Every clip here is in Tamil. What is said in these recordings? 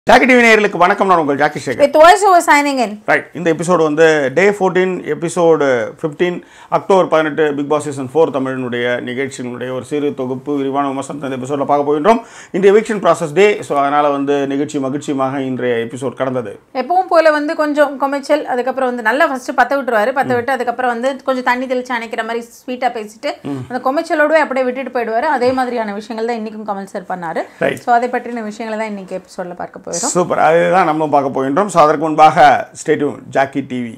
ஜாக்கி டிவி நேயர்களுக்கு வணக்கம் நான் உங்கள் Jackie Sekar With voice over signing in. Right இந்த எபிசோடு வந்து day fourteen episode fifteen October பதினெட்டு பிக் பாஸ் சீசன் ஃபோர் தமிழினுடைய நிகழ்ச்சியினுடைய ஒரு சிறு தொகுப்பு விரிவான விமர்சனத்தை இந்த எபிசோடில் பார்க்க போகின்றோம் இந்த எவிக்ஷன் ப்ராசஸ் டே ஸோ அதனால் வந்து நிகழ்ச்சி மகிழ்ச்சியமாக இன்றைய எபிசோட் கடந்தது எப்பவும் போல வந்து கொஞ்சம் கொமைச்சல் அதுக்கப்புறம் வந்து நல்லா ஃபர்ஸ்ட் பத்த விட்டுருவாரு பத்த விட்டு அதுக்கப்புறம் வந்து கொஞ்சம் தண்ணி தெளிச்சு அணைக்கிற மாதிரி ஸ்வீட்டா பேசிட்டு அந்த கொமைச்சலோடவே அப்படியே விட்டுட்டு போயிடுவாரு அதே மாதிரியான விஷயங்கள் தான் இன்னைக்கும் கமல் சார் பண்ணாரு Right. ஸோ அதை பற்றின விஷயங்களை தான் இன்னைக்கு எபிசோட்ல பார்க்க போயிடும் சூப்பர் அதுதான் நம்மளும் பார்க்க போகின்றோம் ஸோ அதற்கு முன்பாக ஸ்டேட்யூன் ஜாக்கி டிவி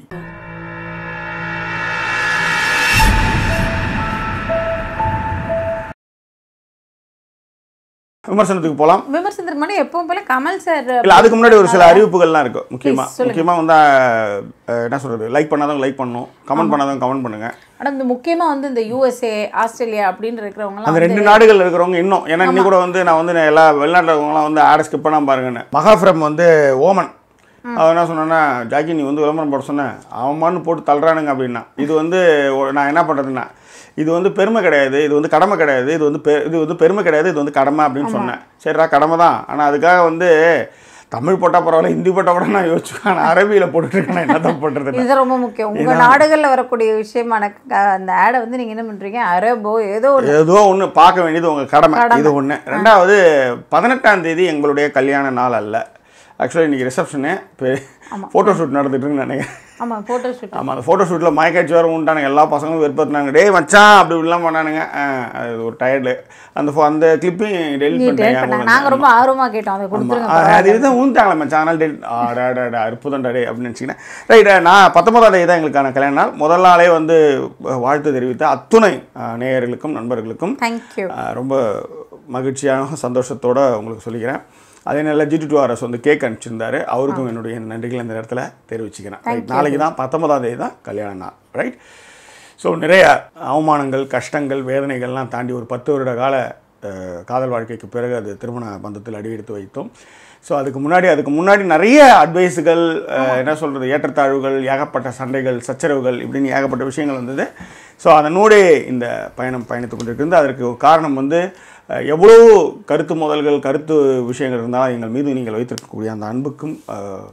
விமர்சனத்துக்கு போகலாம் விமர்சனத்துக்கு முன்னாடி எப்பவும் போல கமல் சார் இல்லை அதுக்கு முன்னாடி ஒரு சில அறிவிப்புகள்லாம் இருக்கும் முக்கியமாக முக்கியமாக வந்து அஹ், என்ன சொல்கிறது லைக் பண்ணாதவங்க லைக் பண்ணணும் கமெண்ட் பண்ணாதவங்க கமெண்ட் பண்ணுங்க ஆனா இந்த முக்கியமா வந்து இந்த யூஎஸ்ஏ ஆஸ்திரேலியா அப்படின்னு இருக்கிறவங்க அந்த ரெண்டு நாடுகள் இருக்கிறவங்க இன்னும் ஏன்னா இன்னி கூட வந்து நான் வந்து நான் எல்லா வெளிநாட்டில் இருக்கவங்களாம் வந்து ஆடை ஸ்கிப் பண்ணாம பாருங்கன்னு மகாஃப்ரம் வந்து ஓமன் அவன் என்ன சொன்னான்னா ஜாக்கி நீ வந்து விளம்பரம் போட சொன்னேன் அவன் மண்ணு போட்டு தள்ளுறானுங்க அப்படின்னா இது வந்து ஒ- நான் என்ன பண்ணுறதுன்னா இது வந்து பெருமை கிடையாது இது வந்து கடமை கிடையாது இது வந்து பெ- இது வந்து பெருமை கிடையாது இது வந்து கடமை அப்படின்னு சொன்னேன் சரிடா கடமை தான் ஆனால் அதுக்காக வந்து தமிழ் போட்டால் பரவாயில்ல ஹிந்தி போட்டால் கூட நான் யோசிச்சுக்கேன் நான் அரபியில் போட்டுட்ருக்கேன் நான் என்ன தப்பு பண்ணுறது இது ரொம்ப முக்கியம் உங்க நாடுகள்ல வரக்கூடிய விஷயமான க- அந்த ஆடை வந்து நீங்க என்ன பண்றீங்க அரபோ ஏதோ ஒரு ஏதோ ஒன்று பார்க்க வேண்டியது உங்கள் கடமை இது ஒன்று ரெண்டாவது பதினெட்டாம் தேதி எங்களுடைய கல்யாண நாள் அல்ல ஆக்சுவலாக இன்றைக்கி ரிசப்ஷனு ஃபோட்டோ ஷூட் நடந்துட்டுன்னு நினைக்கிறேன் ஆமா போட்டோ ஷூட் ஆமாம் அந்த ஃபோட்டோ ஷூட்டில் மயக்காட்சி வேறு உண்டானுங்க எல்லா பசங்களும் வெறுப்பத்துனாங்க டேய் மச்சான் அப்படி இப்படிலாம் பண்ணானுங்க ஆ, அது ஒரு டயர்டு அந்த pho- அந்த கிளிப்பையும் டெலிட் பண்ணாங்க பண்ணிட்டேன் நாங்க ரொம்ப ஆர்வமா கேட்டோம் அதை கொடுத்துருங்க ஆ, அது இதுதான் ஊந்தாங்களே மச்சான் அதனால் டெல் ஆடாடா அற்புதம் டே அப்படின்னு நினச்சிக்கினேன் ரைட் நான் பத்தொன்பதாம் தேதி தான் எங்களுக்கான கல்யாண நாள் முதல் நாளே வந்து அஹ், வாழ்த்து தெரிவித்த அத்துணை அஹ், நேயர்களுக்கும் நண்பர்களுக்கும் தேங்க்யூ அஹ், ரொம்ப மகிழ்ச்சியான சந்தோஷத்தோட உங்களுக்கு சொல்லிக்கிறேன் அதே நேரில் ஜிடி டூ ஆர்எஸ் வந்து கேக் அனுப்பிச்சிருந்தாரு அவருக்கும் என்னுடைய நன்றிகள் இந்த நேரத்தில் தெரிவிச்சுக்கிறேன் ரைட் நாளைக்கு தான் பத்தொன்பதாம் தேதி தான் கல்யாண நாள் ரைட் ஸோ நிறைய அவமானங்கள் கஷ்டங்கள் வேதனைகள்லாம் தாண்டி ஒரு பத்து வருட கால அஹ், காதல் வாழ்க்கைக்கு பிறகு அது திருமண பந்தத்தில் அடியெடுத்து வைத்தோம் ஸோ அதுக்கு முன்னாடி அதுக்கு முன்னாடி நிறைய அட்வைஸுகள் என்ன சொல்கிறது ஏற்றத்தாழ்வுகள் ஏகப்பட்ட சண்டைகள் சச்சரவுகள் இப்படின்னு ஏகப்பட்ட விஷயங்கள் வந்தது ஸோ அதனூடே இந்த பயணம் பயணித்து கொண்டிருக்கிறது அதற்கு காரணம் வந்து அஹ், எவ்வளோ கருத்து மோதல்கள் கருத்து விஷயங்கள் இருந்தாலும் எங்கள் மீது நீங்கள் வைத்திருக்கக்கூடிய அந்த அன்புக்கும் அஹ்,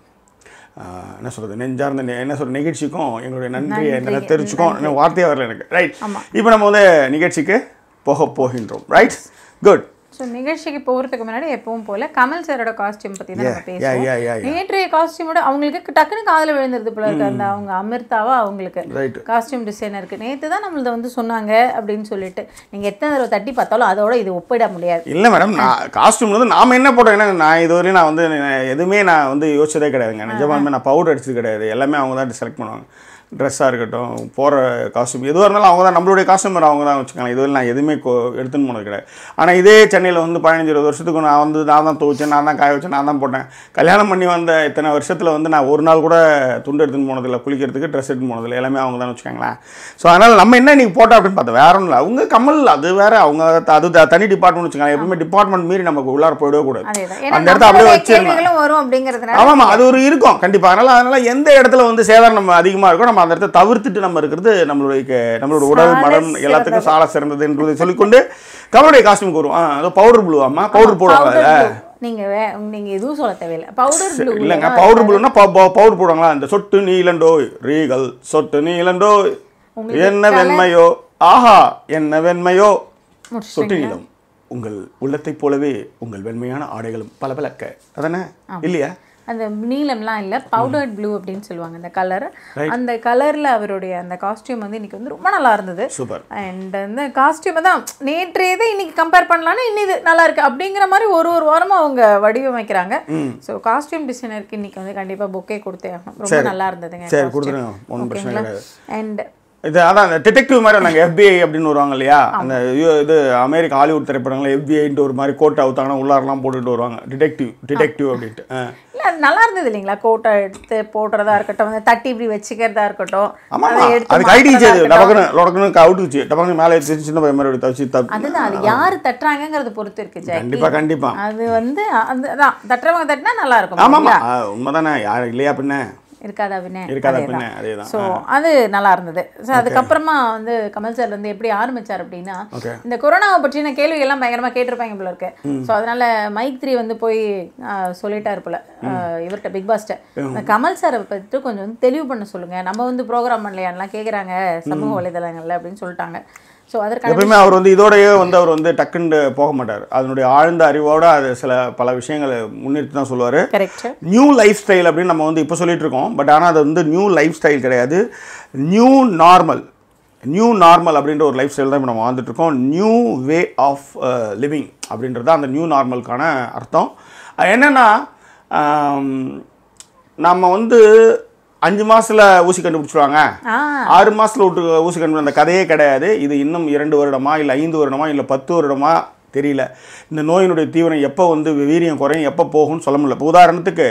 அஹ், என்ன சொல்கிறது நெஞ்சார்ந்த நெ- என்ன சொல்ற நிகழ்ச்சிக்கும் எங்களுடைய நன்றியை என்ன தெரிவிச்சுக்கோம் இன்னும் வார்த்தையே வரல எனக்கு ரைட் இப்போ நம்ம வந்து நிகழ்ச்சிக்கு போக போகின்றோம் ரைட் குட் ஸோ நிகழ்ச்சிக்கு போகிறதுக்கு முன்னாடி எப்பவும் போல கமல் சாரோட காஸ்டியூம் பற்றி தான் நம்ம yeah, yeah, yeah, yeah. பேசுவோம் நேற்றைய காஸ்டியூமோட அவங்களுக்கு டக்குன்னு காதில் விழுந்துருது போல இருக்கு அந்த அவங்க அமிர்தாவா அவங்களுக்கு ரைட் காஸ்டியூம் டிசைனருக்கு நேற்று தான் நம்மளத வந்து சொன்னாங்க அப்படின்னு சொல்லிட்டு நீங்கள் எத்தனை தடவை தட்டி பார்த்தாலும் அதோட இது ஒப்பிட முடியாது இல்லை மேடம் நான் காஸ்டியூம் வந்து நாம என்ன போட்டோம் ஏன்னா நான் இதுவரையும் நான் வந்து நான் எதுவுமே நான் வந்து யோசிச்சதே கிடையாதுங்க நிஜமாலுமே நான் பவுடர் அடிச்சது கிடையாது எல்லாமே அவங்க தான் செலக்ட் பண்ணுவாங்க ட்ரெஸ்ஸாக இருக்கட்டும் போகிற காஸ்டியூம் எதுவாக இருந்தாலும் அவங்க தான் நம்மளுடைய காஸ்டியூமர் அவங்க தான் வச்சுக்காங்க இதுவரை நான் எதுவுமே கொ- எடுத்துன்னு போனது கிடையாது ஆனால் இதே சென்னையில் வந்து பதினஞ்சு இருபது வருஷத்துக்கு நான் வந்து நான் தான் துவைச்சேன் நான் தான் காய வச்சேன் நான் தான் போட்டேன் கல்யாணம் பண்ணி வந்த இத்தனை வருஷத்தில் வந்து நான் ஒரு நாள் கூட துண்டு எடுத்துன்னு போனதில்லை குளிக்கிறதுக்கு ட்ரெஸ் எடுத்துன்னு போனதில்லை எல்லாமே அவங்க தான் வச்சுக்காங்களேன் ஸோ அதனால் நம்ம என்ன நீங்கள் போட்டோம் அப்படின்னு பார்த்தா வேற ஒன்றும் இல்லை அவங்க கமல் அது வேற அவங்க த- அது த- தனி டிபார்ட்மெண்ட் வச்சுக்காங்க எப்பவுமே டிபார்ட்மெண்ட் மீறி நமக்கு உள்ளார போயிடவே கூடாது அதேதான் ஏன்னா அந்த இடத்த அப்படியே நம்மளுடைய வச்சிடணும் கேள்விகளும் வரும் அப்படிங்கிறதுனால ஆமாம் அது ஒரு இருக்கும் கண்டிப்பாக அதனால் அதனால் எந்த இடத்துல வந்து சேதாரம் நம்ம அதிகமாக இருக்கோ நம்ம அந்த இடத்த தவிர்த்துட்டு நம்ம இருக்கிறது நம்மளுடைய கே- நம்மளோட உடல் சால மனம் எல்லாத்துக்கும் சால சிறந்தது என்பதை சொல்லிக்கொண்டு கமலுடைய காஸ்டியூம் வரும் ஆ அதோ பவுடர் ப்ளூ அம்மா பவுடர் போடுவாங்க பவுடர் அதுல. ப்ளூ நீங்க வே நீங்க எதுவும் சொல்ல தேவையில்லை பவுடர் ப்ளூ இல்லைங்க பவுடர் ப்ளூனா பவுடர் போடுவாங்களா இந்த சொட்டு நீலண்டோய் ரீகல் சொட்டு நீலண்டோய் என்ன வெண்மையோ ஆஹா என்ன வெண்மையோ சொட்டு நீளம் உங்கள் உள்ளத்தைப் போலவே உங்கள் வெண்மையான ஆடைகளும் பளபளக்க அதானே இல்லையா அந்த நீலம்லாம் இல்ல பவுடர்ட் ப்ளூ அப்படின்னு சொல்லுவாங்க அந்த கலர் அந்த கலர்ல அவருடைய அந்த காஸ்டியூம் வந்து இன்னைக்கு வந்து ரொம்ப நல்லா இருந்தது சூப்பர் அண்ட் அந்த காஸ்டியூமை தான் நேற்றையதை இன்னைக்கு கம்பேர் பண்ணலாம்னா இன்னிது நல்லா இருக்கு அப்படிங்கிற மாதிரி ஒரு ஒரு வாரமா அவங்க வடிவமைக்கிறாங்க ஸோ காஸ்டியூம் டிசைனருக்கு இன்னைக்கு வந்து கண்டிப்பா பொக்கே கொடுத்தே ஆகணும் ரொம்ப நல்லா இருந்ததுங்க சரி கொடுத்துருங்க ஒன்றும் பிரச்சனை கிடையாது அண்ட் இது அதான் அந்த டிடெக்டிவ் மாதிரி நாங்கள் எஃபிஐ அப்படின்னு வருவாங்க இல்லையா அந்த யு- இது அமெரிக்கா ஹாலிவுட் திரைப்படங்கள் எஃபிஐன்ட்டு ஒரு மாதிரி கோட்டை அவுத்தாங்கன்னா உள்ளாரெல்லாம் போட்டுட்டு வருவாங்க டிடெக்டிவ் டிடெக்டிவ் அப்படின்ட்டு ஆ. இல்ல அது நல்லா இருந்தது இல்லைங்களா கோட்டை எடுத்து போடுறதா இருக்கட்டும் வந்து தட்டி இப்படி வச்சுக்கிறதா இருக்கட்டும் ஆமா அதை எடுத்து அதுக்கு ஐடி மாட்டுறதா செய்து இருக்கட்டும். டபக்குன்னு லொடக்குன்னு அவுட்டுச்சு டபக்குன்னு மேலே எடுத்து சின்ன பையன் மாதிரி தச்சு தப்பு அதுதான் அது யாரு தட்டுறாங்கங்கிறத பொறுத்து இருக்கு ஜாக்கி கண்டிப்பா கண்டிப்பா அது வந்து அந்த அதான் தட்டுறவங்க தட்டினா நல்லா இருக்கும் ஆமாம்மா உண்மைதானே யார் இல்லையா பின்ன இருக்காதா பின்ன இருக்காத அதேதான். பின்ன அதேதான் ஸோ அது நல்லா இருந்தது ஸோ அதுக்கப்புறமா வந்து கமல் சார் வந்து எப்படி ஆரம்பிச்சார் அப்படின்னா ஓகே இந்த கொரோனாவை பற்றின கேள்வி எல்லாம் பயங்கரமா கேட்டிருப்பாங்க போல இருக்கு ஸோ அதனால மைக் த்ரீ வந்து போய் ஆஹ், சொல்லிட்டாரு போல ஆஹ், இவர்கிட்ட பிக் பாஸ்ட்ட இந்த கமல் சாரை பற்றி கொஞ்சம் வந்து தெளிவு பண்ண சொல்லுங்க நம்ம வந்து ப்ரோக்ராம் பண்ணலையான்லாம் கேட்குறாங்க சமூக வலைதளங்கள்ல அப்படின்னு சொல்லிட்டாங்க ஸோ அதற்கான எப்பயுமே அவர் வந்து இதோடயே வந்து அவர் வந்து டக்குன்னு போக மாட்டார் அதனுடைய ஆழ்ந்த அறிவோட அது சில பல விஷயங்களை முன்னிறுத்தி தான் சொல்லுவார் கரெக்ட் நியூ லைஃப் ஸ்டைல் அப்படின்னு நம்ம வந்து இப்போ சொல்லிட்டு இருக்கோம் பட் ஆனால் அது வந்து நியூ லைஃப் ஸ்டைல் கிடையாது நியூ நார்மல் நியூ நார்மல் அப்படின்ற ஒரு லைஃப் ஸ்டைல் தான் இப்போ நம்ம வாழ்ந்துட்டு இருக்கோம் நியூ வே ஆஃப் லிவிங் அப்படின்றது தான் அந்த நியூ நார்மலுக்கான அர்த்தம் அது என்னென்னா ஆம், நம்ம வந்து அஞ்சு மாசத்துல ஊசி கண்டுபிடிச்சிருவாங்க ஆ ஆறு மாசத்துல விட்டு ஊசி கண்டுபிடி அந்த கதையே கிடையாது இது இன்னும் இரண்டு வருடமா இல்லை ஐந்து வருடமா இல்லை பத்து வருடமா தெரியல இந்த நோயினுடைய தீவிரம் எப்போ வந்து வீரியம் குறையும் எப்போ போகும்னு சொல்ல முடியல இப்போ உதாரணத்துக்கு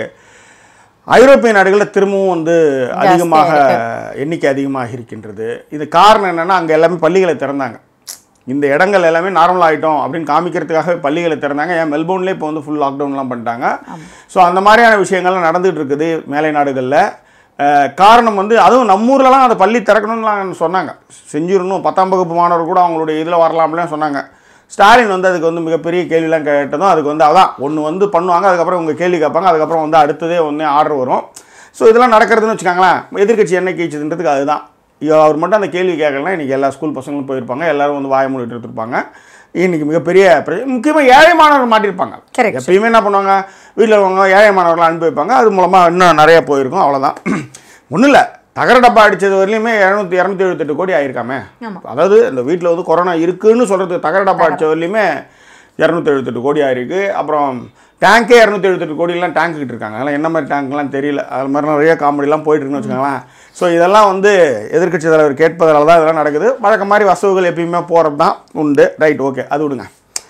ஐரோப்பிய நாடுகளில் திரும்பவும் வந்து அதிகமாக எண்ணிக்கை அதிகமாக இருக்கின்றது இது காரணம் என்னன்னா அங்கே எல்லாமே பள்ளிகளை திறந்தாங்க இந்த இடங்கள் எல்லாமே நார்மல் ஆகிட்டோம் அப்படின்னு காமிக்கிறதுக்காக பள்ளிகளை திறந்தாங்க ஏன் மெல்போர்ன்லேயே இப்போ வந்து ஃபுல் லாக்டவுன்லாம் பண்ணிட்டாங்க ஸோ அந்த மாதிரியான விஷயங்கள்லாம் நடந்துகிட்டு இருக்குது மேலை நாடுகளில் அஹ், காரணம் வந்து அதுவும் நம்ம ஊர்லலாம் அந்த பள்ளி திறக்கணும்னு சொன்னாங்க செஞ்சிடணும் பத்தாம் வகுப்பு மாணவர் கூட அவங்களுடைய இதில் வரலாம்லாம் சொன்னாங்க ஸ்டாலின் வந்து அதுக்கு வந்து மிகப்பெரிய கேள்விலாம் கேட்டதும் அதுக்கு வந்து அதான் ஒன்று வந்து பண்ணுவாங்க அதுக்கப்புறம் உங்கள் கேள்வி கேட்பாங்க அதுக்கப்புறம் வந்து அடுத்ததே ஒன்று ஆர்டர் வரும் ஸோ இதெல்லாம் நடக்கிறதுன்னு வச்சுக்கோங்களேன் எதிர்க்கட்சி என்ன கேச்சுதுன்றதுக்கு அதுதான் ஐயோ, அவர் மட்டும் அந்த கேள்வி கேட்கலாம் இன்றைக்கி எல்லா ஸ்கூல் பசங்களும் போயிருப்பாங்க எல்லாரும் வந்து வாய மூடிட்டு இருப்பாங்க இன்றைக்கி மிகப்பெரிய முக்கியமாக ஏழை மாணவர்கள் மாட்டியிருப்பாங்க Correct. எப்பயுமே என்ன பண்ணுவாங்க வீட்டில் இருக்கவங்க ஏழை மாணவர்களை அனுப்பி வைப்பாங்க அது மூலமாக இன்னும் நிறைய போயிருக்கும் அவ்வளோதான் ஒன்றும் இல்லை தகர டப்பா அடித்தது வரலையுமே இரநூத்தி இரநூத்தி எழுபத்தெட்டு கோடி ஆயிருக்காமே ஆமா. அதாவது இந்த வீட்டில் வந்து கொரோனா இருக்குன்னு சொல்கிறதுக்கு தகர டப்பா அடித்த வரலையுமே இரநூத்தி எழுபத்தெட்டு கோடி ஆயிருக்கு அப்புறம் டேங்கே இரநூத்தி எழுபத்தெட்டு கோடிலாம் டேங்க் கிட்ட இருக்காங்க அதெல்லாம் என்ன மாதிரி டேங்க்லாம் தெரியல அது மாதிரி நிறைய காமெடிலாம் போயிட்டு இருக்குன்னு வச்சுக்கோங்களேன் ஸோ இதெல்லாம் வந்து எதிர்க்கட்சி தலைவர் கேட்பதால தான் இதெல்லாம் நடக்குது வழக்கம் மாதிரி வசவுகள் எப்பயுமே போகிறது தான் உண்டு ரைட் ஓகே அது விடுங்க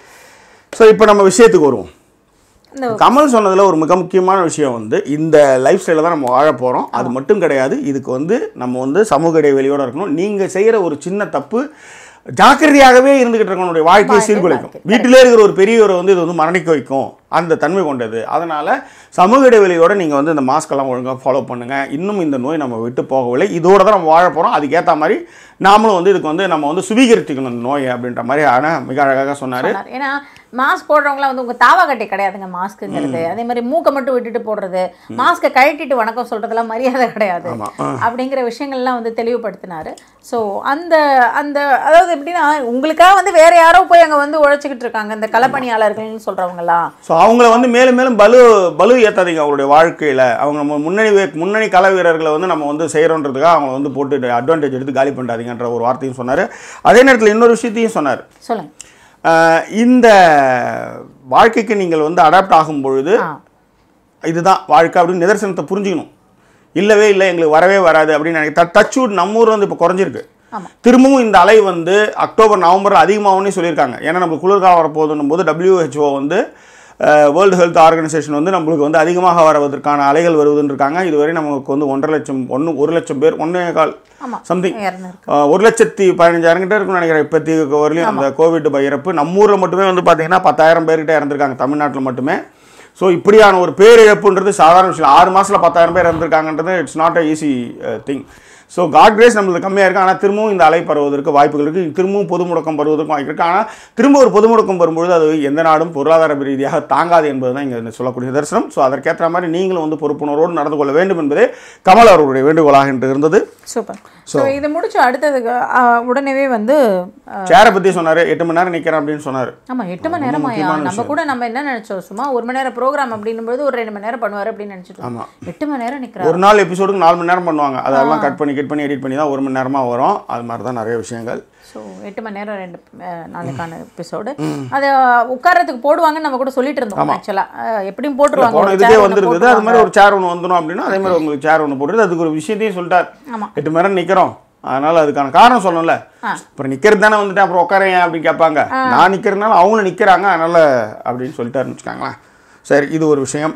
ஸோ இப்போ நம்ம விஷயத்துக்கு வருவோம் இந்த கமல் சொன்னதில் ஒரு மிக முக்கியமான விஷயம் வந்து இந்த லைஃப் ஸ்டைலில் தான் நம்ம வாழ போகிறோம் அது மட்டும் கிடையாது இதுக்கு வந்து நம்ம வந்து சமூக இடைவெளியோடு இருக்கணும் நீங்கள் செய்கிற ஒரு சின்ன தப்பு ஜாக்கிரதையாகவே இருந்துகிட்டு இருக்கவனுடைய வாழ்க்கையை சீர்குலைக்கும் வீட்டிலே இருக்கிற ஒரு பெரியவரை வந்து இது வந்து மரணிக்க வைக்கும் அந்த தன்மை கொண்டது அதனால் சமூக இடைவெளியோட நீங்கள் வந்து இந்த மாஸ்கெல்லாம் ஒழுங்காக ஃபாலோ பண்ணுங்கள் இன்னும் இந்த நோய் நம்ம விட்டு போகவில்லை இதோட தான் நம்ம வாழ போகிறோம் அதுக்கேற்ற மாதிரி நாமளும் வந்து இதுக்கு வந்து நம்ம வந்து சுவீகரித்துக்கணும் இந்த நோயை அப்படின்ற மாதிரி ஆனால் மிக அழகாக சொன்னார் சொன்னார் ஏன்னா மாஸ்க் போடுறவங்களாம் வந்து உங்க தாவா கட்டை கிடையாதுங்க மாஸ்க்குங்கிறது அதே மாதிரி மூக்கை மட்டும் விட்டுட்டு போடுறது மாஸ்க்கை கழட்டிட்டு வணக்கம் சொல்றதெல்லாம் மரியாதை கிடையாது ஆமா. அப்படிங்கிற விஷயங்கள்லாம் வந்து தெளிவுபடுத்தினாரு ஸோ அந்த அந்த அதாவது எப்படின்னா உங்களுக்காக வந்து வேற யாரோ போய் அங்க வந்து உழைச்சிக்கிட்டு இருக்காங்க இந்த களப்பணியாளர்கள்னு சொல்றவங்கலாம் ஸோ அவங்கள வந்து மேலும் மேலும் பலு பலு ஏற்றாதீங்க அவங்களுடைய வாழ்க்கையில் அவங்க நம்ம முன்னணி வே- முன்னணி கல வீரர்களை வந்து நம்ம வந்து செய்கிறோன்றதுக்காக அவங்க வந்து போட்டு அட்வான்டேஜ் எடுத்து காலி பண்ணாதீங்கன்ற ஒரு வார்த்தையும் சொன்னார் அதே நேரத்தில் இன்னொரு விஷயத்தையும் சொன்னார் சொல்லுங்க ஆஹ் இந்த வாழ்க்கைக்கு நீங்கள் வந்து அடாப்ட் ஆகும் பொழுது ஆ இதுதான் வாழ்க்கை அப்படின்னு நிதர்சனத்தை புரிஞ்சுக்கணும் இல்லவே இல்லை எங்களுக்கு வரவே வராது அப்படின்னு நினைக்க டச்சூட் நம்ம ஊர் வந்து இப்போ குறைஞ்சிருக்கு ஆமா. திரும்பவும் இந்த அலை வந்து அக்டோபர் நவம்பர் அதிகமாகும்னு சொல்லியிருக்காங்க ஏன்னா நம்ம குளிர்காலம் வரப்போகுதுன்னும் போது WHO வந்து வேர்ல்டு ஹெல்த் ஆர்கனைசேஷன் வந்து நம்மளுக்கு வந்து அதிகமாக வருவதற்கான அலைகள் வருவதுன்னு இருக்காங்க இதுவரை நமக்கு வந்து ஒன்றரை லட்சம் ஒன்று ஒரு லட்சம் பேர் ஒன்றே கால் ஆமா சம்திங் இறந்துருக்கு ஒரு லட்சத்தி பதினஞ்சாயிரம் கிட்ட இருக்குன்னு நினைக்கிறேன் இப்போதைக்கு வரலையும் அந்த கோவிட் ப- இறப்பு நம்ம ஊரில் மட்டுமே வந்து பார்த்தீங்கன்னா பத்தாயிரம் பேர்கிட்ட இறந்துருக்காங்க தமிழ்நாட்டில் மட்டுமே ஸோ இப்படியான ஒரு பேரிழப்புன்றது சாதாரண விஷயம் ஆறு மாசத்துல பத்தாயிரம் பேர் இறந்துருக்காங்கன்றது it's not a easy thing so God grace நம்மளுக்கு கம்மியாக இருக்குது ஆனால் திரும்பவும் இந்த அலை பரவுவதற்கு வாய்ப்புகள் இருக்குது திரும்பவும் பொது முடக்கம் வருவதற்கும் வாய்ப்பு இருக்குது ஆனால் திரும்ப ஒரு பொது முடக்கம் வரும்பொழுது அது எந்த நாடும் பொருளாதார ரீதியாக தாங்காது என்பது தான் இங்கே சொல்லக்கூடிய தரிசனம் ஸோ அதற்கேற்ற மாதிரி நீங்களும் வந்து பொறுப்புணர்வோடு நடந்து கொள்ள வேண்டும் என்பதே கமல் அவர்களுடைய வேண்டுகோளாக இன்று இருந்தது சூப்பர் ஸோ இது முடிச்சு அடுத்ததுக்கு ஆ, உடனேவே வந்து ஆ, சேரை பற்றி சொன்னார் எட்டு மணி நேரம் நிற்கிறேன் அப்படின்னு சொன்னார் ஆமா எட்டு மணி நேரம் நம்ம கூட நம்ம என்ன நினைச்சோம் சும்மா ஒரு மணி நேரம் ப்ரோக்ராம் அப்படின்னும்போது ஒரு ரெண்டு மணி நேரம் பண்ணுவாரு அப்படின்னு நினைச்சிட்டு ஆமா. இருந்தோம். எட்டு மணி நேரம் நிக்கிறாரு ஒரு நாள் எபிசோடுக்கு நாலு மணி நேரம் பண்ணுவாங்க அதெல்லாம் கட் பண்ணி கட் பண்ணி எடிட் பண்ணி தான் ஒரு மணி நேரமாக வரும் அது மாதிரி தான் நிறைய விஷயங்கள் ஸோ எட்டு மணி நேரம் ரெண்டு அஹ், நாளைக்கான எபிசோடு அதை உட்கார்றதுக்கு போடுவாங்கன்னு நம்ம கூட சொல்லிட்டு இருந்தோம் ஆக்சுவலாக எப்படியும் போட்டுருவாங்க போன ஒரு இதுக்கே chair ஒண்ணு வந்துருக்குது அது போட்டுருவாங்க. மாதிரி ஒரு சேர் ஒன்று வந்துடும் அப்படின்னா அதே மாதிரி உங்களுக்கு சேர் ஒன்று போட்டுருது அதுக்கு ஒரு விஷயத்தையும் சொல்லிட்டார் ஆமா. எட்டு மணி நேரம் நிற்கிறோம் அதனால அதுக்கான காரணம் சொல்லணும்ல அப்புறம் நிற்கிறது தானே வந்துட்டு அப்புறம் உட்காரேன் அப்படின்னு கேட்பாங்க நான் நிற்கிறதுனால அவங்களும் நிற்கிறாங்க அதனால அப்படின்னு சொல்லிட்டாருன்னு வச்சுக்காங்களேன் சரி இது ஒரு விஷயம்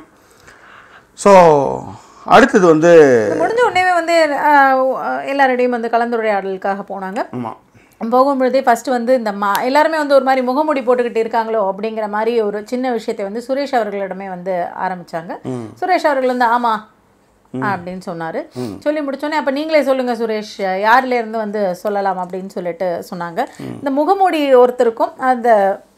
ஸோ அடுத்தது வந்து இது முடிஞ்ச உடனே வந்து அஹ், எல்லாரோடையும் வந்து கலந்துரையாடலுக்காக போனாங்க ஆமாம் போகும்பொழுதே ஃபர்ஸ்ட் வந்து இந்த மா எல்லாருமே வந்து ஒரு மாதிரி முகமூடி போட்டுக்கிட்டு இருக்காங்களோ அப்படிங்கிற மாதிரி ஒரு சின்ன விஷயத்தை வந்து சுரேஷ் அவர்களிடமே வந்து ஆரம்பிச்சாங்க சுரேஷ் அவர்கள் வந்து ஆமா அப்படின்னு சொன்னாரு சொல்லி முடிச்சோடனே அப்ப நீங்களே சொல்லுங்க சுரேஷ் யார்ல இருந்து வந்து சொல்லலாம் அப்படின்னு சொல்லிட்டு சொன்னாங்க இந்த முகமூடி ஒருத்தருக்கும் அந்த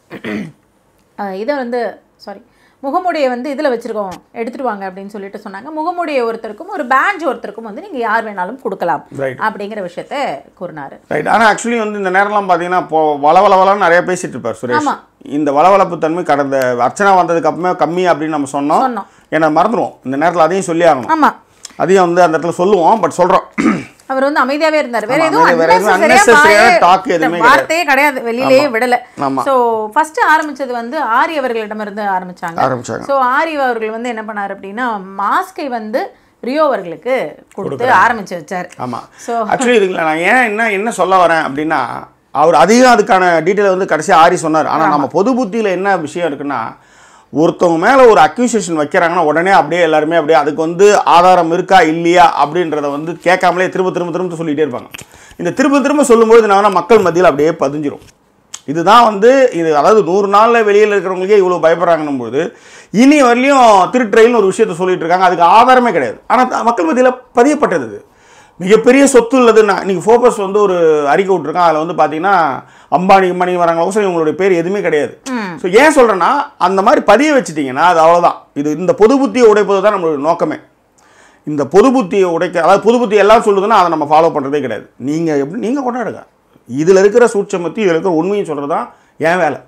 அஹ், இதை வந்து சாரி முகமூடியை வந்து இதில் வச்சுருக்கோம் எடுத்துட்டு வாங்க அப்படின்னு சொல்லிட்டு சொன்னாங்க முகமூடியை ஒருத்தருக்கும் ஒரு பேட்ச் ஒருத்தருக்கும் வந்து நீங்கள் யார் வேணாலும் கொடுக்கலாம் Right. அப்படிங்கிற விஷயத்த கூறினாரு ரைட் ஆனால் ஆக்சுவலி வந்து இந்த நேரம்லாம் பார்த்தீங்கன்னா இப்போ வளவளவலான்னு நிறைய பேசிட்டு இருப்பார் சுரேஷ் ஆமா. இந்த வளவளப்பு தன்மை கடந்த அர்ச்சனா வந்ததுக்கு அப்புறமே கம்மி அப்படின்னு நம்ம சொன்னோம் சொன்னோம். ஏன்னா மறந்துடுவோம் இந்த நேரத்தில் அதையும் சொல்லி ஆகணும் ஆமா அதையும் வந்து அந்த இடத்துல சொல்லுவோம் பட் சொல்கிறோம் அவர் வந்து அமைதியாவே இருந்தார் வேற ஆமா, எதுவும் வேற எதுவும் unnecessary-ஆ unnecessary-ஆன வாயே- talk இந்த எதுவுமே வார்த்தையே கிடையாது வெளியிலேயே விடல ஆமா. சோ ஃபர்ஸ்ட் ஆரம்பிச்சது வந்து ஆரி அவர்களிடமிருந்து ஆரம்பிச்சாங்க ஆரம்பிச்சாங்க சோ ஆரி அவர்கள் வந்து என்ன பண்ணாரு அப்படின்னா மாஸ்கை வந்து ரியோ அவர்களுக்கு கொடுத்து ஆரம்பிச்சு வச்சாரு ஆமாம் So- ஆக்சுவலி இதுல நான் ஏன் என்ன என்ன சொல்ல வரேன் அப்படின்னா அவர் அதிகம் அதுக்கான டீட்டெயில் வந்து கடைசியாக ஆரி சொன்னார் ஆனால் நம்ம பொது புத்தியில் என்ன விஷயம் இருக்குன்னா ஒருத்தவங்க மேலே ஒரு அக்யூசியேஷன் வைக்கிறாங்கன்னா உடனே அப்படியே எல்லாருமே அப்படியே அதுக்கு வந்து ஆதாரம் இருக்கா இல்லையா அப்படின்றத வந்து கேட்காமலே திரும்ப திரும்ப திரும்ப சொல்லிகிட்டே இருப்பாங்க இந்த திரும்ப திரும்ப சொல்லும்போது என்ன மக்கள் மத்தியில் அப்படியே பதிஞ்சிரும் இதுதான் வந்து இது அதாவது நூறு நாளில் வெளியில் இருக்கிறவங்களுக்கே இவ்வளோ பயப்படுறாங்கன்னும் போது இனி வரலையும் திருட்டுறைன்னு ஒரு விஷயத்த சொல்லிட்டு இருக்காங்க அதுக்கு ஆதாரமே கிடையாது ஆனால் மக்கள் மத்தியில் பதியப்பட்டது இது மிகப்பெரிய சொத்து உள்ளது நான் நீங்கள் ஃபோக்கஸ் வந்து ஒரு அறிக்கை விட்ருக்கேன் அதில் வந்து பார்த்தீங்கன்னா அம்பானி அம்பானி வராங்களோ சரி உங்களுடைய பேர் எதுவுமே கிடையாது ஸோ ஏன் சொல்கிறேன்னா அந்த மாதிரி பதிய வச்சுட்டிங்கன்னா அது அவ்வளோதான் இது இந்த பொது புத்தியை உடைப்பது தான் நம்மளுடைய நோக்கமே இந்த பொது புத்தியை உடைக்க அதாவது பொது புத்தி எல்லாம் சொல்லுதுன்னா அதை நம்ம ஃபாலோ பண்ணுறதே கிடையாது நீங்கள் எப்படி நீங்கள் கொண்டாடுங்க இதில் இருக்கிற சூட்சமத்தி இதில் இருக்கிற உண்மையும் சொல்கிறது தான் என் வேலை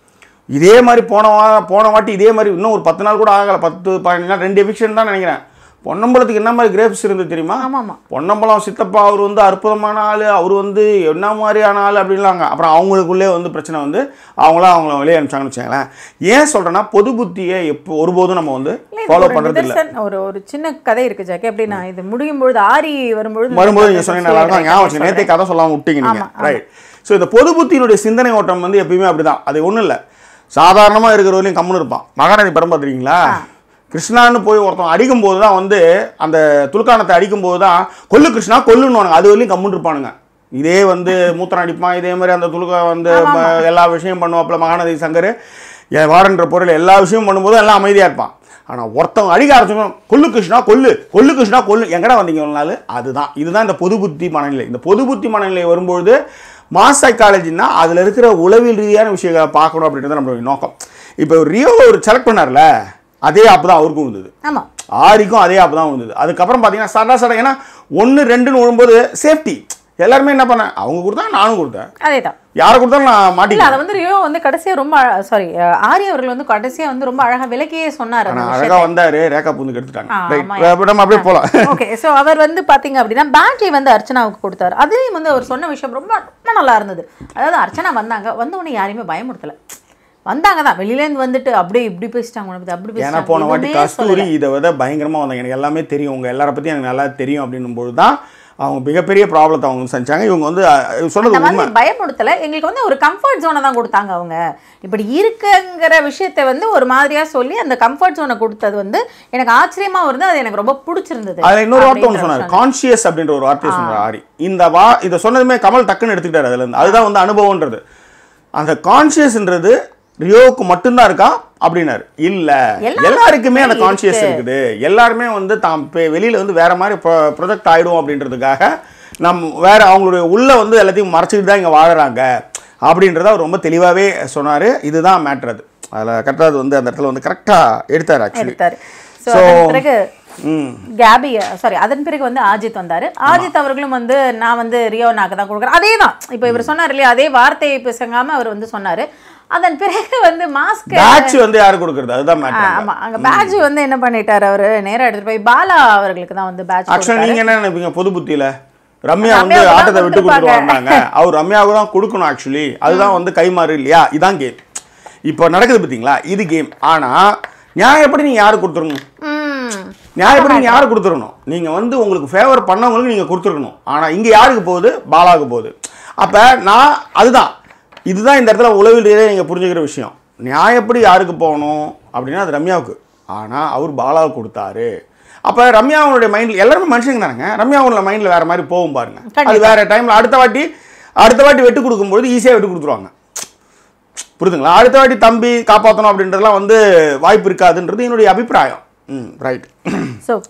இதே மாதிரி போன வா போன வாட்டி இதே மாதிரி இன்னும் ஒரு பத்து நாள் கூட ஆகலை பத்து பதினஞ்சு நாள் ரெண்டு எவிக்ஷன் தான் நினைக்கிறேன் பொன்னம்பலத்துக்கு என்ன மாதிரி கிரேப்ஸ் இருந்தது தெரியுமா ஆமா ஆமா பொன்னம்பலம் சித்தப்பா அவர் வந்து அற்புதமான ஆள் அவர் வந்து என்ன மாதிரியான ஆள் அப்படின்லாங்க அப்புறம் அவங்களுக்குள்ளே வந்து பிரச்சனை வந்து அவங்களாம் அவங்கள வெளியே அனுப்பிச்சாங்கன்னு வச்சுங்களேன் ஏன் சொல்கிறேன்னா பொது புத்தியை எப்போ ஒருபோதும் நம்ம வந்து இல்ல, இது ஃபாலோ ஒரு பண்ணுறது இல்லை நிதர்சன- ஒரு ஒரு சின்ன கதை இருக்கு ஜாக்கி எப்படின்னா இது முடியும் பொழுது ஆரி வரும்பொழுது வரும்போது நீங்கள் சொன்னீங்க நல்லா இருக்கும் ஞாபகம் வச்சுங்க நேற்றே கதை சொல்லாமல் விட்டீங்க நீங்கள் ரைட் ஸோ இந்த பொது புத்தியினுடைய சிந்தனை ஓட்டம் வந்து எப்பயுமே அப்படிதான் அது ஒன்றும் இல்லை சாதாரணமாக இருக்கிறவரையும் கம்முன்னு இருப்பான் மகாநதி படம் பார்த்துருக்கீங்களா கிருஷ்ணான்னு போய் ஒருத்தன் அடிக்கும்போது தான் வந்து அந்த துலுக்கானத்தை அடிக்கும்போது தான் கொல்லு கிருஷ்ணா கொல்லுன்னு அது வரையும் கம்முன்னு இருப்பானுங்க இதே வந்து மூத்தன் அடிப்பான் இதே மாதிரி அந்த துலுக்கா வந்து ம- எல்லா விஷயம் பண்ணுவாப்புல மகாநதி சங்கர் என் வாரன்ற பொருள் எல்லா விஷயமும் பண்ணும்போது எல்லாம் அமைதியாக இருப்பான் ஆனால் ஒருத்தவங்க அடிக்க ஆரம்பிச்சோம் கொல்லு கிருஷ்ணா கொல்லு கொல்லு கிருஷ்ணா கொல்லு எங்கடா வந்தீங்க ஒரு நாள் அதுதான் இதுதான் இந்த பொது புத்தி மனநிலை இந்த பொது புத்தி மனநிலை வரும்பொழுது மாஸ் சைக்காலஜின்னா அதில் இருக்கிற உளவியல் ரீதியான விஷயங்களை பார்க்கணும் அப்படின்றது நம்மளுடைய நோக்கம் இப்போ ரியோ ஒரு செலக்ட் பண்ணார்ல அதே ஆப் தான் அவருக்கும் இருந்தது ஆமா ஆரிக்கும் அதே ஆப் தான் வந்தது அதுக்கப்புறம் பார்த்தீங்கன்னா சடா சடா ஏன்னா ஒன்று ரெண்டுன்னு விழும்போது சேஃப்டி எல்லாருமே என்ன பண்ணேன் அவங்க கொடுத்தா நானும் கொடுத்தேன் அதேதான் யாரை கொடுத்தாலும் நான் இல்ல மாட்டிக்கிறேன் அதை வந்து ரியோ வந்து கடைசியா ரொம்ப சாரி ஆரி அவர்கள் வந்து கடைசியா வந்து ரொம்ப அழகா விளக்கியே சொன்னார் அந்த ஆனால் விஷயத்தை. அழகாக வந்தார் ரேக்கா பூந்து எடுத்துட்டாங்க ஆ, ரைட் ஆமா. நம்ம அப்படியே போகலாம் ஓகே ஸோ அவர் வந்து பாத்தீங்க அப்படின்னா பேட்டரி வந்து அர்ச்சனாவுக்கு கொடுத்தாரு அதையும் வந்து அவர் சொன்ன விஷயம் ரொம்ப ரொம்ப நல்லா இருந்தது அதாவது அர்ச்சனா வந்தாங்க வந்த உடனே யாரையுமே பயமுறுத்தல வந்தாங்க தான் வெளியிலேருந்து வந்துட்டு அப்படியே இப்படி பேசிட்டாங்க உனக்கு அப்படி ஏன்னா பேசிட்டாங்க போன வாட்டி எதுவுமே கஸ்தூரி இதை விட பயங்கரமாக வந்தாங்க எனக்கு எல்லாமே தெரியும் உங்க எல்லாரை பற்றியும் எனக்கு நல்லா தெரியும் அப்படின்னும் போது தான் அவங்க மிகப்பெரிய ப்ராப்ளத்தை அவங்க வந்து செஞ்சாங்க இவங்க வந்து அஹ், சொன்னது அந்த உண்மை மாதிரி பயமுறுத்தல எங்களுக்கு வந்து ஒரு கம்ஃபர்ட் ஜோனை தான் கொடுத்தாங்க அவங்க இப்படி இருக்குங்கிற விஷயத்தை வந்து ஒரு மாதிரியா சொல்லி அந்த கம்ஃபர்ட் ஜோனை கொடுத்தது வந்து எனக்கு ஆச்சரியமா வருது அது எனக்கு ரொம்ப பிடிச்சிருந்தது அதில் இன்னொரு வார்த்தை ஒன்று அப்படின்ற சொன்னார் விஷயம். கான்ஷியஸ் அப்படின்ற ஒரு வார்த்தையை சொன்னார் ஆரி இந்த வா இதை சொன்னதுமே கமல் டக்குன்னு எடுத்துக்கிட்டாரு அதுலேருந்து அதுதான் வந்து அனுபவம்ன்றது அந்த கான்ஷியஸ்ன்றது ரியோவுக்கு மட்டும்தான் இருக்கா அப்படின்னாரு இல்ல எல்லாருக்குமே எல்லாருக்குமே அந்த இருக்கு. கான்ஷியஸ் இருக்குது எல்லாருமே வந்து தாம் பெ- வெளியில வந்து வேற மாதிரி ப்ரொஜெக்ட் ஆயிடும் அப்படின்றதுக்காக நம் வேற அவங்களுடைய உள்ள வந்து எல்லாத்தையும் மறைச்சிக்கிட்டு தான் இங்க வாழுறாங்க அப்படின்றத அவர் ரொம்ப தெளிவாகவே சொன்னார் இதுதான் மேட்ரு அது அதில் கரெக்டாக அது வந்து அந்த இடத்துல வந்து கரெக்டாக எடுத்தார் ஆக்சுவலி எடுத்தாரு ஸோ So, அதன் பிறகு ம் கேபி சாரி அதன் பிறகு வந்து ஆஜித் வந்தாரு ஆஜித் அவர்களும் வந்து நான் வந்து ரியோ நாக்கு தான் கொடுக்குறேன் அதே தான் இப்போ இவர் சொன்னார் இல்லையா அதே வார்த்தையை பேசங்காம அவர் வந்து சொன்னாரு அதன் பிறகு வந்து மாஸ்க் பேட்ச் வந்து யாரு கொடுக்குறது அதுதான் மேட்டர் ஆமா அங்க பேட்ச் வந்து என்ன பண்ணிட்டாரு அவரு நேரா எடுத்துட்டு போய் பாலா அவர்களுக்கு தான் வந்து பேட்ச் ஆக்சுவலாக நீங்க என்ன நினைப்பீங்க பொது புத்தியில ரம்யா வந்து ரம்யாவுக்கு தான் ஆட்டத்தை விட்டு கொடுத்துட்டு கொடுத்திருப்பாங்க. வந்தாங்க அவர் ரம்யாவுக்கு தான் கொடுக்கணும் ஆக்சுவலி அதுதான் வந்து கைமாறு இல்லையா இதான் கேம் இப்போ நடக்குது பார்த்தீங்களா இது கேம் ஆனா நியாயப்படி நீங்க யாரு கொடுத்துருணும் நியாயப்படி நீங்க யாரு கொடுத்துருணும் நீங்க வந்து உங்களுக்கு ஃபேவர் பண்ணவங்களுக்கு நீங்க கொடுத்துருக்கணும் ஆனா இங்க யாருக்கு போகுது பாலாவுக்கு போகுது அப்ப நான் அதுதான் இதுதான் இந்த இடத்துல உளவில் ரீதியாக நீங்க புரிஞ்சுக்கிற விஷயம் நியாயப்படி யாருக்கு போகணும் அப்படின்னா அது ரம்யாவுக்கு ஆனா அவர் பாலாவுக்கு கொடுத்தாரு அப்ப ரம்யாவுடைய மைண்ட்ல எல்லாருமே மனுஷங்க தானங்க ரம்யாவோட மைண்ட்ல வேற மாதிரி போகும் பாருங்க அது வேற டைம்ல அடுத்த வாட்டி அடுத்த வாட்டி வெட்டு கொடுக்கும்போது ஈஸியா வெட்டு கொடுத்துருவாங்க புரியுதுங்களா அடுத்த வாட்டி தம்பி காப்பாற்றணும் அப்படின்றதுலாம் வந்து வாய்ப்பு இருக்காதுன்றது என்னுடைய அபிப்பிராயம் ம் ரைட் ஸோ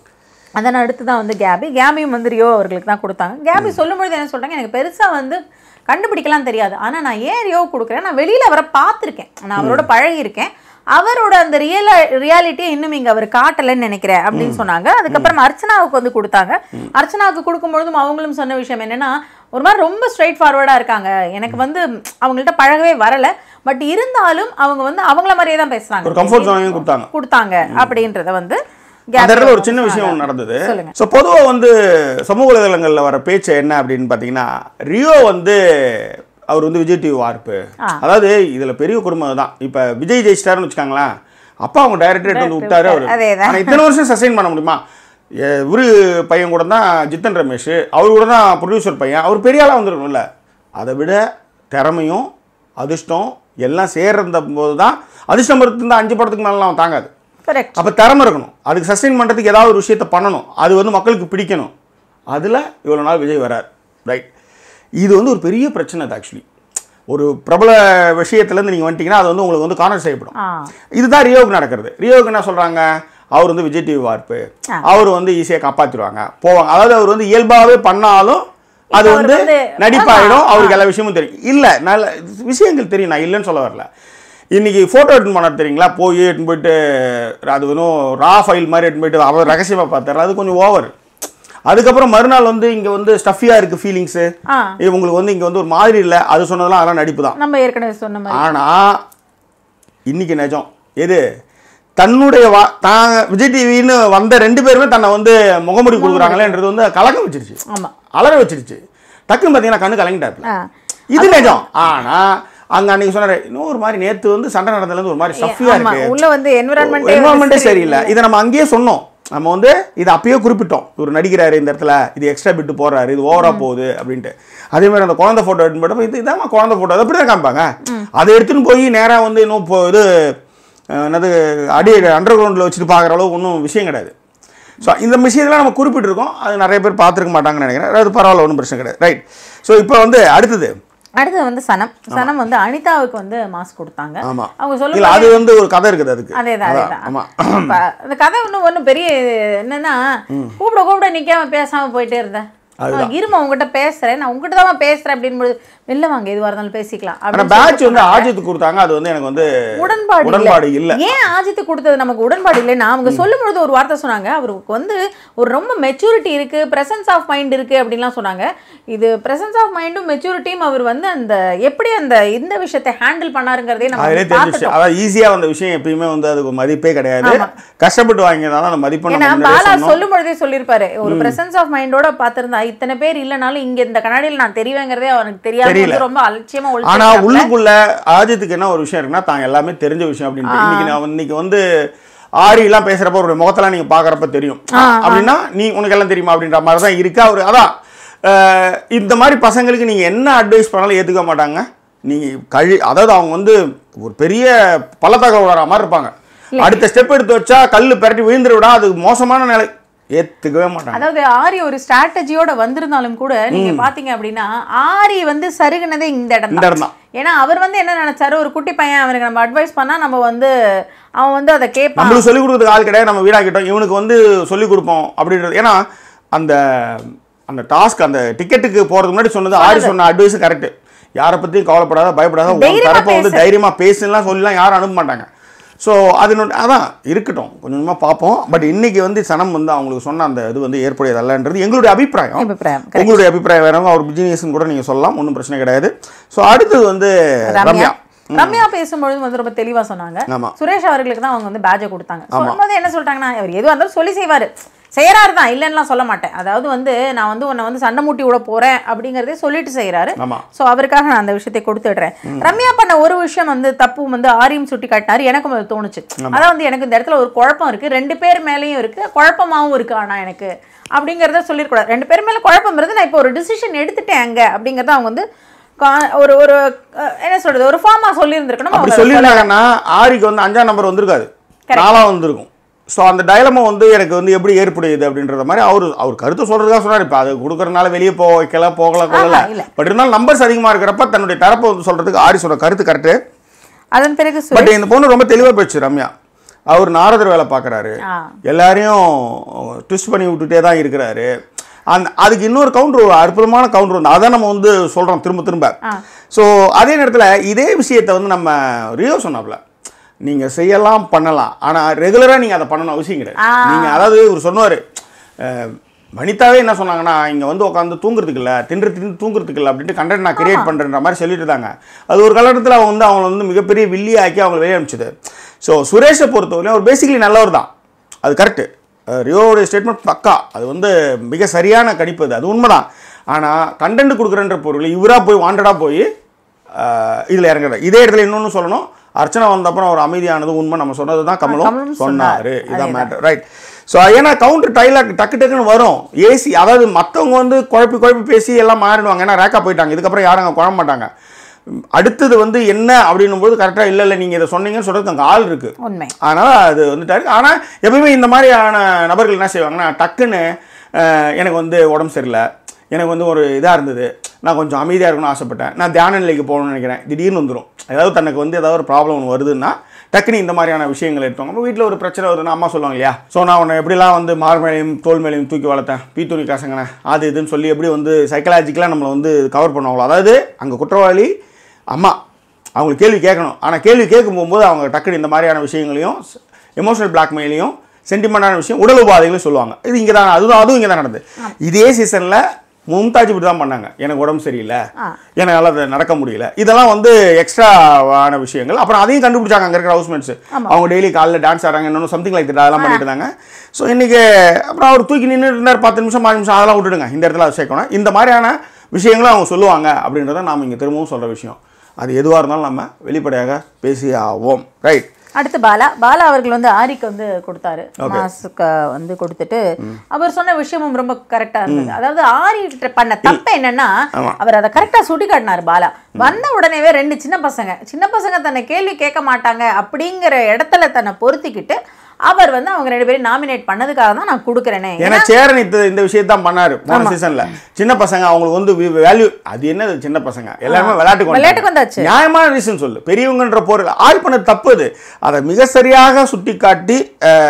அதன் அடுத்து தான் வந்து கேபி கேபியும் வந்து ரியோ அவர்களுக்கு தான் கொடுத்தாங்க கேபி சொல்லும்பொழுது என்ன சொல்றாங்க எனக்கு பெருசாக வந்து கண்டுபிடிக்கலாம் தெரியாது ஆனால் நான் ஏன் ரியோ கொடுக்குறேன் நான் வெளியில் அவரை பார்த்துருக்கேன் நான் அவரோட பழகியிருக்கேன் அவரோட அந்த ரியல ரியாலிட்டியை இன்னும் இங்கே அவர் காட்டலைன்னு நினைக்கிறேன் அப்படின்னு சொன்னாங்க அதுக்கப்புறம் அர்ச்சனாவுக்கு வந்து கொடுத்தாங்க அர்ச்சனாவுக்கு கொடுக்கும்பொழுதும் அவங்களும் சொன்ன விஷயம் என்னன்னா ஒரு மாதிரி ரொம்ப ஸ்ட்ரைட் ஃபார்வர்டாக இருக்காங்க எனக்கு வந்து அவங்கள்ட்ட பழகவே வரல பட் இருந்தாலும் அவங்க வந்து அவங்கள மாதிரியே தான் பேசுறாங்க ஒரு கம்ஃபர்ட் ஜோனையும் கொடுத்தாங்க கொடுத்தாங்க அப்படின்றத வந்து அந்த இடத்துல ஒரு சின்ன விஷயம் ஒண்ணு நடந்தது சொல்லுங்க. ஸோ பொதுவாக வந்து சமூக வலைதளங்களில் வர பேச்சு என்ன அப்படின்னு பார்த்தீங்கன்னா ரியோ வந்து அவர் வந்து விஜய் டிவி வார்ப்பு ஆ. அதாவது இதில் பெரிய குடும்பம் தான் இப்போ விஜய் ஜெயிச்சிட்டாருன்னு வச்சுக்காங்களேன் அப்பா அவங்க டைரக்டரேட் வந்து விட்டாரு அவர் அதேதான். ஆனால் இத்தனை வருஷம் சஸ்டைன் பண்ண முடியுமா எ- இவரு பையன் கூட தான் ஜித்தன் ரமேஷ் அவர் கூட தான் ப்ரொடியூசர் பையன் அவர் பெரிய ஆளாக வந்துருக்கணும்ல அதை விட திறமையும் அதிர்ஷ்டம் எல்லாம் சேர்ந்த போது தான் அதிர்ஷ்டம் இருந்தால் அஞ்சு படத்துக்கு மேலாம் அவன் தாங்காது கரெக்ட் அப்போ திறமை இருக்கணும் அதுக்கு சஸ்டெயின் பண்ணுறதுக்கு ஏதாவது ஒரு விஷயத்த பண்ணணும் அது வந்து மக்களுக்கு பிடிக்கணும் அதில் இவ்வளோ நாள் விஜய் வரார் ரைட் இது வந்து ஒரு பெரிய பிரச்சனை அது ஆக்சுவலி ஒரு பிரபல விஷயத்துலேருந்து நீங்கள் வந்துட்டீங்கன்னா அது வந்து உங்களுக்கு வந்து கார்னர் செய்யப்படும் ஆ இதுதான் ரியோவுக்கு நடக்கிறது ரியோவுக்கு என்ன சொல்கிறாங்க அவர் வந்து விஜய் டிவி வார்ப்பு அவர் வந்து ஈஸியாக காப்பாற்றிடுவாங்க போவாங்க அதாவது அவர் வந்து இயல்பாகவே பண்ணாலும் அது இப்ப வந்து அவருக்கு வந்து- நடிப்பாயிடும் ஆமா. அவருக்கு எல்லா விஷயமும் தெரியும் இல்லை நல்ல விஷயங்கள் தெரியும் நான் இல்லைன்னு சொல்ல வரல இன்னைக்கு ஃபோட்டோ எடுத்து போனார் தெரியுங்களா போய் எடுத்துன்னு போயிட்டு அது வெறும் ரா ஃபைல் மாதிரி எடுத்துன்னு போயிட்டு அவர் ரகசியமாக பார்த்தாரு அது கொஞ்சம் ஓவர் அதுக்கப்புறம் மறுநாள் வந்து இங்கே வந்து ஸ்டஃபியாக இருக்குது ஃபீலிங்ஸு ஆ இவங்களுக்கு வந்து இங்கே வந்து ஒரு மாதிரி இல்லை அது சொன்னதெல்லாம் அதெல்லாம் நடிப்பு தான் நம்ம ஏற்கனவே சொன்ன மாதிரி ஆனால் இன்னைக்கு நிஜம் எது தன்னுடைய வா தான் விஜய் டிவின்னு வந்த ரெண்டு பேருமே தன்னை வந்து முகமுடி கொடுக்குறாங்களேன்றது வந்து கலக்கம் வச்சிருச்சு ஆமா அலற வச்சிருச்சு டக்குன்னு பார்த்தீங்கன்னா கண்ணு கலங்கிட்டாப்ல ஆ இது நிஜம் ஆனால் அங்கே அன்னைக்கு சொன்னாரு இன்னும் ஒரு மாதிரி நேற்று வந்து சண்டை நடந்ததுலேருந்து ஒரு மாதிரி ஸ்டஃபியாக ஆமா இருக்கு உள்ள வந்து என்விரான்மெண்ட் என்வரன்மெண்ட்டே சரியில்லை இதை நம்ம அங்கேயே சொன்னோம் நம்ம வந்து இதை அப்பயே குறிப்பிட்டோம் இவர் நடிக்கிறாரு இந்த இடத்துல இது எக்ஸ்ட்ரா பிட்டு போடுறாரு இது ஓவரா போகுது அப்படின்ட்டு அதே மாதிரி அந்த குழந்தை ஃபோட்டோ எடுத்து போட்டப்ப இது இதாம்மா குழந்தை ஃபோட்டோ அதை அப்படி தான் காமிப்பாங்க அதை எடுத்துன்னு போய் நேராக வந்து இன்னும் இப்போ இது அஹ், என்னது அடி அண்டர் கிரவுண்டில் வச்சுட்டு பார்க்குற அளவுக்கு ஒன்றும் விஷயம் கிடையாது ஸோ இந்த விஷயத்தெல்லாம் நம்ம குறிப்பிட்டிருக்கோம் அது நிறைய பேர் பார்த்துருக்க மாட்டாங்கன்னு நினைக்கிறேன் அது பரவாயில்ல ஒன்றும் பிரச்சனை கிடையாது ரைட் ஸோ இப்போ வந்து அடுத்தது அடுத்து வந்து சனம் சனம் வந்து அனிதாவுக்கு வந்து மாஸ்க் கொடுத்தாங்க ஆமா. அவங்க இல்லை சொல்லுங்க அது வந்து ஒரு கதை இருக்குது அதுக்கு அதேதான் அதான், அதேதான் ஆமா இப்ப அந்த கதை ஒன்றும் ஒன்றும் பெரிய என்னன்னா கூப்பிட கூப்பிட நிக்காம பேசாம போயிட்டே இருந்தேன் அவன் இருமா உங்ககிட்ட பேசுறேன் நான் உங்ககிட்ட தான் பேசுறேன் அப்படின்னு வெளில வாங்க எதுவாக இருந்தாலும் பேசிக்கலாம் ஆனால் அப்படின்னு பேட்ச் வந்து ஆஜித் கொடுத்தாங்க அது வந்து எனக்கு வந்து உடன்பாடு இல்ல. உடன்பாடு இல்லை ஏன் ஆஜித்து கொடுத்தது நமக்கு உடன்பாடு இல்லைன்னா அவங்க சொல்லும் பொழுது ஒரு வார்த்தை சொன்னாங்க அவருக்கு வந்து ஒரு ரொம்ப மெச்சூரிட்டி இருக்கு பிரசன்ஸ் ஆஃப் மைண்ட் இருக்கு அப்படின்லாம் சொன்னாங்க இது பிரசன்ஸ் ஆஃப் மைண்டும் மெச்சூரிட்டியும் அவர் வந்து அந்த எப்படி அந்த இந்த விஷயத்தை ஹேண்டில் பண்ணாருங்கிறதே நம்ம அதிலே வந்து தெரிஞ்சிச்சு பார்த்துட்டோம் அதாவது ஈஸியாக வந்த விஷயம் எப்பயுமே வந்து அதுக்கு மதிப்பே கிடையாது ஆமா. கஷ்டப்பட்டு வாங்கியதால அந்த மதிப்பு ஏன்னா நம்ம முன்னாடியே பாலா சொன்னோம். சொல்லும் பொழுதே சொல்லியிருப்பாரு ஒரு பிரசன்ஸ் ஆஃப் மைண்டோட பார்த்திருந்தா இத்தனை பேர் இல்லைனாலும் இங்க இந்த கண்ணாடியில் நான் தெரிவேங்கிறதே அவனுக்கு தெரியாது தெரியல. வந்து ரொம்ப அலட்சியமா ஆனா ஒழிச்சு உள்ளுக்குள்ள ஆஜித்துக்கு என்ன ஒரு விஷயம் இருக்குன்னா தான் எல்லாமே தெரிஞ்ச விஷயம் அப்படின்ட்டு இன்னைக்கு நான் இன்னைக்கு வந்து ஆரி எல்லாம் பேசுறப்ப ஒரு முகத்தெல்லாம் நீங்க பாக்குறப்ப தெரியும் அப்படின்னா நீ உனக்கு எல்லாம் தெரியுமா அப்படின்ற மாதிரி தான் இருக்கு அவரு அதான் அஹ், இந்த மாதிரி பசங்களுக்கு நீங்க என்ன அட்வைஸ் பண்ணாலும் ஏத்துக்க மாட்டாங்க நீங்க கழி அதாவது அவங்க வந்து ஒரு பெரிய பள்ளத்தகவல் வர மாதிரி இருப்பாங்க அடுத்த ஸ்டெப் எடுத்து வச்சா கல்லு பிரட்டி விழுந்துட விட அது மோசமான நிலை ஏத்துக்கவே மாட்டாங்க அதாவது ஆரி ஒரு ஸ்ட்ராட்டஜியோட வந்திருந்தாலும் கூட நீங்க பாத்தீங்க அப்படின்னா ஆரி வந்து சருகுனதே இந்த இடம் இந்த இடம் தான் ஏன்னா அவர் வந்து என்ன நினைச்சாரு ஒரு குட்டி பையன் அவனுக்கு நம்ம அட்வைஸ் பண்ணா நம்ம வந்து அவன் வந்து அதை கேட்பான் நம்மளுக்கு சொல்லிக் கொடுக்குறதுக்கு ஆள் கிடையாது நம்ம வீடாக்கிட்டோம் இவனுக்கு வந்து சொல்லிக் கொடுப்போம் அப்படின்றது ஏன்னா அந்த அந்த டாஸ்க் அந்த டிக்கெட்டுக்கு போறதுக்கு முன்னாடி சொன்னது ஆரி சொன்ன அட்வைஸ் கரெக்ட் யாரை பத்தியும் கவலைப்படாத பயப்படாத உன் தைரியமா தரப்பை வந்து தைரியமா பேசுலாம் சொல்லலாம் யாரும் அனுப்ப மாட்டாங்க ஸோ அது நொ- அதான் இருக்கட்டும் கொஞ்சம் கொஞ்சமாக பார்ப்போம் பட் இன்னைக்கு வந்து சனம் வந்து அவங்களுக்கு சொன்ன அந்த இது வந்து ஏற்புடையதல்லன்றது எங்களுடைய அபிப்பிராயம் அபிப்பிராயம் உங்களுடைய அபிப்பிராயம் வேறவங்க அவர் பிஜினியஸ்னு கூட நீங்கள் சொல்லலாம் ஒன்றும் பிரச்சனை கிடையாது ஸோ அடுத்தது வந்து ரம்யா ரம்யா ரம்யா பேசும்பொழுது வந்து ரொம்ப தெளிவா சொன்னாங்க ஆமா. சுரேஷ் அவர்களுக்கு தான் அவங்க வந்து பேட்சை கொடுத்தாங்க சொல்லும்போது என்ன சொல்லிட்டாங்கன்னா அவர் எதுவாக இருந்தாலும் சொல்லி செய்வாரு செய்யறாரு தான் இல்லைன்னுலாம் சொல்ல மாட்டேன் அதாவது வந்து நான் வந்து உன்னை வந்து சண்டை மூட்டி விட போறேன் அப்படிங்கறதே சொல்லிட்டு செய்யறாரு ஆமா ஸோ அவருக்காக நான் அந்த விஷயத்தை கொடுத்துடுறேன் ரம்யா பண்ண ஒரு விஷயம் வந்து தப்பு வந்து ஆரியம் சுட்டி காட்டினாரு எனக்கும் அது தோணுச்சு அதான் வந்து எனக்கு இந்த இடத்துல ஒரு குழப்பம் இருக்கு ரெண்டு பேர் மேலேயும் இருக்கு குழப்பமாவும் இருக்கு ஆனா எனக்கு அப்படிங்கிறத சொல்லிடக்கூடாது ரெண்டு பேர் மேல குழப்பம் இருந்து நான் இப்போ ஒரு டிசிஷன் எடுத்துட்டேன் அங்க அப்படிங்கறத அவங்க வந்து கா- ஒரு ஒரு அஹ், என்ன சொல்றது ஒரு ஃபார்மா சொல்லியிருந்திருக்கணும் அப்படி அவங்க அதை சொல்லியிருந்தாங்கன்னா ஆரிக்கு வந்து அஞ்சாம் நம்பர் வந்திருக்காது நாலா வந்திருக்கும் ஸோ அந்த டைலமா வந்து எனக்கு வந்து எப்படி ஏற்புடையது அப்படின்றத மாதிரி அவர் அவர் கருத்து சொல்றதுக்காக சொன்னார் இப்போ அது கொடுக்கறதுனால வெளியே போக வைக்கல போகல கொள்ளல ஆஹா, இல்ல. பட் இருந்தாலும் நம்பர்ஸ் அதிகமாக இருக்கிறப்ப தன்னுடைய தரப்பை வந்து சொல்றதுக்கு ஆரி சொல்ற கருத்து கரெக்டு அதன் பிறகு சுரேஷ் பட் இந்த பொண்ணு ரொம்ப தெளிவாக போயிடுச்சு ரம்யா அவர் நாரதர் வேலை பார்க்குறாரு ஆ எல்லாரையும் ட்விஸ்ட் பண்ணி விட்டுட்டே தான் இருக்கிறாரு அந்த அதுக்கு இன்னொரு கவுண்டர் ஒரு அற்புதமான கவுண்டர் வந்து அதை நம்ம வந்து சொல்கிறோம் திரும்ப திரும்ப ஆ. ஸோ அதே நேரத்தில் இதே விஷயத்தை வந்து நம்ம ரியோ சொன்னாப்ல நீங்கள் செய்யலாம் பண்ணலாம் ஆனால் ரெகுலராக நீங்கள் அதை பண்ணணும் அவசியம் கிடையாது ஆ. நீங்கள் அதாவது இவர் சொன்னார் வனிதாவே என்ன சொன்னாங்கன்னா இங்கே வந்து உட்காந்து தூங்குறதுக்கு இல்லை தின்று தின்று தூங்குறதுக்கு இல்லை அப்படின்ட்டு கண்டென்ட் நான் கிரியேட் பண்ணுறேன்ற மாதிரி சொல்லிட்டு இருந்தாங்க அது ஒரு காலகட்டத்தில் அவங்க வந்து அவங்கள வந்து மிகப்பெரிய வில்லி ஆக்கி அவங்களை வெளியே அனுப்பிச்சது ஸோ சுரேஷை பொறுத்தவரையும் அவர் பேசிக்கலி நல்லவர் தான் அது கரெக்டு ரியோவுடைய ஸ்டேட்மெண்ட் பக்கா அது வந்து மிக சரியான கணிப்பு அது அது உண்மைதான் ஆனால் கண்டென்ட் கொடுக்குறன்ற பொருள் இவராக போய் வாண்டடாக போய் இதில் இறங்குறாரு இதே இடத்துல இன்னொன்று சொல்லணும் அர்ச்சனை வந்த அப்புறம் அவர் அமைதியானது உண்மை நம்ம சொன்னது தான் கமலும் கமலும் சொன்னார் சொன்னார். இதான் மேட்டர் ரைட் ஸோ ஏன்னா கவுண்டர் டைலாக் டக்கு டக்குன்னு வரும் ஏசி அதாவது மற்றவங்க வந்து குழப்பி குழப்பி பேசி எல்லாம் மாறிடுவாங்க ஏன்னா ரேக்கா போயிட்டாங்க இதுக்கப்புறம் யாரும் அங்கே குழம்ப மாட்டாங்க உம், அடுத்தது வந்து என்ன அப்படின்னும் போது கரெக்டாக இல்லை இல்லை நீங்கள் இதை சொன்னீங்கன்னு சொல்கிறதுக்கு அங்கே ஆள் இருக்குது உண்மை அதனால் அது வந்துட்டாரு ஆனால் எப்பவுமே இந்த மாதிரியான நபர்கள் என்ன செய்வாங்கன்னா டக்குன்னு அஹ், எனக்கு வந்து உடம்பு சரியில்லை எனக்கு வந்து ஒரு இதாக இருந்தது நான் கொஞ்சம் அமைதியாக இருக்கணும்னு ஆசைப்பட்டேன் நான் தியான நிலைக்கு போகணும்னு நினைக்கிறேன் திடீர்னு வந்துடும் ஏதாவது தனக்கு வந்து ஏதாவது ஒரு ப்ராப்ளம் ஒன்று வருதுன்னா டக்குனு இந்த மாதிரியான விஷயங்கள் எடுத்தோம் நம்ம வீட்டில் ஒரு பிரச்சனை வருதுன்னா அம்மா சொல்லுவாங்க இல்லையா ஸோ நான் உன்னை எப்படிலாம் வந்து மார் மேலையும் தோல் மேலையும் தூக்கி வளர்த்தேன் பீத்துணி காசங்கினேன் அது இதுன்னு சொல்லி எப்படி வந்து சைக்கலாஜிக்கலாக நம்மளை வந்து கவர் பண்ணுவாங்களோ அதாவது அங்கே குற்றவாளி அம்மா அவங்களுக்கு கேள்வி கேட்கணும் ஆனால் கேள்வி கேட்கும் போகும்போது அவங்க டக்குனு இந்த மாதிரியான விஷயங்களையும் எமோஷனல் பிளாக்மெயிலையும் சென்டிமெண்டான விஷயம் உடல் உபாதைகளையும் சொல்லுவான இது இங்கே தான் அதுவும் அதுவும் இங்கே தான் நடந்தது இதே சீசனில் மும்தாஜ் இப்படி தான் பண்ணாங்க எனக்கு உடம்பு சரியில்லை ஆ. என்னால் அதை நடக்க முடியல இதெல்லாம் வந்து எக்ஸ்ட்ராவான விஷயங்கள் அப்புறம் அதையும் கண்டுபிடிச்சாங்க அங்கே இருக்கிற ஹவுஸ்மேட்ஸ் அவங்க டெய்லி காலைல டான்ஸ் ஆடுறாங்க இன்னொன்று சம்திங் லைக் அதெல்லாம் பண்ணிட்டு இருந்தாங்க ஸோ இன்னைக்கு அப்புறம் அவர் தூக்கி நின்று இருந்தார் பத்து நிமிஷம் பாஞ்சு நிமிஷம் அதெல்லாம் விட்டுடுங்க இந்த இடத்துல அதை சேர்க்கணும் இந்த மாதிரியான விஷயங்களும் அவங்க சொல்லுவாங்க அப்படின்றத நாம் இங்கே திரும்பவும் சொல்கிற விஷயம் அது எதுவாக இருந்தாலும் நம்ம வெளிப்படையாக பேசி ஆவோம் ரைட் அடுத்து பாலா பாலா அவர்கள் வந்து ஆரிக்கு வந்து கொடுத்தாரு மாசுக்கு வந்து கொடுத்துட்டு அவர் சொன்ன விஷயமும் ரொம்ப கரெக்டா இருந்தது அதாவது ஆரி கிட்ட பண்ண தப்பு என்னன்னா ஆமா. அவர் அதை கரெக்டா சுட்டி காட்டினார் பாலா வந்த உடனேவே ரெண்டு சின்ன பசங்க சின்ன பசங்க தன்னை கேள்வி கேட்க மாட்டாங்க அப்படிங்கிற இடத்துல தன்னை பொருத்திக்கிட்டு அவர் வந்து அவங்க ரெண்டு பேரும் நாமினேட் பண்ணதுக்காக தான் நான் கொடுக்குறேனே ஏன்னா சேரன் இந்த இந்த விஷயத்தை தான் பண்ணாரு போன சீசன்ல சின்ன பசங்க அவங்களுக்கு வந்து வேல்யூ அது என்னது சின்ன பசங்க எல்லாருமே விளையாட்டுக்கு விளையாட்டுக்கு வந்தாங்க. வந்தாச்சு. நியாயமான ரீசன் சொல்லு பெரியவங்கன்ற பொருள் ஆள் பண்ணது தப்பு அது அதை மிக சரியாக சுட்டி காட்டி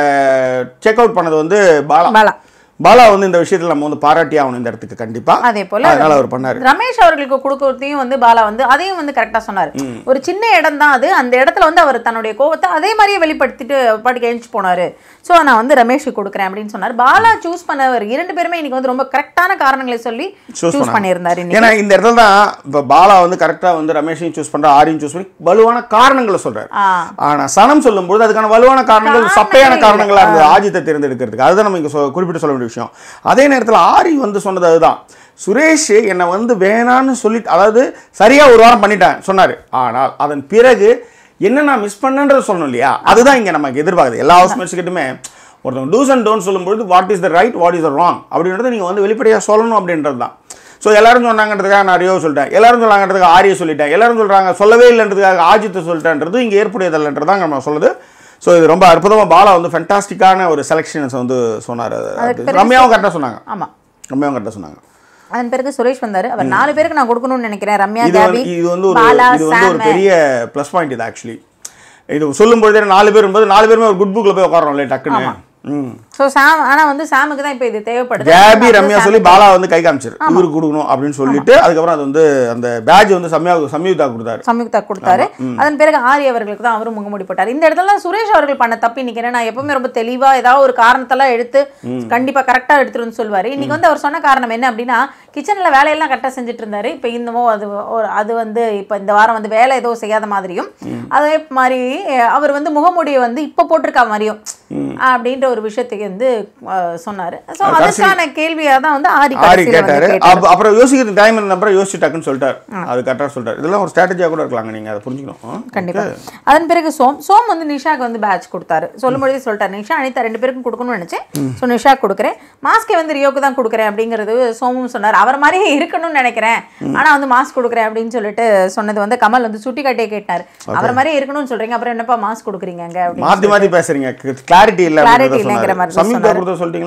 செக் அவுட் பண்ணது வந்து பாலா பாலா பாலா வந்து இந்த விஷயத்துல நம்ம வந்து பாராட்டி ஆகணும் இந்த இடத்துக்கு கண்டிப்பா அதே போல அதனால அவர் பண்ணாரு ரமேஷ் அவர்களுக்கு கொடுக்கறதையும் வந்து பாலா வந்து அதையும் வந்து கரெக்டா சொன்னாரு ஒரு சின்ன இடம் தான் அது அந்த இடத்துல வந்து அவர் தன்னுடைய கோவத்தை அதே மாதிரியே வெளிப்படுத்திட்டு பாட்டுக்கு எழுந்து போனாரு ஸோ நான் வந்து ரமேஷுக்கு கொடுக்குறேன் அப்படின்னு சொன்னார் பாலா சூஸ் பண்ணவர் இரண்டு பேருமே இன்னைக்கு வந்து ரொம்ப கரெக்டான காரணங்களை சொல்லி Choose சூஸ் பண்ணாங்க. பண்ணியிருந்தாரு இன்னைக்கு ஏன்னா இந்த இடத்துல தான் இப்போ பாலா வந்து கரெக்டா வந்து ரமேஷையும் சூஸ் பண்ற ஆரியும் சூஸ் பண்ணி வலுவான காரணங்களை சொல்றாரு ஆ ஆனா சனம் சொல்லும்போது அதுக்கான வலுவான காரணங்கள் காரணங்களே சப்பையான இல்ல. காரணங்களா இருந்தது ஆஜித்தை தேர்ந்தெடுக்கிறதுக்கு அதுதான் நம்ம இங்க சொ- குறிப்பிட்டு சொல்ல வேண்டிய விஷயம் அதே நேரத்துல ஆரி வந்து சொன்னது அதுதான் சுரேஷ் என்னை வந்து வேணான்னு சொல்லிட்டு அதாவது சரியா ஒரு வாரம் பண்ணிட்டேன் சொன்னாரு ஆனால் அதன் பிறகு என்ன நான் மிஸ் பண்ணேன்றத சொல்லணும் இல்லையா அதுதான் இங்க நமக்கு எதிர்பார்க்குது எல்லா ஹவுஸ்மேட்ஸ் கிட்டுமே ஒருத்தவங்க டூஸ் அண்ட் டோன்ட் சொல்லும்போது what is the right what is the wrong அப்படின்றத நீங்க வந்து வெளிப்படையாக சொல்லணும் அப்படின்றது தான் ஸோ எல்லாரும் சொன்னாங்கன்றதுக்காக நான் ரியோ சொல்லிட்டேன் எல்லாரும் சொன்னாங்கன்றதுக்காக ஆரிய சொல்லிட்டேன் எல்லாரும் சொல்றாங்க சொல்லவே இல்லைன்றதுக்காக ஆஜித்தை சொல்லிட்டேன்றது இங்கே ஏற்புடையதில்லைன்றது தான் நம்ம சொல்லுது ஸோ இது ரொம்ப அற்புதமாக பாலா வந்து ஃபென்டாஸ்டிக்கான ஒரு செலெக்ஷன்ஸ் வந்து சொன்னார் பிறகு ரம்யாவும் கரெக்டாக சொன்னாங்க ஆமா ரம்யாவும் கரெக்டாக சொன்னாங்க அதன் பிறகு சுரேஷ் வந்தாரு அவர் நாலு பேருக்கு நான் கொடுக்கணும்னு நினைக்கிறேன் ரம்யா இது கேபி வந்து இது வந்து ஒரு பாலா இது வந்து ஒரு சாம் பெரிய ப்ளஸ் பாயிண்ட் இது ஆக்சுவலி இது சொல்லும்பொழுதே நாலு பேர் போது நாலு பேருமே ஒரு குட் புக்கில் போய் உட்காரோம் இல்லையா டக்குன்னு ம் ஸோ சாம் ஆனா வந்து சாமுக்கு தான் இப்போ இது தேவைப்படுது கேபி அதனால ரம்யா சாம் சொல்லி பாலா வந்து கை காமிச்சிரு இவருக்கு கொடுக்கணும் அப்படின்னு சொல்லிட்டு அதுக்கப்புறம் அது வந்து அந்த பேட்ச் வந்து சம்யா சம்யுக்தா கொடுத்தாரு சம்யுக்தா கொடுத்தாரு அதன் பிறகு ஆரி அவர்களுக்கு தான் அவரும் முகமூடி போட்டார் இந்த இடத்துல சுரேஷ் அவர்கள் பண்ண தப்பி நிக்கிறேன் நான் எப்பவுமே ரொம்ப தெளிவா ஏதாவது ஒரு காரணத்தெல்லாம் எடுத்து கண்டிப்பா கரெக்டா எடுத்துருன்னு சொல்லுவாரு இன்னைக்கு வந்து அவர் சொன்ன காரணம் என்ன அப்படின்னா கிச்சன்ல வேலையெல்லாம் கரெக்டாக செஞ்சுட்டு இருந்தாரு இப்போ இன்னமோ அது ஒரு அது வந்து இப்போ இந்த வாரம் வந்து வேலை ஏதோ செய்யாத மாதிரியும் அதே மாதிரி அஹ், அவர் வந்து முகமூடியை வந்து இப்போ போட்டிருக்க மாதிரியும் அப்படின்ற ஒரு விஷயத்துக்கு வந்து அஹ், சொன்னாரு ஸோ அதுக்கான கேள்வியா தான் வந்து ஆரி ஆரி கடைசியில வந்து கேட்டாரு கேட்டாரு. அப்ப- அப்புறம் யோசிக்கிறது டைம் இருந்த அப்புறம் யோசிச்சு டக்குன்னு சொல்லிட்டாரு அது கரெக்டாக சொல்லிட்டாரு இதெல்லாம் ஒரு ஸ்ட்ராட்டஜியாக கூட இருக்கலாங்க நீங்க அதை புரிஞ்சுக்கணும் ஆ? கண்டிப்பா அதன் பிறகு சோம் சோம் வந்து நிஷாக்கு வந்து பேட்ச் கொடுத்தாரு சொல்லும்பொழுதே சொல்லிட்டாரு நிஷா அனிதா ரெண்டு பேருக்கும் கொடுக்கணும்னு நினைச்சேன் ஸோ நிஷா கொடுக்குறேன் மாஸ்கே வந்து ரியோக்கு தான் கொடுக்குறேன் அப்படிங்கிறது சோமும் சொன்னார் அவர் மாதிரியே இருக்கணும்னு நினைக்கிறேன் ஆனா வந்து மாஸ்க் கொடுக்குறேன் அப்படின்னு சொல்லிட்டு சொன்னது வந்து கமல் வந்து சுட்டி காட்டியே கேட்டார் அவர் மாதிரியே இருக்கணும்னு சொல்றீங்க அப்புறம் என்னப்பா மாஸ்க் கொடுக்குறீங்க அங்க அப்படின்னு மாத்தி மாத்தி பேசுறீங்க கிளாரிட்டி இல்ல Clarity இல்லைங்கிற மாதிரி தான் சமீப சொன்னாரு. கொடுத்த சொல்லிட்டீங்களா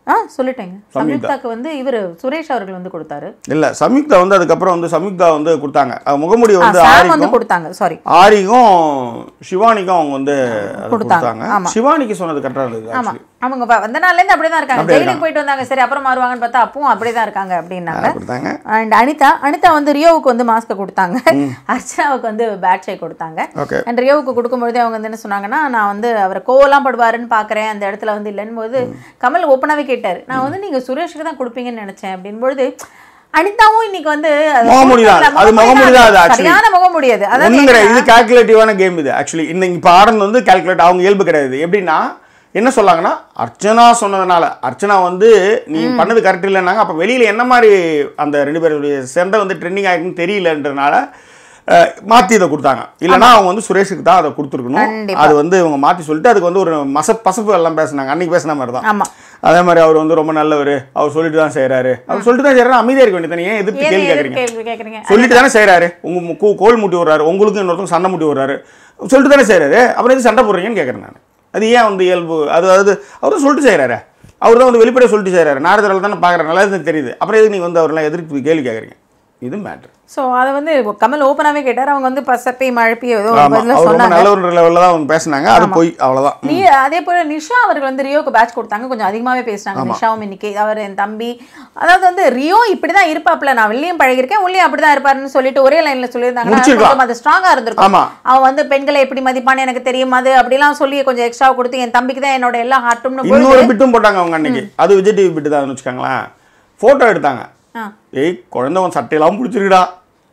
ஆ சொல்லிட்டேங்க சம்யுக்தாக்கு வந்து இவர் சுரேஷ் அவர்கள் வந்து கொடுத்தாரு இல்ல சம்யுக்தா வந்து அதுக்கப்புறம் வந்து சம்யுக்தா வந்து கொடுத்தாங்க அஹ் முகமுடி ஆ, வந்து சாம் ஆரிக்கும் வந்து கொடுத்தாங்க சாரி ஆரிக்கும் சிவானிக்கும் அவங்க வந்து அது கொடுத்தாங்க, கொடுத்தாங்க சிவானிக்கு சொன்னது கரெக்டாக இருந்தது ஆமா actually. அவங்க வ- வந்த நாள்ல இருந்து அப்படியே தான் இருக்காங்க ஜெயிலுக்கு போயிட்டு வந்தாங்க சரி அப்புறம் மாறுவாங்கன்னு பார்த்தா அப்பவும் அப்படியே தான் இருக்காங்க அப்படின்னாங்க அதை கொடுத்தாங்க அண்ட் அனிதா அனிதா வந்து ரியோவுக்கு வந்து மாஸ்க்கை கொடுத்தாங்க அர்ச்சனாவுக்கு வந்து பேட்சை கொடுத்தாங்க ஓகே அண்ட் ரியோவுக்கு கொடுக்கும்பொழுதே அவங்க வந்து என்ன சொன்னாங்கன்னா நான் வந்து அவர் கோவலாம் படுவாருன்னு பார்க்குறேன் அந்த இடத்துல வந்து இல்லைன்னு போது கமல் ஓப்பனாகவே கேட்டார் நான் வந்து நீங்கள் சுரேஷுக்கு தான் கொடுப்பீங்கன்னு நினச்சேன் அப்படின் பொழுது அனிதாவும் இன்னைக்கு வந்து அது முகமூடி தான். கொடுக்கல. அது முகமூடி தான் அது actually. சரியான முகமூடியது அதாவது ஒன்றும் கிடையாது இது கால்குலேட்டிவான கேம் இது ஆக்சுவலி இன்னைக்கு இப்போ ஆடுறது வந்து கால்குலேட் அவங்க இயல்பு கிடையாது எப்படின்னா என்ன சொல்லாங்கன்னா அர்ச்சனா சொன்னதுனால அர்ச்சனா வந்து நீ பண்ணது கரெக்ட் இல்லைன்னாங்க அப்போ வெளியில் என்ன மாதிரி அந்த ரெண்டு பேருடைய சண்டை வந்து ட்ரெண்டிங் ஆகிருக்குன்னு தெரியலன்றனால அஹ், மாத்தி இதை கொடுத்தாங்க இல்லைன்னா அவங்க வந்து சுரேஷுக்கு தான் அதை கொடுத்துருக்கணும் கண்டிப்பா. அது வந்து இவங்க மாற்றி சொல்லிட்டு அதுக்கு வந்து ஒரு மச பசப்பு எல்லாம் பேசுனாங்க அன்னைக்கு பேசின மாதிரி தான் ஆமா அதே மாதிரி அவர் வந்து ரொம்ப நல்லவர் அவர் சொல்லிட்டு தான் செய்றாரு அவர் சொல்லிட்டு தான் செய்யறாரு அமைதியா இருக்க வேண்டியது ஏன் எதிர்த்து ஏன் கேள்வி எதுக்கு கேட்குறீங்க கேள்வி கேட்குறீங்க சொல்லிட்டு தானே செய்றாரு உங்க மு- கூ- கோல் முட்டி விடுறாரு உங்களுக்கும் இன்னொருத்தங்க சண்டை முட்டி விடுறாரு சொல்லிட்டு தானே செய்றாரு அப்புறம் எது சண்டை போடுறீங்கன்னு கேட்குறேன் நான் அது ஏன் வந்து இயல்பு அது அதாவது அவர் தான் சொல்லிட்டு செய்றாரு அவர் தான் வந்து வெளிப்படையாக சொல்லிட்டு செய்றாரு நாரதரில் தானே பார்க்குறேன் நல்லா தெரியுது அப்புறம் எதுக்கு நீங்கள் வந்து அவரெல்லாம் எதிர்த்து கேள்வி கேட்குறீங்க இது மேட்ரு ஸோ அதை வந்து கமல் ஓப்பனாகவே கேட்டார் அவங்க வந்து பசப்பை மழப்பி ஏதோ ஒரு ஆமாம் பதில அவர் ரொம்ப சொன்னாங்க நல்ல ஒரு லெவலில் தான் அவங்க பேசுனாங்க அது போய் அவ்வளோதான் நீ அதே போல நிஷா அவர்கள் வந்து ரியோக்கு பேட்ச் கொடுத்தாங்க கொஞ்சம் அதிகமாவே பேசினாங்க நிஷாவும் இன்னைக்கு அவர் என் தம்பி அதாவது வந்து ரியோ இப்படிதான் இருப்பாப்ல நான் வெளியும் பழகிருக்கேன் உள்ளே அப்படிதான் இருப்பாருன்னு சொல்லிட்டு ஒரே லைன்ல சொல்லியிருந்தாங்கன்னா முடிச்சிருக்கலாம். கொஞ்சம் அது ஸ்ட்ராங்கா இருந்திருக்கும் ஆமா. அவன் வந்து பெண்களை எப்படி மதிப்பான்னு எனக்கு தெரியும் அது அப்படிலாம் சொல்லி கொஞ்சம் எக்ஸ்ட்ரா கொடுத்து என் தம்பிக்கு தான் என்னோட எல்லா ஹார்ட்டும்னு இன்னொரு பிட்டும் போட்டாங்க அவங்க அன்னைக்கு அது விஜய் டிவி பிட்டு தான் வச்சுக்கோங்களேன் ஃபோட்டோ எடுத்தாங்க ஆ ஏய் குழந்தை உன் சட்டையெல்லாம் பிடிச்சிருக்குடா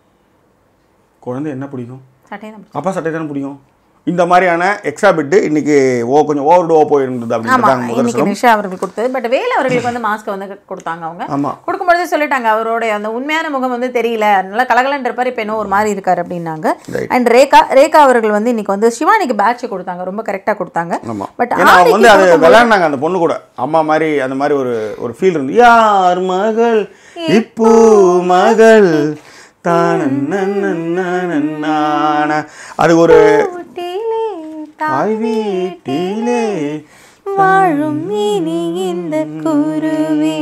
குழந்தை என்ன பிடிக்கும் சட்டை தான் அப்பா சட்டை தானே பிடிக்கும் இந்த மாதிரியான எக்ஸ்ட்ரா பிட்டு இன்னைக்கு ஓ கொஞ்சம் ஓவர் டோ போயிருந்தது ஆமா அப்படின்னு முதல் இன்னைக்கு நிஷா அவர்கள் கொடுத்தது பட் வேலு அவர்களுக்கு வந்து மாஸ்க் வந்து கொடுத்தாங்க அவங்க ஆமா கொடுக்கும்பொழுது சொல்லிட்டாங்க அவருடைய அந்த உண்மையான முகம் வந்து தெரியல நல்லா கலகலன்னு இருப்பார் இப்போ என்ன ஒரு மாதிரி இருக்காரு அப்படின்னாங்க Right. அண்ட் ரேகா ரேகா அவர்கள் வந்து இன்னைக்கு வந்து சிவானிக்கு பேட்ச் கொடுத்தாங்க ரொம்ப கரெக்டாக கொடுத்தாங்க ஆமா பட் ஏன்னா அவங்க வந்து அது விளையாடினாங்க அந்த பொண்ணு கூட அம்மா மாதிரி அந்த மாதிரி ஒரு ஒரு ஃபீல் இருந்து யார் மகள் இப்போ மகள் தான அது ஒரு தாய் வீட்டிலே வாழும் இனி இந்த குருவே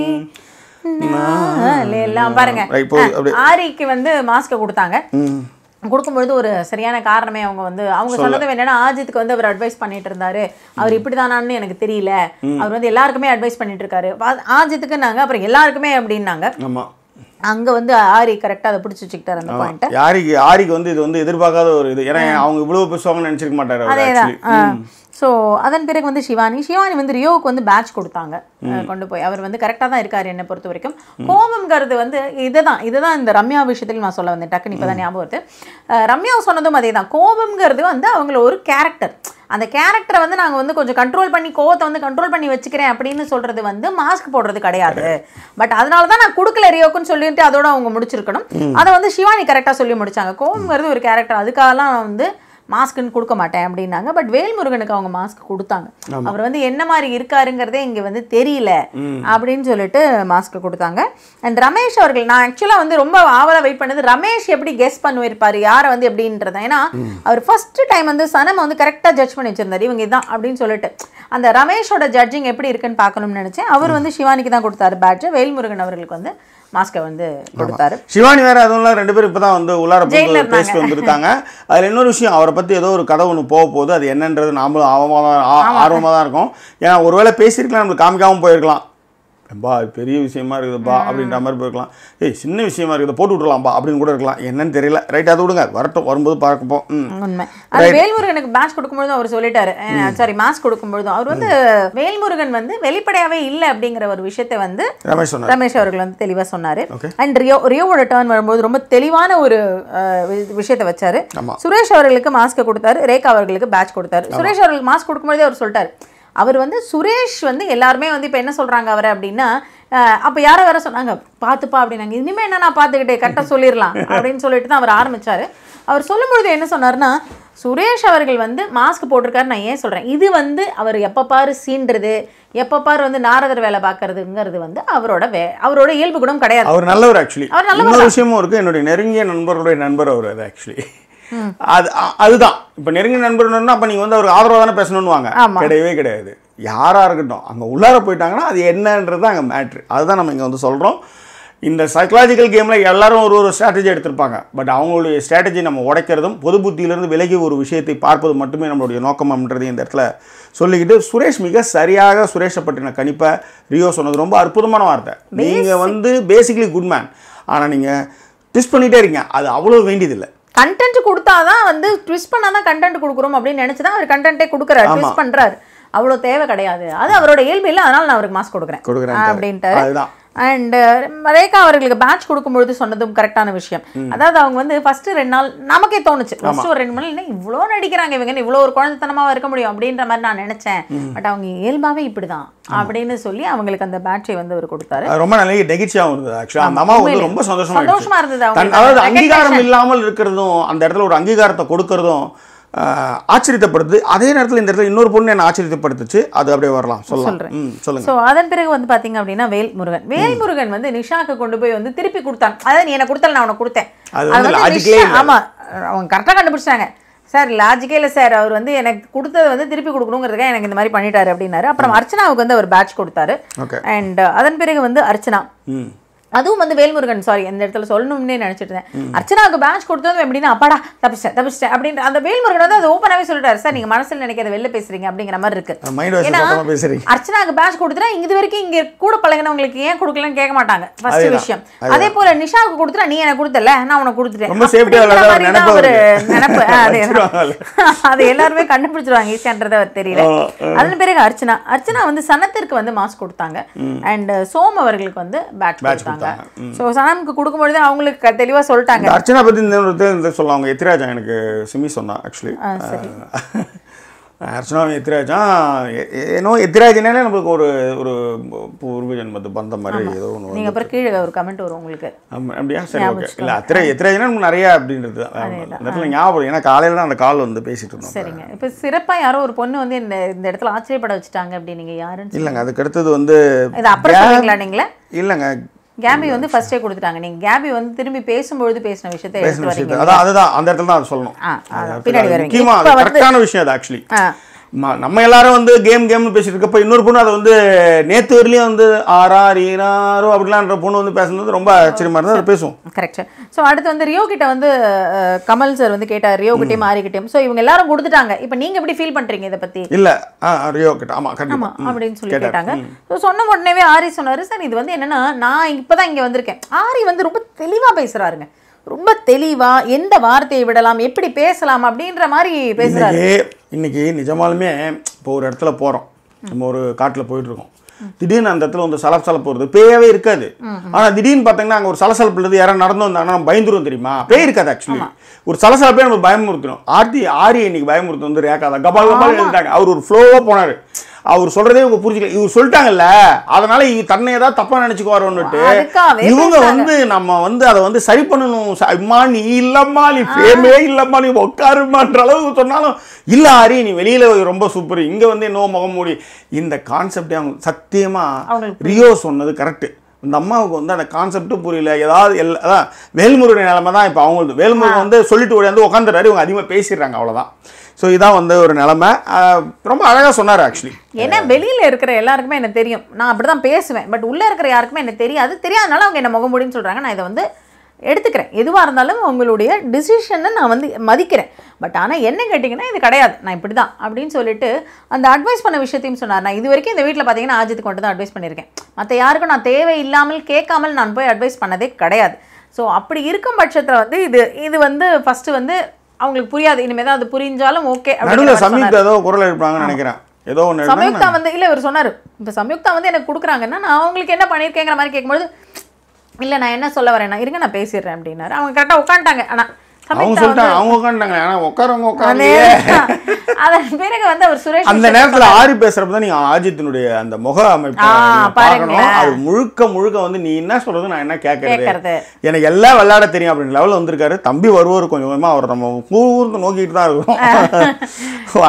நாள் எல்லாம் பாருங்க Right, இப்போ அப்படியே ஆரிக்கு வந்து மாஸ்க் கொடுத்தாங்க ம் கொடுக்கும்பொழுது ஒரு சரியான காரணமே அவங்க வந்து அவங்க சொன்னது என்னன்னா ஆஜித்துக்கு வந்து அவர் அட்வைஸ் பண்ணிட்டு இருந்தாரு அவர் இப்படிதானான்னு எனக்கு தெரியல அவர் வந்து எல்லாருக்குமே அட்வைஸ் பண்ணிட்டு இருக்காரு வா- ஆஜித்துக்கு நாங்க அப்புறம் எல்லாருக்குமே அப்படின்னாங்க ஆமா அங்க வந்து ஆரி கரெக்டா அதை பிடிச்சி வச்சுக்கிட்டாரு அந்த பாயிண்ட் யாருக்கு ஆரிக்கு வந்து இது வந்து எதிர்பார்க்காத ஒரு இது ஏன்னா அவங்க இவ்வளவு பேசுவாங்கன்னு நினைச்சிருக்க மாட்டாரு அவர் அதேதான் ஆக்சுவலி ஸோ அதன் பிறகு வந்து சிவானி சிவானி வந்து ரியோவுக்கு வந்து பேட்ச் கொடுத்தாங்க அஹ் கொண்டு போய் அவர் வந்து கரெக்டாக தான் இருக்காரு என்னை பொறுத்த வரைக்கும் கோபம்ங்கிறது வந்து இதுதான் இதுதான் இந்த ரம்யா விஷயத்தில் நான் சொல்ல வந்தேன் டக்குன்னு இப்போ தான் ஞாபகம் வருது அஹ் ரம்யா சொன்னதும் அதே தான் கோபம்ங்கிறது வந்து அவங்கள ஒரு கேரக்டர் அந்த கேரக்டரை வந்து நாங்கள் வந்து கொஞ்சம் கண்ட்ரோல் பண்ணி கோவத்தை வந்து கண்ட்ரோல் பண்ணி வச்சுக்கிறேன் அப்படின்னு சொல்றது வந்து மாஸ்க் போடுறது கிடையாது பட் அதனால தான் நான் கொடுக்கல ரியோக்குன்னு சொல்லிட்டு அதோட அவங்க முடிச்சிருக்கணும் அதை வந்து சிவானி கரெக்டாக சொல்லி முடிச்சாங்க கோபம்ங்கிறது ஒரு கேரக்டர் அதுக்காகலாம் நான் வந்து மாஸ்க்குன்னு கொடுக்க மாட்டேன் அப்படின்னாங்க பட் வேல்முருகனுக்கு அவங்க மாஸ்க் கொடுத்தாங்க அவர் வந்து என்ன மாதிரி இருக்காருங்கிறதே இங்கே வந்து தெரியல அப்படின்னு சொல்லிட்டு மாஸ்க் கொடுத்தாங்க அண்ட் ரமேஷ் அவர்கள் நான் ஆக்சுவலாக வந்து ரொம்ப ஆவலாக வெயிட் பண்ணது ரமேஷ் எப்படி கெஸ் பண்ணுவிருப்பாரு யாரை வந்து எப்படின்றத ஏன்னா அவர் ஃபர்ஸ்ட் டைம் வந்து சனம் வந்து கரெக்டாக ஜட்ஜ் பண்ணி வச்சிருந்தாரு இவங்க இதான் அப்படின்னு சொல்லிட்டு அந்த ரமேஷோட ஜட்ஜிங் எப்படி இருக்குன்னு பார்க்கணும்னு நினைச்சேன் அவர் வந்து சிவானிக்கு தான் கொடுத்தாரு பேட்ச் வேல்முருகன் அவர்களுக்கு வந்து மாஸ்கை வந்து கொடுத்தாரு சிவானி வேற அதுவும் ரெண்டு பேரும் இப்பதான் வந்து உள்ளார ஜெயில்ல போய் பேசிட்டு வந்திருக்காங்க அதுல இன்னொரு விஷயம் அவரை பத்தி ஏதோ ஒரு கதை ஒன்று போக போகுது அது என்னன்றது நாமளும் ஆர்வமா தான் ஆ- ஆர்வமா தான் இருக்கும் ஏன்னா ஒருவேளை பேசியிருக்கலாம் நம்மளுக்கு காமிக்காம போயிருக்கலாம் பா இது பெரிய விஷயமா இருக்குதுப்பா அப்படின்ற மாதிரி போயிருக்கலாம் ஏய் சின்ன விஷயமா இருக்குது போட்டு விட்டுலாம்ப்பா அப்படின்னு கூட இருக்கலாம் என்னன்னு தெரியல ரைட் அது விடுங்க வரட்டும் வரும்போது பார்க்கப்போம் ம் உண்மை அது வேல்முருகனுக்கு பேட்ச் கொடுக்கும்போது அவர் சொல்லிட்டாரு சாரி மாஸ்க் கொடுக்கும்பொழுதும் அவர் வந்து வேல்முருகன் வந்து வெளிப்படையாவே இல்லை அப்படிங்கிற ஒரு விஷயத்தை வந்து ரமேஷ் சொன்னார் ரமேஷ் அவர்கள் வந்து தெளிவா சொன்னாரு Okay. அண்ட் ரியோ ரியோவோட டர்ன் வரும்போது ரொம்ப தெளிவான ஒரு அஹ், வி- விஷயத்தை வச்சாரு ஆமா சுரேஷ் அவர்களுக்கு மாஸ்க் கொடுத்தாரு ரேகா அவர்களுக்கு பேட்ச் கொடுத்தாரு சுரேஷ் அவர்களுக்கு மாஸ்க் கொடுக்கும்போதே அவர் சொல்லிட்டாரு அவர் வந்து சுரேஷ் வந்து எல்லாருமே வந்து இப்போ என்ன சொல்றாங்க அவரை அப்படின்னா அஹ், அப்ப யாரோ வேற சொன்னாங்க பார்த்துப்பா அப்படின்னாங்க இனிமே என்ன நான் பார்த்துக்கிட்டே கரெக்டாக சொல்லிடலாம் அப்படின்னு சொல்லிட்டு தான் அவர் ஆரம்பிச்சாரு அவர் சொல்லும்பொழுது என்ன சொன்னார்னா சுரேஷ் அவர்கள் வந்து மாஸ்க் போட்டிருக்காரு நான் ஏன் சொல்றேன் இது வந்து அவர் எப்போ பாரு சீன்றது எப்போ பாரு வந்து நாரதர் வேலை பார்க்கறதுங்கிறது வந்து அவரோட வே அவரோட இயல்பு குணம் கிடையாது அவர் நல்லவர் ஆக்சுவலி அவர் நல்லவர் இன்னொரு விஷயமும் இருக்கு என்னுடைய நெருங்கிய நண்பருடைய நண்பர் அவர் அது ஆக்சுவலி அது அ- அதுதான் இப்போ நெருங்கிய நண்பர்னா அப்போ நீங்கள் வந்து அவர் ஆதரவாக தானே பேசணும்னு வாங்க ஆமா. கிடையவே கிடையாது யாராக இருக்கட்டும் அங்கே உள்ளார போயிட்டாங்கன்னா அது என்னன்றது தான் அங்கே மேட்ரு அதுதான் நம்ம இங்கே வந்து சொல்கிறோம் இந்த சைக்கலாஜிக்கல் கேமில் எல்லாரும் ஒரு ஒரு ஸ்ட்ராட்டஜி எடுத்திருப்பாங்க பட் அவங்களுடைய ஸ்ட்ராட்டஜி நம்ம உடைக்கிறதும் பொது புத்தியிலிருந்து விலகி ஒரு விஷயத்தை பார்ப்பது மட்டுமே நம்மளுடைய நோக்கம்ன்றது இந்த இடத்துல சொல்லிக்கிட்டு சுரேஷ் மிக சரியாக சுரேஷை பற்றின கணிப்பை ரியோ சொன்னது ரொம்ப அற்புதமான வார்த்தை நீங்கள் வந்து பேசிக்கலி குட் மேன் ஆனால் நீங்கள் ட்விஸ்ட் பண்ணிகிட்டே இருக்கீங்க அது அவ்வளோ வேண்டியதில்லை கண்டென்ட் கொடுத்தாதான் வந்து ட்விஸ்ட் பண்ணாதான் கண்டென்ட் கொடுக்குறோம் அப்படின்னு நினைச்சு தான் அவர் கண்டென்ட்டே கொடுக்குறாரு ட்விஸ்ட் பண்றாரு அவ்வளோ தேவை கிடையாது அது அவரோட இயல்பு இல்லை அதனால நான் அவருக்கு மாஸ்க் கொடுக்குறேன் கொடுக்குறேன் அப்படின்ட்டு அதுதான் அண்ட் ரேகா அவர்களுக்கு பேட்ச் கொடுக்கும்பொழுது சொன்னதும் கரெக்டான விஷயம் அதாவது அவங்க வந்து ஃபர்ஸ்ட் ரெண்டு நாள் நமக்கே தோணுச்சு ஃபர்ஸ்ட் ஒரு ரெண்டு மணி என்ன இவ்வளோ நடிக்கிறாங்க இவங்க இவ்வளோ ஒரு குழந்தைத்தனமா இருக்க முடியும் அப்படின்ற மாதிரி நான் நினைச்சேன் பட் அவங்க இயல்பாவே இப்படிதான் அப்படின்னு சொல்லி அவங்களுக்கு அந்த பேட்சை வந்து அவர் கொடுத்தாரு அது ரொம்ப நல்ல நெகிழ்ச்சியாகவும் இருந்தது ஆக்சுவலாக அந்த அம்மா வந்து ரொம்ப சந்தோஷமா சந்தோஷமா இருந்தது தன் அவங்களுக்கு அதாவது அந்த அங்கீகாரம் இல்லாமல் இருக்கிறதும் அந்த இடத்துல ஒரு அங்கீகாரத்தை கொடுக்கறதும் ஆஹ், ஆச்சரியத்தைப்படுத்து அதே நேரத்தில் இந்த இடத்துல இன்னொரு பொண்ணு என்ன ஆச்சரியத்தைப்படுத்துச்சு அது அப்படியே வரலாம் சொல்லலாம் ம் சொல்லுங்க ஸோ அதன் பிறகு வந்து பாத்தீங்க அப்படின்னா வேல்முருகன் வேல்முருகன் வந்து நிஷாக்கு கொண்டு போய் வந்து திருப்பி கொடுத்தாங்க அதாவது நீ எனக்கு கொடுத்தல நான் உனக்கு கொடுத்தேன் அது அது வந்து வந்து லாஜிக்கே நிஷா- ஆமா அவங்க கரெக்டாக கண்டுபிடிச்சாங்க சார் லாஜிக்கே இல்லை சார் அவர் வந்து எனக்கு கொடுத்தது வந்து திருப்பி கொடுக்கணுங்கிறதுக்காக எனக்கு இந்த மாதிரி பண்ணிட்டாரு அப்படின்னாரு அப்புறம் அர்ச்சனாவுக்கு வந்து அவர் பேட்ச் கொடுத்தாரு ஓகே அண்ட் அதன் பிறகு வந்து அர்ச்சனா ம் அதுவும் வந்து வேல்முருகன் சாரி இந்த இடத்துல சொல்லணும்னே நினைச்சிட்டு இருந்தேன் அர்ச்சனாவுக்கு பேட்ச் கொடுத்ததும் எப்படின்னா அப்பாடா தப்பிச்சிட்டேன் தப்பிச்சிட்டேன் அப்படின்ற அந்த வேல்முருகன் வந்து அது ஓப்பனாகவே சொல்லிட்டாரு சார் நீங்க மனசுல நினைக்கிறத வெளில பேசுறீங்க அப்படிங்கிற மாதிரி இருக்கு மைண்ட் வாய்ஸ் ஏன்னா, சத்தமாக பேசுறீங்க அர்ச்சனாக்கு பேட்ச் கொடுத்துட்டா இது வரைக்கும் இங்க கூட பழகினவங்களுக்கு ஏன் கொடுக்கலன்னு கேட்க மாட்டாங்க ஃபர்ஸ்ட் அதேதான், விஷயம் அதே போல நிஷாவுக்கு கொடுத்துட்டா நீ எனக்கு கொடுத்தல நான் உனக்கு கொடுத்துட்டேன் ரொம்ப safety ஆ அப்படிங்கிற விளையாட மாதிரி தான் நினைப்பு ஒரு அவருக்கு. நினைப்பு ஆ, அதே வச்சிருவாங்கல்ல. அது எல்லாருமே கண்டுபிடிச்சிருவாங்க ஈஸியான்றது அவர் தெரியல அதன் பிறகு அர்ச்சனா அர்ச்சனா வந்து சனத்திற்கு வந்து மாஸ்க் கொடுத்தாங்க அண்ட் சோம் அவர்களுக்கு வந்து பேட்ச் கொடுத்தாங்க ஸோ சனமுக்கு கொடுக்கும்பொழுது அவங்களுக்கு க- தெளிவா சொல்லிட்டாங்க இந்த அர்ச்சனா பற்றி இந்த ஒரு இது இந்த சொல்லலாம் அவங்க எத்திராஜா எனக்கு சிமி சொன்னா ஆக்சுவலி ஆ, சரி அர்ச்சனாவும் எத்திராஜா ஏ- ஏனோ எத்திராஜனாலே நம்மளுக்கு ஒரு ஒரு பூர்வ ஜென்மத்து பந்த மாதிரி ஏதோ ஒன்று நீங்க அப்புறம் கீழே ஒரு கமெண்ட் வரும் உங்களுக்கு ஆமா, அப்படியா சரி ஓகே இல்லை அத்திரை எத்திராஜனா நமக்கு நிறைய அப்படின்றது தான். அந்த இடத்துல ஞாபகம் ஏன்னா காலையில் தான் அந்த கால் வந்து பேசிட்டு இருந்தோம் சரிங்க இப்போ சிறப்பா யாரோ ஒரு பொண்ணு வந்து இந்த இந்த இடத்துல ஆச்சரியப்பட வச்சுட்டாங்க அப்படி நீங்க யாருன்னு இல்லைங்க அதுக்கு அடுத்தது வந்து இது அப்புறம் சொல்றீங்களா நீங்களே இல்லைங்க கேபி வந்து ஃபர்ஸ்டே கொடுத்துட்டாங்க நீங்க கேபி வந்து திரும்பி பேசும்பொழுது பேசின விஷயத்தை எடுத்து பேசின வரீங்க விஷயத்தை அதான் அதுதான் அந்த இடத்துல தான் அது சொல்லணும் ஆ, ஆ, அது பின்னாடி அது வருவீங்க. முக்கியமா இப்ப அது வந்து- கரெக்டான விஷயம் அது ஆக்சுவலி ஆ நம்ம எல்லாரும் வந்து கேம் கேம்னு பேசிட்டு இருக்கப்ப இன்னொரு பொண்ணு அதை வந்து நேத்து வரலையும் வந்து ஆறார் ஈராரோ அப்படிலான்ற பொண்ணு வந்து பேசுனது ரொம்ப ஆச்சரியமா இருந்தது அது பேசும் கரெக்ட் ஸோ அடுத்து வந்து ரியோ கிட்ட வந்து அஹ், கமல் சார் வந்து கேட்டார் ரியோ கிட்டே மாறிக்கிட்டேயும் ஸோ இவங்க எல்லாரும் கொடுத்துட்டாங்க இப்போ நீங்க எப்படி ஃபீல் பண்றீங்க இதை பத்தி இல்ல ஆ ரியோ கிட்ட ஆமா கண்டிப்பா ஆமா அப்படின்னு சொல்லி கேட்டாங்க ஸோ சொன்ன உடனே ஆரி சொன்னாரு சார் இது வந்து என்னன்னா நான் இப்பதான் இங்க வந்திருக்கேன் ஆரி வந்து ரொம்ப தெளிவா பேசுறாருங்க ரொம்ப தெளிவா எந்த வார்த்தையை விடலாம் எப்படி பேசலாம் அப்படின்ற மாதிரி பேசுறாரு இன்னைக்கு இன்னைக்கு நிஜமாலுமே இப்போ ஒரு இடத்துல போறோம் நம்ம ஒரு காட்டுல போயிட்டு இருக்கோம் திடீர்னு அந்த இடத்துல வந்து சலசலப்பு வருது பேயவே இருக்காது ஆனா திடீர்னு பார்த்தீங்கன்னா அங்க ஒரு சலசலப்பு இருந்து யாரும் நடந்து வந்தாங்கன்னா நம்ம பயந்துரும் தெரியுமா பேய் இருக்காது ஆக்சுவலி ஒரு சலசலப்பே நம்ம பயமுறுத்தணும் ஆர்த்தி ஆரி இன்னைக்கு பயமுறுத்து வந்து ரேக்கா தான் கபால் கபால் எழுதிட்டாங்க அவர் ஒரு ஃப்ளோவாக போனாரு அவர் சொல்றதே இவங்க புரிஞ்சுக்கல இவர் சொல்லிட்டாங்கல்ல அதனால இவ தன்னை ஏதாவது தப்பா நினைச்சுக்குவாரோன்னுட்டு அதுக்காகவே இவங்க வந்து நம்ம வந்து அதை வந்து சரி பண்ணணும் ச- அம்மா நீ இல்லம்மா நீ ஃபேமே இல்லம்மா நீ உட்காருமான்ற அளவுக்கு சொன்னாலும் இல்ல ஆரி நீ வெளியில ரொம்ப சூப்பர் இங்க வந்து என்னவோ முகம் மூடி இந்த கான்செப்டே அவங்க சத்தியமா அவங்களுக்கு ரியோ சொன்னது கரெக்ட் இந்த அம்மாவுக்கு வந்து அந்த கான்செப்டும் புரியல ஏதாவது எல்லா அதான் வேல்முருகன் நிலைமை தான் இப்போ அவங்களுக்கு வேல்முருகன் வந்து சொல்லிட்டு ஓடியாந்து உட்காந்துறாரு இவங்க அதிகமாக பேசிடுறாங்க அவ்வளவுதான் ஸோ இதான் வந்து ஒரு நிலைமை ஆஹ் ரொம்ப அழகா சொன்னார் ஆக்சுவலி ஏன்னா வெளியில இருக்கிற எல்லாருக்குமே எனக்கு தெரியும் நான் அப்படிதான் பேசுவேன் பட் உள்ள இருக்கிற யாருக்குமே எனக்கு தெரியாது தெரியாதனால அவங்க என்ன முகமூடின்னு சொல்றாங்க நான் இதை வந்து எடுத்துக்கிறேன் எதுவாக இருந்தாலும் உங்களுடைய டிசிஷனை நான் வந்து மதிக்கிறேன் பட் ஆனால் என்ன கேட்டிங்கன்னா இது கிடையாது நான் இப்படி தான் அப்படின்னு சொல்லிட்டு அந்த அட்வைஸ் பண்ண விஷயத்தையும் சொன்னார் நான் இது வரைக்கும் இந்த வீட்டில் பார்த்தீங்கன்னா ஆஜித்துக்கு மட்டும் தான் அட்வைஸ் பண்ணியிருக்கேன் மற்ற யாருக்கும் நான் தேவை இல்லாமல் கேட்காமல் நான் போய் அட்வைஸ் பண்ணதே கிடையாது ஸோ அப்படி இருக்கும் பட்சத்தில் வந்து இது இது வந்து ஃபஸ்ட்டு வந்து அவங்களுக்கு புரியாது இனிமேல் தான் அது புரிஞ்சாலும் ஓகே நடுவில் சமீப ஏதோ குரல் எழுப்பாங்கன்னு நினைக்கிறேன் ஏதோ ஒன்று சம்யுக்தா வந்து இல்ல இவர் சொன்னாரு இப்ப சம்யுக்தா வந்து எனக்கு கொடுக்குறாங்கன்னா நான் அவங்களுக்கு என்ன பண்ணியிருக்கேங்கிற மாதிரி கேட்கும்போது இல்ல நான் என்ன சொல்ல வரேன்னா இருங்க நான் பேசிடுறேன் அப்படின்னாரு அவங்க கரெக்டா உட்காந்துட்டாங்க ஆனா அவங்க சம்யுக்தா வந்து சொல்லிட்டாங்க அவங்க உட்காந்துட்டாங்க ஆனா உட்காரவங்க அதே உட்காந்து அதன் பிறகு வந்து அவர் சுரேஷ் அந்த நேரத்துல ஆரி பேசுறப்ப தான் நீங்க ஆஜித்தினுடைய அந்த முக அமைப்பு ஆ, நீங்க பார்க்கணும் பாருங்களேன். அது முழுக்க முழுக்க வந்து நீ என்ன சொல்றது நான் என்ன கேட்கறது கேட்கறது எனக்கு எல்லாம் விளையாட தெரியும் அப்படின்னு லெவலில் வந்திருக்காரு தம்பி வருவார் கொஞ்சம் கொஞ்சமா அவர் நம்ம கூர்ந்து நோக்கிட்டு தான் இருக்கிறோம் வாங்க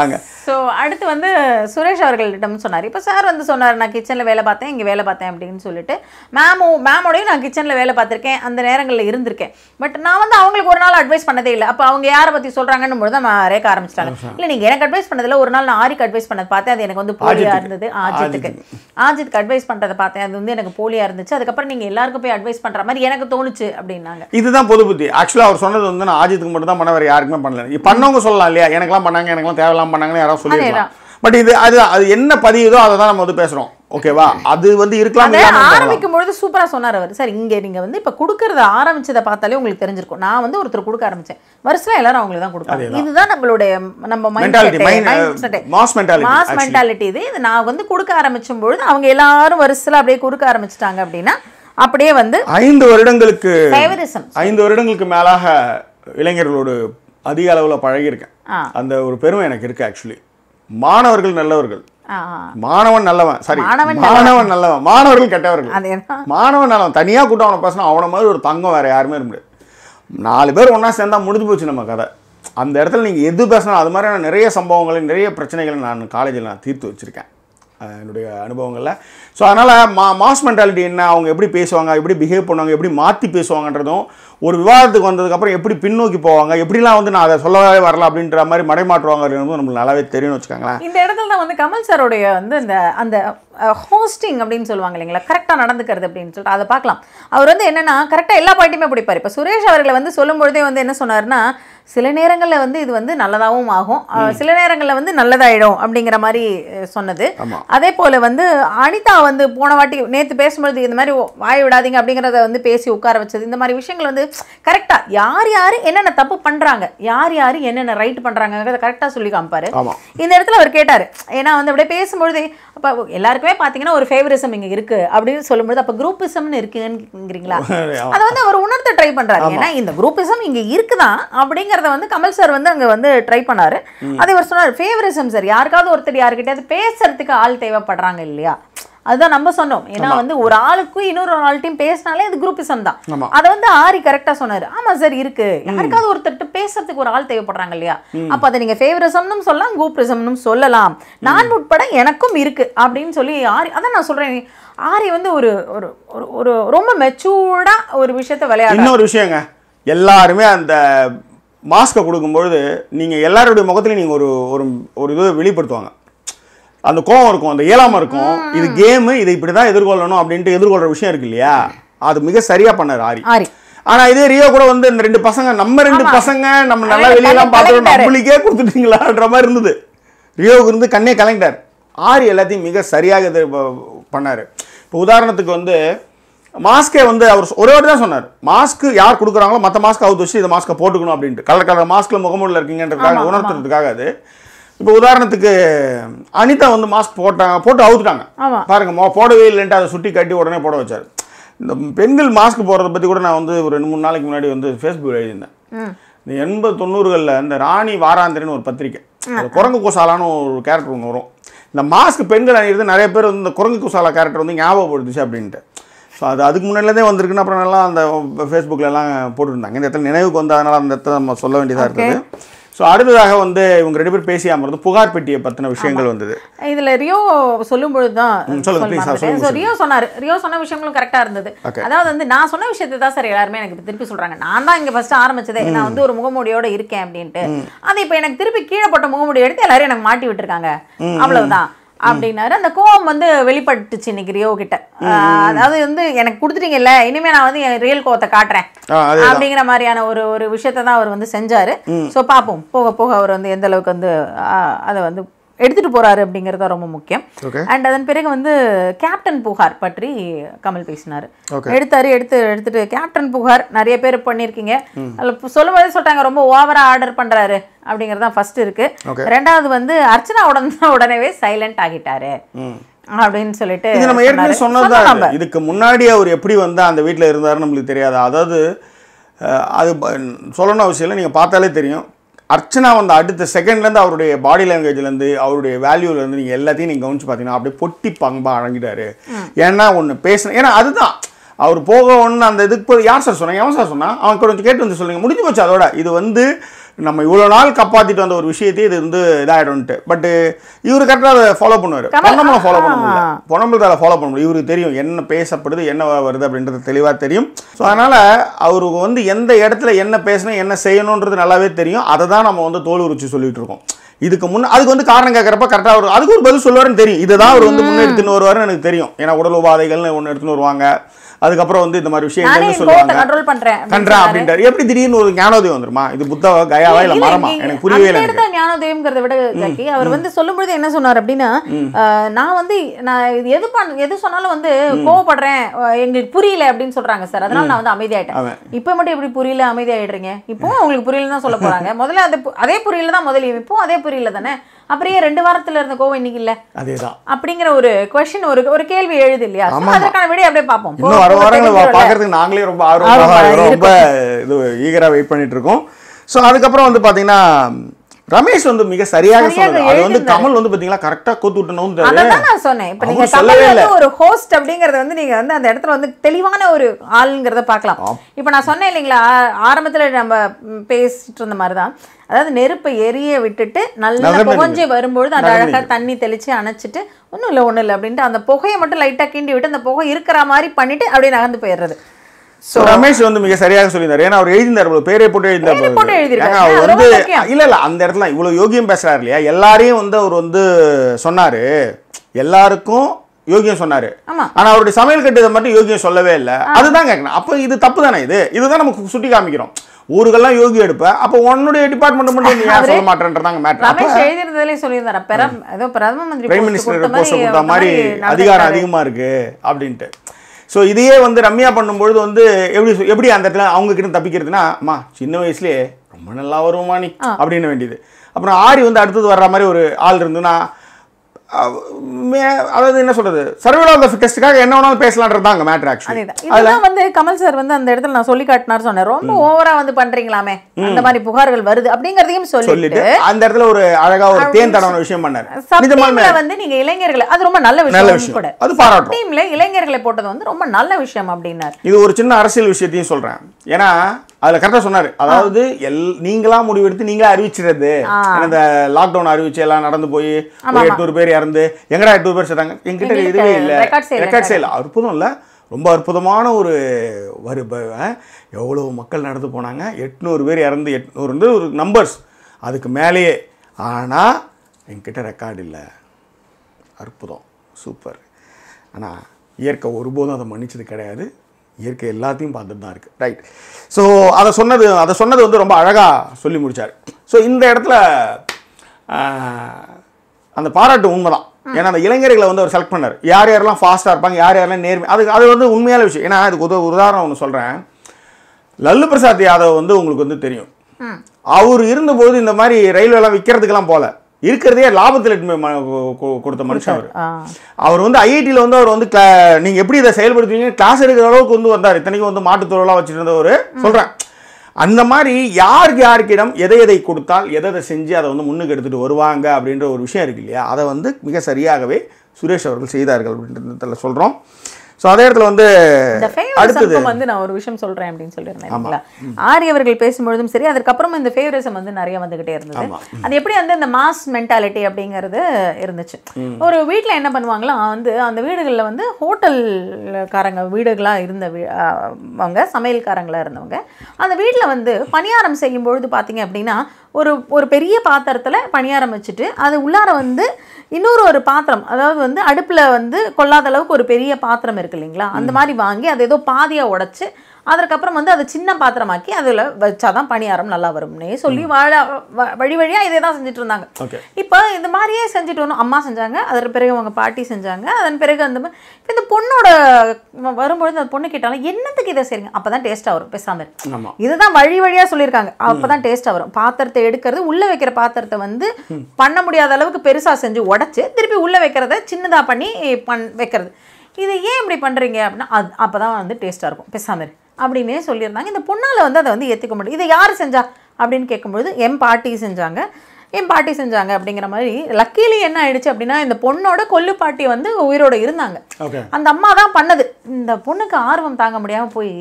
ஸோ அடுத்து வந்து சுரேஷ் அவர்களிடம் சொன்னார் இப்போ சார் வந்து சொன்னார் நான் கிச்சனில் வேலை பார்த்தேன் இங்கே வேலை பார்த்தேன் அப்படின்னு சொல்லிட்டு மேமும் மேமோடையும் நான் கிச்சனில் வேலை பார்த்துருக்கேன் அந்த நேரங்களில் இருந்திருக்கேன் பட் நான் வந்து அவங்களுக்கு ஒரு நாள் அட்வைஸ் பண்ணதே இல்லை அப்போ அவங்க யாரை பற்றி சொல்கிறாங்கன்னு போது தான் நான் ரேக்க ஆரம்பிச்சிட்டாங்க இல்லை நீங்கள் எனக்கு அட்வைஸ் பண்ணதில்ல ஒரு நாள் நான் ஆரிக்கு அட்வைஸ் பண்ணது பார்த்தேன் அது எனக்கு வந்து போலியாக ஆஜித்துக்கு. இருந்தது ஆஜித்துக்கு ஆஜித்துக்கு அட்வைஸ் பண்ணுறதை பார்த்தேன் அது வந்து எனக்கு போலியாக இருந்துச்சு அதுக்கப்புறம் நீங்கள் எல்லாருக்கும் போய் அட்வைஸ் பண்ணுற மாதிரி எனக்கு தோணுச்சு அப்படின்னாங்க இதுதான் பொது புத்தி ஆக்சுவலாக அவர் சொன்னது வந்து நான் ஆஜித்துக்கு மட்டும் தான் பண்ண வேறு யாருக்குமே பண்ணல இது பண்ணவங்க சொல்லலாம் இல்லையா எனக்கெல்லாம் பண்ணாங்க எனக்கெல்லாம் தேவையில்லாம் பண்ணாங்கன்னு யாராவது சொல்லிடலாம் பட் இது அது அது என்ன பதியுதோ அதை தான் நம்ம வந்து பேசுகிறோம் ஓகேவா அது வந்து இருக்கலாம் அதை இல்லாம இருக்கலாம். ஆரம்பிக்கும் பொழுது சூப்பரா சொன்னார் அவர் சார் இங்க நீங்க வந்து இப்ப கொடுக்கறத ஆரம்பிச்சதை பார்த்தாலே உங்களுக்கு தெரிஞ்சிருக்கும் நான் வந்து ஒருத்தர் கொடுக்க ஆரம்பிச்சேன் வருஷம் எல்லாரும் அவங்களுக்கு தான் கொடுப்பாங்க இதுதான் நம்மளுடைய நம்ம Mentality, mind, mind uh, mass mentality, mass actually. Mentality இது இது நான் வந்து கொடுக்க ஆரம்பிச்சும் பொழுது அவங்க எல்லாரும் வருஷத்துல அப்படியே கொடுக்க ஆரம்பிச்சிட்டாங்க அப்படின்னா அப்படியே வந்து ஐந்து வருடங்களுக்கு ஃபேவரிசம் ஐந்து வருடங்களுக்கு மேலாக இளைஞர்களோடு அதிக அளவில் பழகியிருக்கேன் ஆ. அந்த ஒரு பெருமை எனக்கு இருக்கு ஆக்சுவலி மாணவர்கள் நல்லவர்கள் ஆ, மாணவன் நல்லவன் சாரி மாணவன் மாணவன் நல்லவன் மாணவர்கள் கெட்டவர்கள் அதேதான் மாணவன் நல்லவன் தனியாக கூட்டம் அவனை பேசினா அவனை மாதிரி ஒரு தங்கம் வேற யாருமே இருக்க முடியாது நாலு பேர் ஒன்றா சேர்ந்தா முடிஞ்சு போச்சு நம்ம கதை அந்த இடத்துல நீங்கள் எது பேசினா அது மாதிரியான நிறைய சம்பவங்களை நிறைய பிரச்சனைகளை நான் காலேஜில் நான் தீர்த்து வச்சுருக்கேன் அஹ் என்னுடைய அனுபவங்களில் ஸோ அதனால் மா மாஸ் மென்டாலிட்டி என்ன அவங்க எப்படி பேசுவாங்க எப்படி பிஹேவ் பண்ணுவாங்க எப்படி மாற்றி பேசுவாங்கன்றதும் ஒரு விவாதத்துக்கு வந்ததுக்கப்புறம் எப்படி பின்னோக்கி போவாங்க எப்படிலாம் வந்து நான் அதை சொல்லவே வரல அப்படின்ற மாதிரி மடைமாற்றுவாங்கன்றது நம்மளுக்கு நல்லாவே தெரியும்னு வச்சுக்கோங்களேன் இந்த இடத்துல தான் வந்து கமல் சாரோடைய வந்து அந்த அந்த ஹோஸ்டிங் அப்படின்னு சொல்லுவாங்க இல்லைங்களா கரெக்டாக நடந்துக்கிறது அப்படின்னு சொல்லிட்டு அதை பார்க்கலாம் அவர் வந்து என்னன்னா கரெக்டாக எல்லா பாயிண்ட்டுமே பிடிப்பார் இப்போ சுரேஷ் அவர்களை வந்து சொல்லும் பொழுதே வந்து என்ன சொன்னார்னா சில நேரங்களில் வந்து இது வந்து நல்லதாகவும் ஆகும் அஹ் சில நேரங்களில் வந்து நல்லதாயிடும் அப்படிங்கிற மாதிரி அஹ், சொன்னது ஆமா. அதே போல் வந்து அனிதா வந்து போன வாட்டி நேற்று பேசும்பொழுது இந்த மாதிரி வாய் விடாதீங்க அப்படிங்கிறத வந்து பேசி உட்கார வச்சது இந்த மாதிரி விஷயங்கள் வந்து கரெக்டாக யார் யார் என்னென்ன தப்பு பண்ணுறாங்க யார் யார் என்னென்ன ரைட் பண்ணுறாங்கிறத கரெக்டாக சொல்லி காமிப்பாரு ஆமாம் இந்த இடத்துல அவர் கேட்டார் ஏன்னா வந்து அப்படியே பேசும்பொழுது அப்போ எல்லாருக்குமே பார்த்தீங்கன்னா ஒரு ஃபேவரிசம் இங்கே இருக்கு அப்படின்னு சொல்லும்பொழுது அப்போ குரூப்பிசம்னு இருக்குங்கிறீங்களா அதை வந்து அவர் உணர்த்த ட்ரை பண்றாரு ஏன்னா இந்த குரூப்பிசம் இங்கே இருக்குதான் அப்படிங்கிறத வந்து கமல் சார் வந்து அங்கே வந்து ட்ரை பண்ணாரு அதை அவர் சொன்னார் ஃபேவரிசம் சார் யாருக்காவது ஒருத்தர் யாருக்கிட்டயாவது பேசுறதுக்கு ஆள் தேவைப்படுறாங்க இல்லையா அதுதான் நம்ம சொன்னோம் ஏன்னா வந்து ஒரு ஆளுக்கும் இன்னொரு ஆள்கிட்டையும் பேசினாலே அது குரூப்பிசம் தான் ஆமா. அதை வந்து ஆரி கரெக்டா சொன்னாரு ஆமா சார் இருக்கு யாருக்காவது ஒருத்தர்கிட்ட பேசுறதுக்கு ஒரு ஆள் தேவைப்படுறாங்க இல்லையா அப்ப அதை நீங்க ஃபேவரிசம்னு சொல்லலாம் குரூப்பிசம்னு சொல்லலாம் நான் உட்பட எனக்கும் இருக்கு அப்படின்னு சொல்லி ஆரி அதான் நான் சொல்றேன் ஆரி வந்து ஒரு ஒரு ஒரு- ஒரு ரொம்ப மெச்சூர்டா ஒரு விஷயத்த விளையாட இன்னொரு விஷயங்க எல்லாருமே அந்த மாஸ்க்கை கொடுக்கும்பொழுது நீங்கள் எல்லாருடைய முகத்துலையும் நீங்கள் ஒரு ஒரு ஒரு இதை வெளிப்படுத்துவாங்க அந்த கோவம் இருக்கும் அந்த இயலாமை இருக்கும் இது கேமு இதை இப்படி தான் எதிர்கொள்ளணும் அப்படின்ட்டு எதிர்கொள்கிற விஷயம் இருக்கு இல்லையா அது மிக சரியாக பண்ணார் ஆரி ஆரி ஆனா இதே ரியோ கூட வந்து இந்த ரெண்டு பசங்க நம்ம ரெண்டு பசங்க நம்ம நல்லா அவன் வெளியெல்லாம் கண்ணை பார்த்துட்டு கலக்கிட்டாரு. நம்மளுக்கே கொடுத்துட்டீங்களான்ற மாதிரி இருந்தது ரியோவுக்கு இருந்து கண்ணே கலங்கிட்டார் ஆரி எல்லாத்தையும் மிக சரியாக இது ப- பண்ணாரு இப்போ உதாரணத்துக்கு வந்து மாஸ்கே வந்து அவர் ஒரே வாட்டி தான் சொன்னார் மாஸ்க் யார் கொடுக்குறாங்களோ மற்ற மாஸ்க் அவுத்து வச்சு இந்த மாஸ்க்கை போட்டுக்கணும் அப்படின்ட்டு கலர் கலர் மாஸ்க்ல முகமூடில் இருக்கீங்கன்றதுக்காக உணர்த்துறதுக்காக அது இப்போ உதாரணத்துக்கு அனிதா வந்து மாஸ்க் போட்டாங்க போட்டு அவுத்துட்டாங்க ஆமா. பாருங்க மொ- போடவே இல்லைன்ட்டு அதை சுட்டி கட்டி உடனே போட வச்சார் இந்த பெண்கள் மாஸ்க் போடுறத பற்றி கூட நான் வந்து ஒரு ரெண்டு மூணு நாளைக்கு முன்னாடி வந்து ஃபேஸ்புக் எழுதியிருந்தேன் ம் இந்த எண்பது தொண்ணூறுகளில் இந்த ராணி வாராந்திரன்னு ஒரு பத்திரிக்கை அந்த குரங்கு குசாலான்னு ஒரு கேரக்டர் ஒன்று வரும் இந்த மாஸ்க் பெண்கள் அணியிறது நிறைய பேர் வந்து இந்த குரங்கு குசாலா கேரக்டர் வந்து ஞாபகப்படுத்துச்சு அப்படின்ட்டு ஸோ அது அதுக்கு முன்னாடிலேருந்தே வந்திருக்குன்னு அப்புறம் நல்லா அந்த ஃபேஸ்புக்கில் எல்லாம் போட்டுருந்தாங்க இந்த இடத்துல நினைவுக்கு வந்ததுனால அந்த இடத்துல நம்ம சொல்ல வேண்டியதாக இருந்தது ஸோ அடுத்ததாக வந்து இவங்க ரெண்டு பேர் பேசி அமர்ந்து புகார் பெட்டியை பற்றின விஷயங்கள் வந்தது இதுல ரியோ சொல்லும் பொழுது தான் ம், சொல்லுங்க, please, சொல்லுங்க, ஸோ ரியோ சொன்னாரு ரியோ சொன்ன விஷயங்களும் கரெக்டா இருந்தது Okay. அதாவது வந்து நான் சொன்ன விஷயத்தை தான் சார் எல்லாருமே எனக்கு இப்ப திருப்பி சொல்றாங்க நான் தான் இங்க ஃபர்ஸ்ட் ஆரம்பிச்சதே நான் வந்து ஒரு முகமூடியோட இருக்கேன் அப்படின்ட்டு அது இப்போ எனக்கு திருப்பி கீழே போட்ட முகமூடி எடுத்து எல்லாரும் எனக்கு மாட்டி விட்டுருக்காங்க அவ்வளவுதான் அப்படின்னாரு அந்த கோவம் வந்து வெளிப்பட்டுச்சு இன்னைக்கு ரியோ கிட்ட ஆஹ் அதாவது வந்து எனக்கு கொடுத்துட்டீங்கல்ல இனிமே நான் வந்து என் ரியல் கோவத்தை காட்டுறேன் ஆ அதே அப்படிங்கிற மாதிரியான ஒரு ஒரு விஷயத்தை தான் அவர் வந்து செஞ்சாரு ஸோ பார்ப்போம் போக போக அவர் வந்து எந்த அளவுக்கு வந்து ஆஹ் அதை வந்து எடுத்துட்டு போறாரு அப்படிங்கிறது தான் ரொம்ப முக்கியம் ஓகே அண்ட் அதன் பிறகு வந்து கேப்டன் புகார் பற்றி கமல் பேசினார் Okay. எடுத்தாரு எடுத்து எடுத்துட்டு கேப்டன் புகார் நிறைய பேர் பண்ணியிருக்கீங்க அதில் சொல்லும்போதே சொல்லிட்டாங்க ரொம்ப ஓவரா ஆர்டர் பண்றாரு அப்படிங்கிறது தான் ஃபர்ஸ்ட் இருக்கு Okay. ரெண்டாவது வந்து அர்ச்சனா உடனே உடனே சைலண்ட் ஆகிட்டாரு ம் அப்படின்னு சொல்லிட்டு இது நம்ம ஏற்கனவே சொன்னாரு. சொன்னதுதான் சொன்னோம் நம்ம. இது. இதுக்கு முன்னாடி அவர் எப்படி வந்து அந்த வீட்டில் இருந்தாருன்னு நம்மளுக்கு தெரியாது அதாவது அஹ், அது ப- சொல்லணும் அவசியம் இல்லை நீங்கள் பார்த்தாலே தெரியும் அர்ச்சனா வந்து அடுத்த செகண்ட்லேருந்து அவருடைய பாடி லாங்குவேஜ்லேருந்து அவருடைய வேல்யூலேருந்து நீங்கள் எல்லாத்தையும் நீங்கள் கவனிச்சு பார்த்தீங்கன்னா அப்படியே பொட்டி பங்கா அடங்கிட்டாரு ஏன்னா ஒன்று பேசணும் ஏன்னா அதுதான் அவர் போக ஒன்று அந்த இதுக்கு போய் யார் சார் சொன்னாங்க எவன் சார் சொன்னா அவன் கொஞ்சம் கேட்டு வந்து சொல்லுங்க முடிஞ்சு போச்சு அதோட இது வந்து நம்ம இவ்வளோ நாள் காப்பாற்றிட்டு வந்த ஒரு விஷயத்தையே இது வந்து இதாகிடும்ட்டு பட் இவர் கரெக்டாக அதை ஃபாலோ பண்ணுவார் கமல்- பொன்னம்பலம் ஃபாலோ பண்ண முடியல ஆ. பொன்னம்பலத்தை அதை ஃபாலோ பண்ண முடியும் இவருக்கு தெரியும் என்ன பேசப்படுது என்ன வருது அப்படின்றது தெளிவாக தெரியும் ஸோ அதனால் அவருக்கு வந்து எந்த இடத்துல என்ன பேசணும் என்ன செய்யணுன்றது நல்லாவே தெரியும் அதை தான் நம்ம வந்து தோல் உரிச்சு சொல்லிட்டு இருக்கோம் இதுக்கு முன்ன அதுக்கு வந்து காரணம் கேட்குறப்ப கரெக்டாக வரும் அதுக்கு ஒரு பதில் சொல்லுவாருன்னு தெரியும் இதுதான் அவர் வந்து முன்னெடுத்துன்னு வருவாருன்னு எனக்கு தெரியும் ஏன்னா உடல் உபாதைகள்னு ஒன்று எடுத்துன்னு வருவாங்க அதுக்கப்புறம் வந்து இந்த மாதிரி நானே விஷயங்கள்னு என் கோவத்தை சொல்லுவாங்க கண்ட்ரோல் பண்றேன் அப்படின்னு கன்றா சொன்னாரு. அப்படின்ட்டாரு எப்படி திடீர்னு ஒரு ஞானோதயம் வந்துருமா இது புத்தக கயாவா இல்ல இல்ல, மரமா நீங்க எனக்கு புரியவே இல்லை அந்த எனக்கு இடத்துல ஞானோதயம்ங்கிறத விட ஜாக்கி அவர் வந்து சொல்லும்பொழுது என்ன சொன்னார் அப்படின்னா அஹ், நான் வந்து நான் இது எது பண்ண எது சொன்னாலும் வந்து கோவப்படுறேன் அஹ், எங்களுக்கு புரியல அப்படின்னு சொல்றாங்க சார் அதனால நான் வந்து அமைதியாயிட்டேன் அவன். இப்போ மட்டும் எப்படி புரியல அமைதியாயிடுறீங்க இப்போ உங்களுக்கு புரியல தான் சொல்ல போறாங்க முதல்ல அது பு- அதே புரியல தான் முதல்ல இப்போ அதே புரியல தானே அப்புறம் ஏன் ரெண்டு வாரத்துல இருந்த கோவம் இன்னைக்கு இல்ல அதேதான் அப்படிங்கிற ஒரு கொஸ்டின் ஒரு ஒரு கேள்வி எழுது இல்லையா So, ஆமா. அதற்கான விடை அப்படியே பார்ப்போம் இன்னும் வர போ- வாரங்கள் தெரிஞ்சிரும்ல. பார்க்கறதுக்கு நாங்களே ரொம்ப ஆர்வமாக ஆர்வமா இருக்கிறோம். ரொம்ப இது ஈகரா வெயிட் பண்ணிட்டு இருக்கோம் ஸோ அதுக்கப்புறம் வந்து பாத்தீங்கன்னா ரமேஷ் வந்து மிக சரியாக சரியாக சொன்னது அது வந்து எழுதினாரு. கமல் வந்து பாத்தீங்களா கரெக்டா கோத்து விட்டணும் அததான் நான் சொன்னேன் இப்ப நீங்க அவங்க தமிழ் சொல்லவே வந்து இல்ல. ஒரு ஹோஸ்ட் அப்படிங்கறது வந்து நீங்க வந்து அந்த இடத்துல வந்து தெளிவான ஒரு ஆளுங்கிறத பார்க்கலாம் இப்ப நான் சொன்னேன் இல்லைங்களா ஆ- ஆரம்பத்துல நம்ம ம், பேசிட்டு இருந்த மாதிரி தான் அதாவது நெருப்பை எரிய விட்டுட்டு நல்லா நகர்ந்து புகஞ்சு வரும்பொழுது அந்த நகர்ந்து அழகா தண்ணி தெளிச்சு அணைச்சிட்டு ஒண்ணும் இல்ல ஒண்ணும் இல்ல அப்படின்ட்டு அந்த புகையை மட்டும் லைட்டா கிண்டி விட்டு அந்த புகை இருக்கிற மாதிரி பண்ணிட்டு அப்படியே நகர்ந்து போயிடுறது ஸோ ரமேஷ் வந்து மிக சரியாக சொல்லியிருந்தாரு ஏன்னா அவர் எழுதினார் இவ்வளவு பேரே போட்டு எழுதினார் பேரை போட்டு எழுதியிருக்காரு. ஏங்க, அவர் அது ரொம்ப வந்து முக்கியம். இல்ல இல்ல அந்த இடத்துல இவ்வளவு யோகியம் பேசுறாரு இல்லையா எல்லாரையும் வந்து அவர் வந்து சொன்னாரு எல்லாருக்கும் யோகியம் சொன்னாரு ஆமா. ஆனா அவருடைய சமையல் கட்டுதை மட்டும் யோகியம் சொல்லவே இல்ல அதுதான் கேட்கணும் அப்ப இது தப்பு தானே இது இதுதான் நமக்கு சுட்டி காமிக்கிறோம் ஊருக்கெல்லாம் யோகி எடுப்ப அப்ப உன்னுடைய டிபார்ட்மெண்ட் மட்டும் நீ ஏன் அவரு- சொல்ல மாட்டேன்றதாங்க மேட்டர் அப்ப ரமேஷ் எழுதிருந்ததுலயே சொல்லியிருந்தாரு பெரம் ஏதோ பிரதம மந்திரி பிரைம் post மினிஸ்டர் கொடுத்த போஸ்ட் கொடுத்த அந்த மாதிரி நடந்துக்கிட்டாரு. அதிகாரம் அதிகமா இருக்கு அப்படின்ட்டு ஸோ இதையே வந்து ரம்யா பண்ணும்பொழுது வந்து எப்படி சொ- எப்படி அந்த இடத்துல அவங்க கிட்ட தப்பிக்கிறதுனா அம்மா சின்ன வயசுலயே ரொம்ப நல்லா வருமா நீ அப்படின்னு வேண்டியது அப்புறம் ஆரி வந்து அடுத்தது வர்ற மாதிரி ஒரு ஆள் இருந்துன்னா அவ- மே- அதாவது என்ன சொல்றது சர்வேல் ஆஃப் த ஃபிட்டஸ்ட்டுக்காக என்ன வேணாலும் பேசலான்றது தான் மேட்ரு ஆக்சுவலி அதேதான் இதெல்லாம் வந்து கமல் சார் வந்து அந்த இடத்துல நான் சொல்லி காட்டினார் சொன்னேன் ரொம்ப ஓவரா வந்து பண்றீங்களாமே அந்த மாதிரி புகார்கள் வருது அப்படிங்கறதையும் சொல்லிட்டு சொல்லிட்டு அந்த இடத்துல ஒரு அழகா ஒரு தேன் தடவன விஷயம் பண்ணாரு நிஜமாலுமே சப்டீம்ல வந்து நீங்க இளைஞர்களை அது ரொம்ப நல்ல நல்ல விஷயம் விஷயம் கூட அது பாராட்டும் டீம்ல இளைஞர்களை போட்டது வந்து ரொம்ப நல்ல விஷயம் அப்படின்னார் இது ஒரு சின்ன அரசியல் விஷயத்தையும் சொல்றேன் ஏன்னா அதுல கரெக்டா சொன்னாரு அதாவது எல் நீங்களா முடிவெடுத்து நீங்களா அறிவிச்சிடுறது ஏன்னா இந்த லாக்டவுன் அறிவிச்சு எல்லாம் நடந்து போய் ஒரு எட்நூறு பேர் இறந்து எங்கடா எட்நூறு பேர் சேர்த்தாங்க எங்கிட்ட எங்களுக்கு இதுவே இல்ல record sale ரெக்கார்ட் செய்யல அற்புதம் இல்ல ரொம்ப அற்புதமான ஒரு வரு ப- அஹ், எவ்வளவு மக்கள் நடந்து போனாங்க எட்நூறு பேர் இறந்து எட்நூறு வந்து ஒரு நம்பர்ஸ் அதுக்கு மேலேயே ஆனா என்கிட்ட ரெக்கார்டு இல்லை அற்புதம் சூப்பர் ஆனால் இயற்கை ஒருபோதும் அதை மன்னிச்சது கிடையாது இயற்கை எல்லாத்தையும் பார்த்துட்டு தான் இருக்குது ரைட் ஸோ அதை சொன்னது அதை சொன்னது வந்து ரொம்ப அழகாக சொல்லி முடிச்சார் ஸோ இந்த இடத்துல ஆஹ், அந்த பாராட்டு உண்மைதான் ஏன்னா அந்த இளைஞர்களை வந்து அவர் செலக்ட் பண்ணார் யார் யாரெல்லாம் ஃபாஸ்ட்டாக இருப்பாங்க யார் யாரெல்லாம் நேர்மை அது அது வந்து உண்மையான விஷயம் ஏன்னா அதுக்கு உத உதாரணம் ஒன்று சொல்கிறேன் லல்லு பிரசாத் யாதவ் வந்து உங்களுக்கு வந்து தெரியும் அவர் இருந்தபோது இந்த மாதிரி ரயில்வேலாம் விற்கிறதுக்கெல்லாம் போல இருக்கிறதே லாபத்தில் எடுத்துன்னு போய் ம- கொ- கொ- கொடுத்த மனுஷன் அவர் ஆ. அவர் வந்து ஐஐடியில் வந்து அவர் வந்து cla- நீங்க எப்படி இதை செயல்படுத்துவீங்க கிளாஸ் எடுக்கிற அளவுக்கு வந்து வந்தார் இத்தனைக்கும் வந்து மாட்டுத்தொழிலாக வச்சுட்டு இருந்தவர் சொல்றேன் அந்த மாதிரி யாருக்கு யாருக்கிடம் எதை எதை கொடுத்தால் எதை எதை செஞ்சு அதை வந்து முன்னுக்கு எடுத்துட்டு வருவாங்க அப்படின்ற ஒரு விஷயம் இருக்கு இல்லையா அதை வந்து மிக சரியாகவே சுரேஷ் அவர்கள் செய்தார்கள் அப்படின்றதுல சொல்றோம் ஸோ அதே இடத்துல வந்து இந்த அடுத்தது ஃபேவரிசம் வந்து நான் ஒரு விஷயம் சொல்றேன் அப்படின்னு சொல்லியிருந்தேன் இல்லைங்களா ஆரி அவர்கள் பேசும்பொழுதும் சரி அதுக்கப்புறமா இந்த ஃபேவரிசம் வந்து நிறைய வந்துகிட்டே இருந்தது ஆமா. அது எப்படி வந்து இந்த மாஸ் மென்டாலிட்டி அப்படிங்கிறது இருந்துச்சு ஒரு வீட்ல என்ன பண்ணுவாங்களாம் வந்து அந்த வீடுகளில் வந்து ஹோட்டல்காரங்க வீடுகளாக இருந்த வீ- ஆ, அவங்க சமையல்காரங்களா இருந்தவங்க அந்த வீட்டில் வந்து பணியாரம் செய்யும் பொழுது பார்த்தீங்க அப்படின்னா ஒரு ஒரு பெரிய பாத்திரத்தில் பணியாரம் வச்சுட்டு அது உள்ளார வந்து இன்னொரு ஒரு பாத்திரம் அதாவது வந்து அடுப்பில் வந்து கொள்ளாத அளவுக்கு ஒரு பெரிய பாத்திரம் இருக்கு இல்லைங்களா அந்த மாதிரி வாங்கி அது ஏதோ பாதியாக உடைச்சு அதற்கப்புறம் வந்து அதை சின்ன பாத்திரமாக்கி அதில் வச்சாதான் பணியாரம் நல்லா வரும்னே சொல்லி வாழ வ- வழி வழியாக இதே தான் செஞ்சுட்டு இருந்தாங்க ஓகே இப்போ இந்த மாதிரியே செஞ்சுட்டு வரணும் அம்மா செஞ்சாங்க அதற்கு பிறகு அவங்க பாட்டி செஞ்சாங்க அதன் பிறகு அந்த மா- இப்ப இந்த பொண்ணோட வ- வரும்பொழுது அந்த பொண்ணு கேட்டாலும் என்னத்துக்கு இதை செய்றீங்க அப்போ தான் டேஸ்ட்டாக வரும் பேசாமல் ஆமா இதுதான் வழி வழியா சொல்லியிருக்காங்க அப்பதான் டேஸ்டா வரும் பாத்திரத்தை எடுக்கிறது உள்ள வைக்கிற பாத்திரத்தை வந்து பண்ண முடியாத அளவுக்கு பெருசா செஞ்சு உடைச்சு திருப்பி உள்ள வைக்கிறத சின்னதா பண்ணி பண் வைக்கிறது இது ஏன் இப்படி பண்றீங்க அப்படின்னா அது அப்பதான் வந்து டேஸ்டா இருக்கும் பேசாம இரு அப்படின்னே சொல்லியிருந்தாங்க இந்த பொண்ணால வந்து அதை வந்து ஏத்துக்க முடியும் இதை யார் செஞ்சா அப்படின்னு கேட்கும்பொழுது என் பாட்டி செஞ்சாங்க என் பாட்டி செஞ்சாங்க அப்படிங்கிற மாதிரி லக்கீலி என்ன ஆயிடுச்சு அப்படின்னா இந்த பொண்ணோட கொல்லு பாட்டி வந்து உயிரோட இருந்தாங்க ஓகே அந்த அம்மா தான் பண்ணது இந்த பொண்ணுக்கு ஆர்வம் தாங்க முடியாம போய்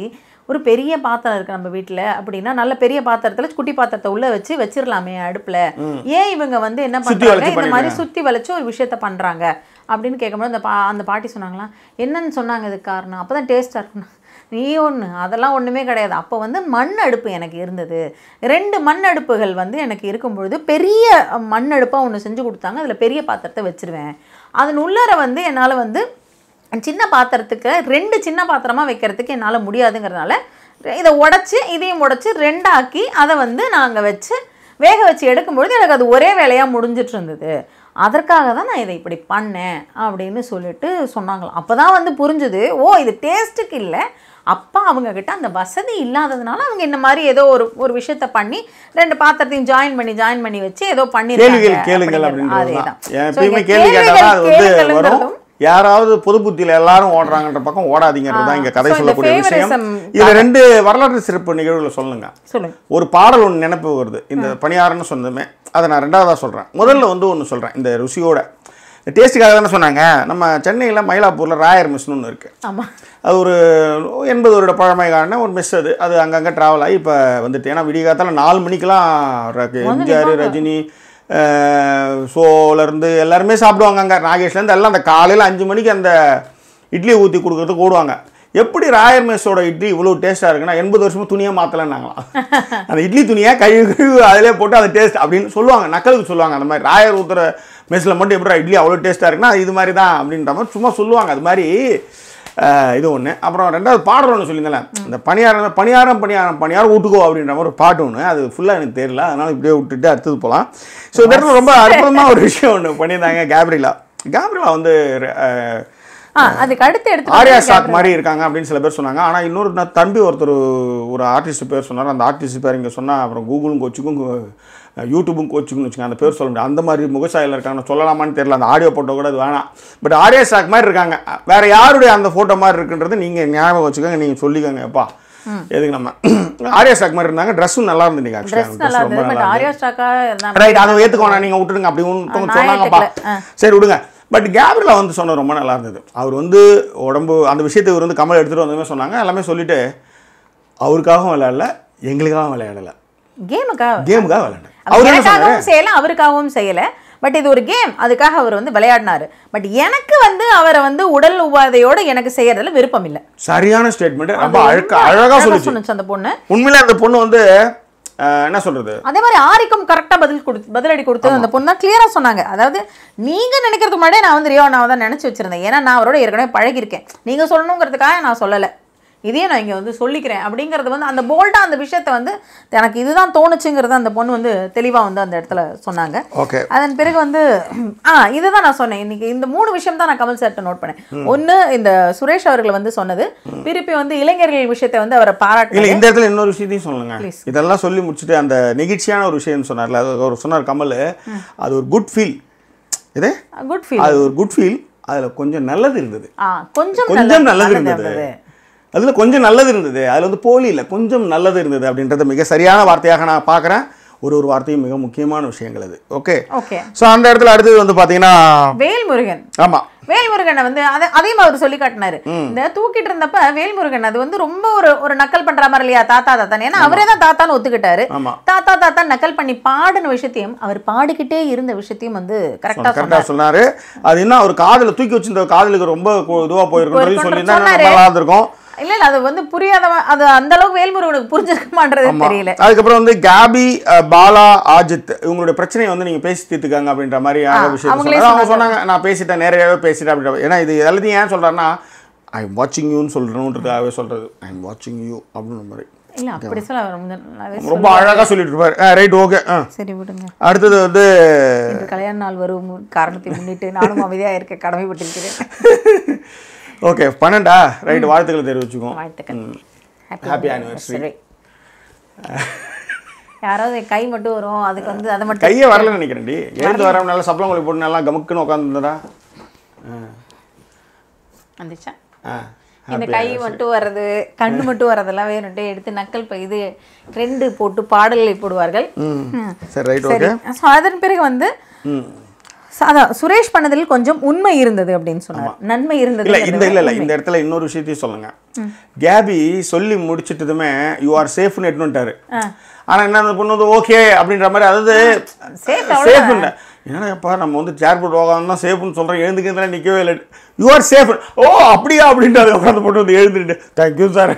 ஒரு பெரிய பாத்திரம் இருக்கு நம்ம வீட்டில் அப்படின்னா நல்ல பெரிய பாத்திரத்தில் குட்டி பாத்திரத்தை உள்ள வச்சு வச்சிரலாமே அடுப்புல ஏன் இவங்க வந்து என்ன சுத்தி பண்றாங்க வளைச்சு இந்த மாதிரி சுத்தி வளைச்சு ஒரு விஷயத்த பண்றாங்க அப்படின்னு கேட்கும்போது அந்த பா அந்த பாட்டி சொன்னாங்களாம் என்னன்னு சொன்னாங்க இதுக்கு காரணம் அப்பதான் டேஸ்டா இருக்கணும் நீ ஒன்று அதெல்லாம் ஒன்றுமே கிடையாது அப்போ வந்து மண் அடுப்பு எனக்கு இருந்தது ரெண்டு மண் அடுப்புகள் வந்து எனக்கு இருக்கும் பொழுது பெரிய மண் அடுப்பாக ஒன்று செஞ்சு கொடுத்தாங்க அதில் பெரிய பாத்திரத்தை வச்சிருவேன் அதன் உள்ளார வந்து என்னால் வந்து சின்ன பாத்திரத்துக்கு ரெண்டு சின்ன பாத்திரமாக வைக்கிறதுக்கு என்னால் முடியாதுங்கிறதுனால இதை உடச்சி இதையும் உடச்சி ரெண்டாக்கி அதை வந்து நாங்கள் வச்சு வேக வச்சு எடுக்கும்பொழுது எனக்கு அது ஒரே வேலையாக முடிஞ்சிட்டு இருந்தது அதற்காக தான் நான் இதை இப்படி பண்ணேன் அப்படின்னு சொல்லிட்டு சொன்னாங்களாம் அப்போ தான் வந்து புரிஞ்சுது ஓ இது டேஸ்ட்டுக்கு இல்லை அப்பா அவங்க கிட்ட அந்த வசதி இல்லாததுனால அவங்க இந்த மாதிரி ஏதோ ஒரு ஒரு விஷயத்த பண்ணி ரெண்டு பாத்திரத்தையும் ஜாயின் பண்ணி ஜாயின் பண்ணி வச்சு ஏதோ கேள்விகள் கேளுங்கள் பண்ணிருக்காங்க அப்படின்றது தான் அதேதான் ஏன் So, எப்பயுமே இங்க கேள்வி கேட்டால் அது வந்து கேளுங்கள்ங்கிறதும் வரும் யாராவது பொது புத்தியில எல்லாரும் ஓடுறாங்கன்ற பக்கம் ஓடாதீங்கிறது தான் இங்க கதை So, இந்த சொல்லக்கூடிய விஷயம் favouritism இதுல ரெண்டு வரலாற்று சிறப்பு நிகழ்வுகளை சொல்லுங்க சொல்லுங்க ஒரு பாடல் ஒன்று நினைப்பு வருது இந்த பணியாரன்னு சொன்னதுமே அதை நான் ரெண்டாவதாக சொல்கிறேன் முதல்ல வந்து ஒன்று சொல்கிறேன் இந்த ருசியோட இந்த டேஸ்ட்டுக்காக தானே சொன்னாங்க நம்ம சென்னையில் மயிலாப்பூரில் ராயர் மிஸ்னு ஒன்று இருக்குது ஆமா அது ஒரு எண்பது வருட பழமைக்கான ஒரு மிஸ் அது அது அங்கங்கே ட்ராவல் ஆகி இப்போ வந்துட்டு ஏன்னா விடிய காலத்தில் நாலு மணிக்கெலாம் ர- எம்ஜிஆர் ரஜினி அஹ், ஷோலேருந்து எல்லாருமே சாப்பிடுவாங்க அங்கே நாகேஷ்லேருந்து எல்லாம் அந்த காலையில் அஞ்சு மணிக்கு அந்த இட்லி ஊற்றி கொடுக்குறதுக்கு ஓடுவாங்க எப்படி ராயர் மெஸ்ஸோட இட்லி இவ்வளோ டேஸ்ட்டாக இருக்குன்னா எண்பது வருஷமா துணியாக மாற்றலைன்னாங்களாம் அந்த இட்லி துணியாக கழுவி கழுவி அதிலே போட்டு அது டேஸ்ட் அப்படின்னு சொல்லுவாங்க நக்கலுக்கு சொல்லுவாங்க அந்த மாதிரி ராயர் ஊற்றுற மெஸ்ஸில் மட்டும் எப்படி இட்லி அவ்வளோ டேஸ்ட்டாக இருக்குன்னா இது மாதிரி தான் அப்படின்ற மாதிரி சும்மா சொல்லுவாங்க அது மாதிரி அஹ், இது ஒன்று அப்புறம் ரெண்டாவது பாடல் ஒன்று சொல்லியிருந்தேன் இந்த பணியாரம் பணியாரம் பணியாரம் பணியாரம் விட்டுக்கோ அப்படின்ற மாதிரி ஒரு பாட்டு ஒன்று அது ஃபுல்லாக எனக்கு தெரியல அதனால் இப்படியே விட்டுட்டு அடுத்தது போகலாம் ஸோ இந்த இடத்துல ரொம்ப அற்புதமாக ஒரு விஷயம் ஒன்று பண்ணியிருந்தாங்க கேப்ரிலா கேப்ரிலா வந்து அஹ், ஆ அதுக்கு அடுத்து எடுத்து ஆர்யா வந்து ஷாக் மாதிரி இருக்காங்க அப்படின்னு சில பேர் சொன்னாங்க ஆனால் இன்னொரு நான் தம்பி ஒருத்தர் ஒரு ஆர்டிஸ்ட் பேர் சொன்னார் அந்த ஆர்டிஸ்ட் பேர் இங்கே சொன்னால் அப்புறம் கூகுளும் கோச்சுக்கும் யூடியூபும் கோச்சுக்குன்னு வச்சுக்கோங்க அந்த பேர் சொல்ல முடியாது அந்த மாதிரி முகசாயில் இருக்காங்க சொல்லலாமான்னு தெரியல அந்த ஆடியோ போட்டோ கூட அது வேணாம் பட் ஆர்யா ஷாக் மாதிரி இருக்காங்க வேற யாருடைய அந்த ஃபோட்டோ மாதிரி இருக்குன்றது நீங்கள் ஞாபகம் வச்சுக்கோங்க நீங்கள் சொல்லிக்கோங்க எப்பா எதுக்கு நம்ம ஆர்யா ஷாக் மாதிரி இருந்தாங்க ட்ரெஸ்ஸும் நல்லா இருந்து நீங்கள் ட்ரெஸ் நல்லா இருந்தது பட் ஆர்யா ஸ்டாக்கா ரைட் அதை ஏற்றுக்கோண்ணா நீங்கள் விட்டுடுங்க அப்படி ஒன்று நான் சொன்னாங்கப்பா ஏத்துக்கல. சரி விடுங்க பட் கேப்ரிலா வந்து சொன்னது ரொம்ப நல்லா இருந்தது அவர் வந்து உடம்பு அந்த விஷயத்தை இவர் வந்து கமல் எடுத்துகிட்டு வந்ததுமே சொன்னாங்க எல்லாமே சொல்லிட்டு அவருக்காகவும் விளையாடல எங்களுக்காகவும் விளையாடல கேமுக்கா கேமுக்காக விளையாட அது அவர் என்ன சொன்னாரு எனக்காகவும் செய்யல அவருக்காகவும் செய்யல பட் இது ஒரு கேம் அதுக்காக அவர் வந்து விளையாடினாரு பட் எனக்கு வந்து அவரை வந்து உடல் உபாதையோட எனக்கு செய்யறதுல விருப்பம் இல்லை சரியான ஸ்டேட்மெண்ட் ரொம்ப அழகா அழகாக அழகா சொல்லிச்சு சொன்னுச்சு அந்த பொண்ணு உண்மையிலே அந்த பொண்ணு வந்து அஹ், என்ன சொல்றது அதே மாதிரி ஆரிக்கும் கரெக்டாக பதில் கொடு பதிலடி கொடுத்தது அந்த பொண்ணு தான் கிளியராக சொன்னாங்க அதாவது நீங்கள் நினைக்கிறதுக்கு முன்னாடியே நான் வந்து ரியோனாவை தான் நினச்சி வச்சிருந்தேன் ஏன்னா நான் அவரோட ஏற்கனவே பழகியிருக்கேன் நீங்கள் சொல்லணுங்கிறதுக்காக நான் சொல்லலை இதையே நான் இங்கே வந்து சொல்லிக்கிறேன் அப்படிங்கிறது வந்து அந்த போல்டாக அந்த விஷயத்தை வந்து எனக்கு இதுதான் தோணுச்சுங்கிறத அந்த பொண்ணு வந்து தெளிவாக வந்து அந்த இடத்துல சொன்னாங்க ஓகே அதன் பிறகு வந்து ஆ இதுதான் நான் சொன்னேன் இன்னைக்கு இந்த மூணு விஷயம் தான் நான் கமல் சார்ட்ட நோட் பண்ணேன் ஒன்று இந்த சுரேஷ் அவர்கள் வந்து சொன்னது திருப்பி வந்து இளைஞர்கள் விஷயத்தை வந்து அவரை இல்லை பாராட்டினது இந்த இடத்துல இன்னொரு விஷயத்தையும் சொல்லுங்க இதெல்லாம் சொல்லி முடிச்சுட்டு அந்த நெகிழ்ச்சியான ஒரு விஷயம்னு சொன்னார்ல அது ஒரு சொன்னார் கமல் அது ஒரு குட் ஃபீல் இது குட் ஃபீல் அது ஒரு குட் ஃபீல் அதில் கொஞ்சம் நல்லது இருந்தது ஆ கொஞ்சம் கொஞ்சம் நல்லது இருந்தது அதில் கொஞ்சம் நல்லது இருந்தது அதில் வந்து போலி இல்லை கொஞ்சம் நல்லது இருந்தது அப்படின்றத மிக சரியான வார்த்தையாக நான் பார்க்குறேன் ஒரு ஒரு வார்த்தையும் மிக முக்கியமான விஷயங்கள் அது ஓகே ஓகே ஸோ அந்த இடத்துல அடுத்தது வந்து பார்த்தீங்கன்னா வேல்முருகன் ஆமாம் வேல்முருகனை வந்து அதை அதையும் அவர் சொல்லி காட்டினாரு இந்த தூக்கிட்டு இருந்தப்ப வேல்முருகன் அது வந்து ரொம்ப ஒரு ஒரு நக்கல் பண்ற மாதிரி இல்லையா தாத்தா தாத்தான் ஏன்னா அவரே தான் தாத்தான்னு ஒத்துக்கிட்டாரு ஆமா. தாத்தா தாத்தா நக்கல் பண்ணி பாடின விஷயத்தையும் அவர் பாடிக்கிட்டே இருந்த விஷயத்தையும் வந்து கரெக்டா கரெக்டாக சொன்னாரு அது இன்னும் அவர் காதில் தூக்கி வச்சிருந்த காதலுக்கு ரொம்ப இதுவாக போயிருக்குன்னு சொல்லி சொல்லியிருந்தா இன்னும் சொன்னாரு. ரொம்ப நல்லா இருந்திருக்கும் இல்ல இல்ல அது வந்து புரியாதவன் அது அந்த அளவுக்கு வேல்முருகனுக்கு புரிஞ்சிருக்குமான்றது தெரியல அதுக்கப்புறம் வந்து கேபி அஹ், பாலா ஆஜித் இவங்களுடைய பிரச்சனையை வந்து நீங்க பேசி தீர்த்துக்காங்க அப்படின்ற மாதிரியான விஷயம் அவங்களே சொன்னாங்க அவங்க சொன்னாங்க நான் பேசிட்டேன் நேரடியாகவே பேசிட்டேன் அப்படின்ற ஏன்னா இது எல்லாத்தையும் ஏன் சொல்றேன்னா ஐ எம் வாட்சிங் யூன்னு சொல்றேன்றதுக்காகவே சொல்றது ஐ எம் வாட்சிங் யூ அப்படின்ற மாதிரி இல்ல அப்படி சொல்ல அவர் ரொம்ப நல்லாவே ரொம்ப அழகா சொல்லிட்டு இருப்பாரு ரைட் ஓகே சரி விடுங்க அடுத்தது வந்து இன்று கல்யாண நாள் வரும் காரணத்தை முன்னிட்டு நானும் அமைதியா இருக்க கடமைப்பட்டிருக்கிறேன் ஓகே பன்னெண்டா ரைட் வாழ்த்துக்களை தெரிவிச்சுக்கோம் வாழ்த்துக்கள் Happy anniversary. யாராவது கை மட்டும் வரும் அதுக்கு வந்து அதை மட்டும் கையே வரல நினைக்கிறேன்டி எழுந்து வர நல்லா சப்பளம் கொலை போட்டு நல்லா கமுக்குன்னு உட்காந்துருந்தா வந்துச்சா ஆ இந்த கை மட்டும் வர்றது கண்ணு மட்டும் வர்றதெல்லாம் வேணும்ட்டு எடுத்து நக்கல் ப- இது ட்ரெண்டு போட்டு பாடல்களை போடுவார்கள் ம். சரி ரைட் சரி ஓகே ஸோ அதன் பிறகு வந்து ம் ச- அதான் சுரேஷ் பண்ணதில் கொஞ்சம் உண்மை இருந்தது அப்படின்னு சொன்னார் நன்மை இருந்தது இல்ல இந்த இல்ல இல்ல இந்த இடத்துல இன்னொரு விஷயத்தையும் சொல்லுங்க கேபி சொல்லி முடிச்சிட்டதுமே யூ ஆர் சேஃப்னு எட்டுனுட்டாரு ஆனா என்ன அந்த பொண்ணு வந்து ஓகே அப்படின்ற மாதிரி அதாவது safe சேஃப் என்னடா எப்பா நம்ம வந்து சேர் போட்டு உட்காந்து சேஃப்னு சொல்றோம் எழுந்துக்கிறதுல நிக்கவே இல்லை யூ ஆர் சேஃப் ஓ அப்படியா அப்படின்ட்டு அது உட்காந்து போட்டு வந்து எழுந்துட்டு தேங்க்யூ சார்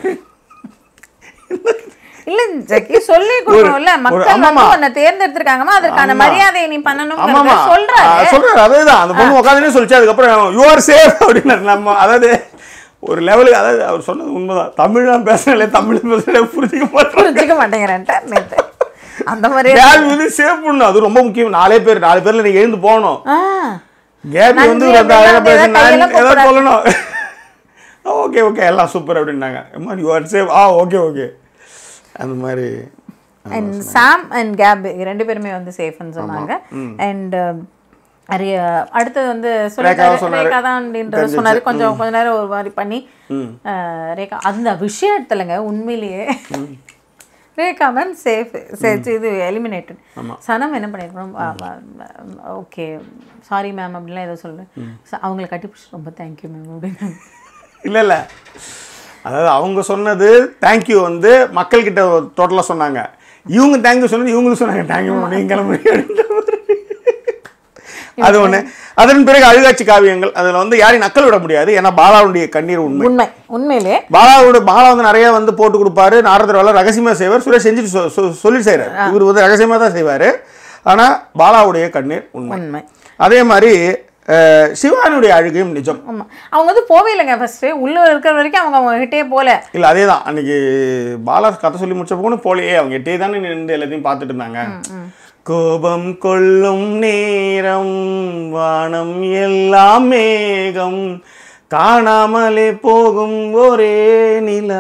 இல்ல ஜக்கி சொல்லி கொடுக்கணும்ல ஒரு- மக்கள் வந்து ஆமாமா. உன்னை தேர்ந்தெடுத்திருக்காங்கமா அதற்கான ஆமா. மரியாதையை நீ பண்ணணும் ஆமாமா சொல்றாரு ஆ, சொல்றாரு அதேதான் அந்த பொண்ணு உட்காந்துனே சொல்லிச்சு அதுக்கப்புறம் யூ ஆர் சேஃப் அப்படின்னு நம்ம அதாவது ஒரு லெவலுக்கு அதாவது அவர் சொன்னது உண்மைதான் தமிழ் தான் பேசுறேன் தமிழ் பேசுறேன் புரிஞ்சுக்க மாட்டேன் புரிஞ்சுக்க மாட்டேங்கிறேன்ட்டு நேத்து அந்த மாதிரி கேபி வந்து சேவ் பண்ணணும் அது ரொம்ப முக்கியம் நாலே பேர் நாலு பேர்ல நீங்க எழுந்து போகணும் ஆ கேபி வந்து நன்றி ஒரு அந்த அழகா அப்படின்னா பேசி ஏதாவது நான் கையெல்லாம் ஏதாவது சொல்லணும் ஓகே ஓகே எல்லாம் சூப்பர் அப்படின்னாங்க அம்மா யூ ஆர் சேவ் ஆ ஓகே ஓகே அந்த மாதிரி அண்ட் சாம் அண்ட் கேப் ரெண்டு பேருமே வந்து சேஃப்னு சொன்னாங்க அண்ட் அடுத்தது வந்து ரேகாவை சொல்லிட்டாரு சொன்னாரு. ரேகா தான் அப்படின்றத சொன்னாரு கொஞ்சம் கொஞ்ச நேரம் ஒரு மாதிரி பண்ணி அஹ், ரேகா அந்த விஷயத்துலங்க உண்மையிலேயே ரேகா மேம் சேஃப் இது எலிமினேட்டட் சனம் என்ன பண்ணிருக்கணும் ஓகே சாரி மேம் அப்படிலாம் ஏதோ சொல்றேன் அவங்களை கட்டி பிடிச்சி ரொம்ப தேங்க்யூ மேம் அப்படின்னு இல்ல இல்ல அதாவது அவங்க சொன்னது தேங்க்யூ வந்து மக்கள்கிட்ட டோட்டலாக சொன்னாங்க இவங்க தேங்க்யூ சொன்னது இவங்களும் சொன்னாங்க தேங்க்யூ நீங்க கிளம்புறீங்க அப்படின்ற மாதிரி. அது ஒண்ணு அதன் பிறகு அழுகாட்சி காவியங்கள் அதுல வந்து யாரையும் நக்கல் விட முடியாது ஏன்னா பாலாவுடைய கண்ணீர் உண்மை உண்மை உண்மையிலே பாலாவோட பாலா வந்து நிறைய வந்து போட்டு கொடுப்பாரு நாரதர் வேலை ரகசியமா செய்வார் சுரேஷ் செஞ்சுட்டு சொ- சொ- சொல்லி செய்கிறார் இவர் வந்து ரகசியமா தான் செய்வார் ஆனா பாலாவுடைய கண்ணீர் உண்மை உண்மை அதே மாதிரி அஹ், சிவானுடைய அழுகையும் நிஜம் ஆமா அவங்க வந்து போவே இல்லைங்க ஃபர்ஸ்ட் உள்ள இருக்கிற வரைக்கும் அவங்க அவங்க கிட்டே போல இல்ல அதே தான் அன்னைக்கு பாலா கதை சொல்லி முடிச்ச கூட போலையே அவங்க எட்டே தானே நின்று எல்லாத்தையும் பார்த்துட்டு இருந்தாங்க கோபம் கொள்ளும் நேரம் வானம் எல்லாம் மேகம் காணாமலே போகும் ஒரே நிலா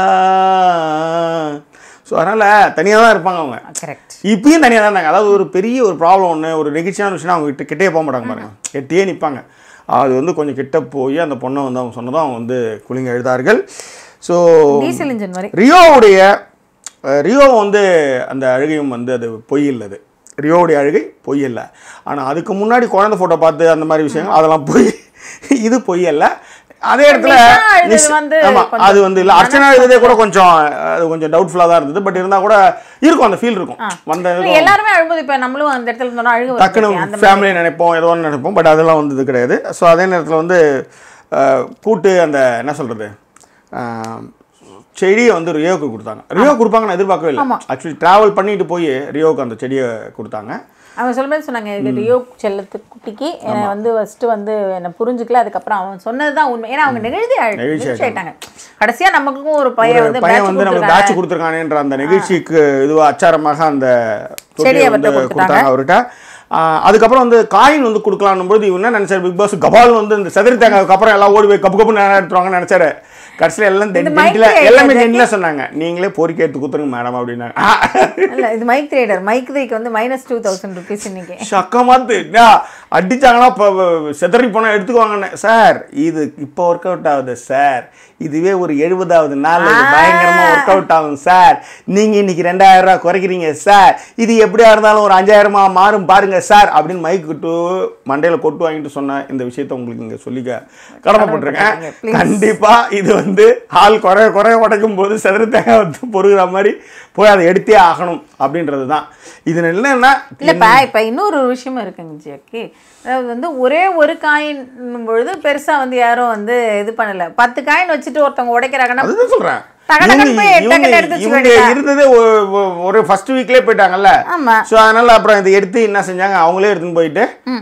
ஸோ அதனால தனியாக தான் இருப்பாங்க அவங்க கரெக்ட் இப்பயும் தனியாக தான் இருந்தாங்க அதாவது ஒரு பெரிய ஒரு ப்ராப்ளம் ஒன்று ஒரு நெகிழ்ச்சியான விஷயம் அவங்க கிட்ட கிட்டே போக மாட்டாங்க பாருங்க எட்டியே நிற்பாங்க அது வந்து கொஞ்சம் கிட்ட போய் அந்த பொண்ணை வந்து அவங்க சொன்னதும் அவங்க வந்து குளிங்க எழுதார்கள் ஸோ டீசல் இன்ஜின் மாதிரி ரியோவுடைய அஹ், ரியோ வந்து அந்த அழுகையும் வந்து அது பொய் இல்லது ரியோவுடைய அழுகை பொய் இல்லை ஆனால் அதுக்கு முன்னாடி குழந்தை ஃபோட்டோ பார்த்து அந்த மாதிரி விஷயங்கள் அதெல்லாம் பொய் இது பொய் அல்ல அதே இடத்துல நிஷா அழுதது நிஷ்- வந்து ஆமா கொஞ்சம் அது வந்து இல்லை அர்ச்சனா எழுததே கூட கொஞ்சம் அது கொஞ்சம் டவுட்ஃபுல்லாக தான் இருந்தது பட் இருந்தால் கூட இருக்கும் அந்த ஃபீல் இருக்கும் வந்த இல்ல, எல்லாருமே அழும்போது இப்ப நம்மளும் அந்த இடத்துல இருந்தோம்னா அழுகு வரும் டக்குன்னு பாத்தியா? அந்த ஃபேமிலியை நினைப்போம் ஏதோ ஒன்று நினைப்போம் பட் அதெல்லாம் வந்து இது கிடையாது ஸோ அதே நேரத்தில் வந்து அஹ், கூட்டு அந்த என்ன சொல்கிறது செடியை வந்து ரியோவுக்கு கொடுத்தாங்க ரியோ கொடுப்பாங்கன்னு எதிர்பார்க்கவே இல்லை ஆக்சுவலி ட்ராவல் பண்ணிட்டு போய் ரியோவுக்கு அந்த செடியை கொடுத்தாங்க அவங்க சொல்லும்போது சொன்னாங்க இது ரியோ செல்லத்து குட்டிக்கு என்னை வந்து ஃபர்ஸ்ட் வந்து என்னை புரிஞ்சுக்கல அதுக்கப்புறம் அவன் சொன்னதுதான் உண்மை ஏன்னா அவங்க நெகிழ்ச்சி ஆயிடு- நெகிழ்ச்சி நெகிழ்ச்சி ஆயிட்டாங்க கடைசியா நமக்கும் ஒரு பையன் வந்து பையன் batch வந்து நமக்கு கொடுத்திருக்காங்க. பேட்ச் கொடுத்துருக்கானேன்ற அந்த நிகழ்ச்சிக்கு இதுவா அச்சாரமாக அந்த செடியை தொட்டியை அவர்ட்ட வந்து கொடுத்துட்டாங்க. கொடுத்தாங்க அவர்கிட்ட ஆஹ் அதுக்கப்புறம் வந்து காயின் வந்து கொடுக்கலான்னும் போது இவன் என்ன நினைச்சாரு பிக் பாஸ் கபால் வந்து இந்த செதறி தேங்காய்க்கு அப்புறம் எல்லாம் ஓடி போய் கப்பு கப்பு எடுத்துருவாங்கன்னு நினைச்சாரு கடைசியில் எல்லாம் இந்த டென்டில் mic எல்லாமே idea டென்டில் சொன்னாங்க நீங்களே பொறுக்கி எடுத்து கொடுத்துருங்க மேடம் அப்படின்னாங்க இல்ல இது மைக் த்ரேடர் மைக் த்ரீக்கு வந்து மைனஸ் டூ தௌசண்ட் ருபீஸ் இன்னைக்கு சக்கமாத்து அடிச்சாங்கன்னா இப்போ செதறி போனால் எடுத்துக்குவாங்கன்னு சார் இது இப்போ ஒர்க் அவுட் ஆகுது சார் இதுவே ஒரு எழுபதாவது நாள் இது பயங்கரமா ஒர்க் அவுட் ஆகும் சார் நீங்க இன்னைக்கு ரெண்டாயிரம் ரூபாய் குறைக்கிறீங்க சார் இது எப்படியா இருந்தாலும் ஒரு அஞ்சாயிரமா மாறும் பாருங்க சார் அப்படின்னு மைக் கிட்டு மண்டையில கொட்டு வாங்கிட்டு சொன்ன இந்த விஷயத்த உங்களுக்கு இங்க சொல்லிக்க கடமைப்பட்டிருக்கேன் Please. கண்டிப்பா இது வந்து ஆள் குறைய குறைய உடைக்கும் போது செதறி தேங்காய் வந்து பொறுகிற மாதிரி போய் அதை எடுத்தே ஆகணும் அப்படின்றது தான் இது என்னன்னா இல்லப்பா இப்ப இன்னொரு விஷயமும் இருக்குங்க ஜியாக்கி அதாவது வந்து ஒரே ஒரு காயின் பொழுது பெருசா வந்து யாரும் வந்து இது பண்ணல பத்து காயின் வச்சுட்டு ஒருத்தவங்க உடைக்கிறாங்கன்னா அதுதான் சொல்றேன் டக டகன்னு இவங்க- போய் இவங்க- டக்குன்னு எடுத்து வச்சுக்க இவங்க வேண்டியதா? இருந்ததே ஒ- ஒ- ஒரு ஃபர்ஸ்ட் வீக்லயே போயிட்டாங்கல்ல ஆமா ஸோ அதனால அப்புறம் இதை எடுத்து என்ன செஞ்சாங்க அவங்களே எடுத்துன்னு போயிட்டு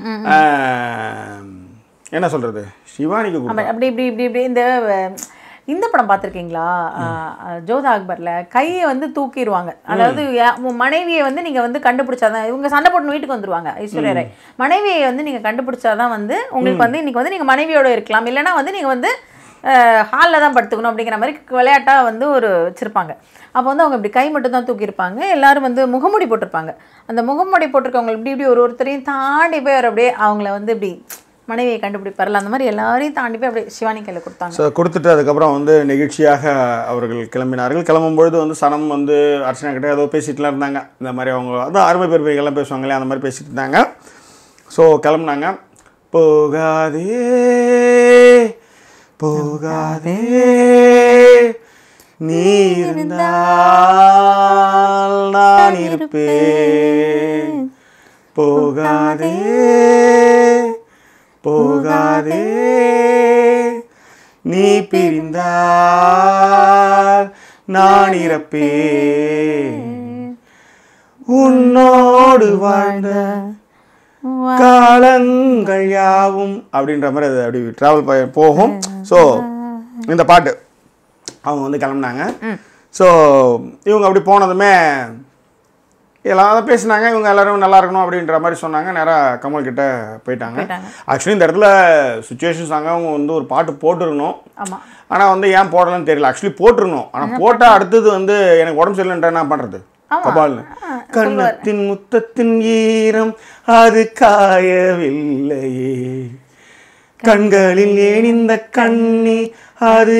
ஆஹ், என்ன சொல்றது சிவானிக்கு ஆமா, கொடுத்தாங்க அப்படி இப்படி இப்படி இப்படி இந்த அஹ், இந்த படம் பார்த்துருக்கீங்களா ஜோதா அக்பர்ல கையை வந்து தூக்கிடுவாங்க அதாவது யா- உன் மனைவியை வந்து நீங்க வந்து கண்டுபிடிச்சாதான் இவங்க சண்டை போட்டு வீட்டுக்கு வந்துருவாங்க ஐஸ்வர்யா ராய் மனைவியை வந்து நீங்க கண்டுபிடிச்சாதான் வந்து உங்களுக்கு வந்து இன்னைக்கு வந்து நீங்க மனைவியோட இருக்கலாம் இல்லைன்னா வந்து நீங்க வந்து ஹாலில் தான் படுத்துக்கணும் அப்படிங்கிற மாதிரி விளையாட்டாக வந்து ஒரு வச்சுருப்பாங்க அப்போ வந்து அவங்க இப்படி கை மட்டும் தான் தூக்கியிருப்பாங்க எல்லாரும் வந்து முகமூடி போட்டிருப்பாங்க அந்த முகமூடி போட்டிருக்கவங்க இப்படி இப்படி ஒரு ஒருத்தரையும் தாண்டி போய் அவர் அப்படியே அவங்கள வந்து இப்படி மனைவியை கண்டுபிடிப்பார்ல அந்த மாதிரி எல்லாரையும் தாண்டி போய் அப்படியே சிவானி கையில் கொடுத்தாங்க ஸோ கொடுத்துட்டு அதுக்கப்புறம் வந்து நெகிழ்ச்சியாக அவர்கள் கிளம்பினார்கள் கிளம்பும் பொழுது வந்து சனம் வந்து அர்ச்சனா கிட்ட ஏதோ பேசிட்டுலாம் இருந்தாங்க இந்த மாதிரி அவங்க அதான் அருமை பெருமைகள்லாம் பேசுவாங்களே அந்த மாதிரி பேசிட்டு இருந்தாங்க ஸோ கிளம்புனாங்க போகாதே போகாதே நீ இருந்தால் நான் இருப்பேன் போகாதே போகாதே நீ பிரிந்தால் நான் இறப்பேன் உன்னோடு வாழ்ந்த காலங்கள் யாவும் அப்படின்ற மாதிரி அது அப்படி ட்ராவல் போகும் ஸோ இந்த பாட்டு அவங்க வந்து கிளம்புனாங்க ஸோ இவங்க அப்படி போனதுமே எல்லாரும் பேசினாங்க இவங்க எல்லாரும் நல்லா இருக்கணும் அப்படின்ற மாதிரி சொன்னாங்க நேராக கமல் கிட்ட போயிட்டாங்க போயிட்டாங்க. ஆக்சுவலி இந்த இடத்துல சுச்சுவேஷன் சாங்க அவங்க வந்து ஒரு பாட்டு போட்டுருக்கணும் ஆமா ஆனால் வந்து ஏன் போடலன்னு தெரியல ஆக்சுவலி போட்டிருக்கணும் ஆனால் போட்டால் அடுத்தது வந்து எனக்கு உடம்பு சரியில்லைன்ற என்ன பண்ணுறது ஆமா. கபால்னு ஆ, கண்ணத்தின் முத்தத்தின் ஈரம் அது காயவில்லையே கண்களில் ஏன் இந்த கண்ணி அது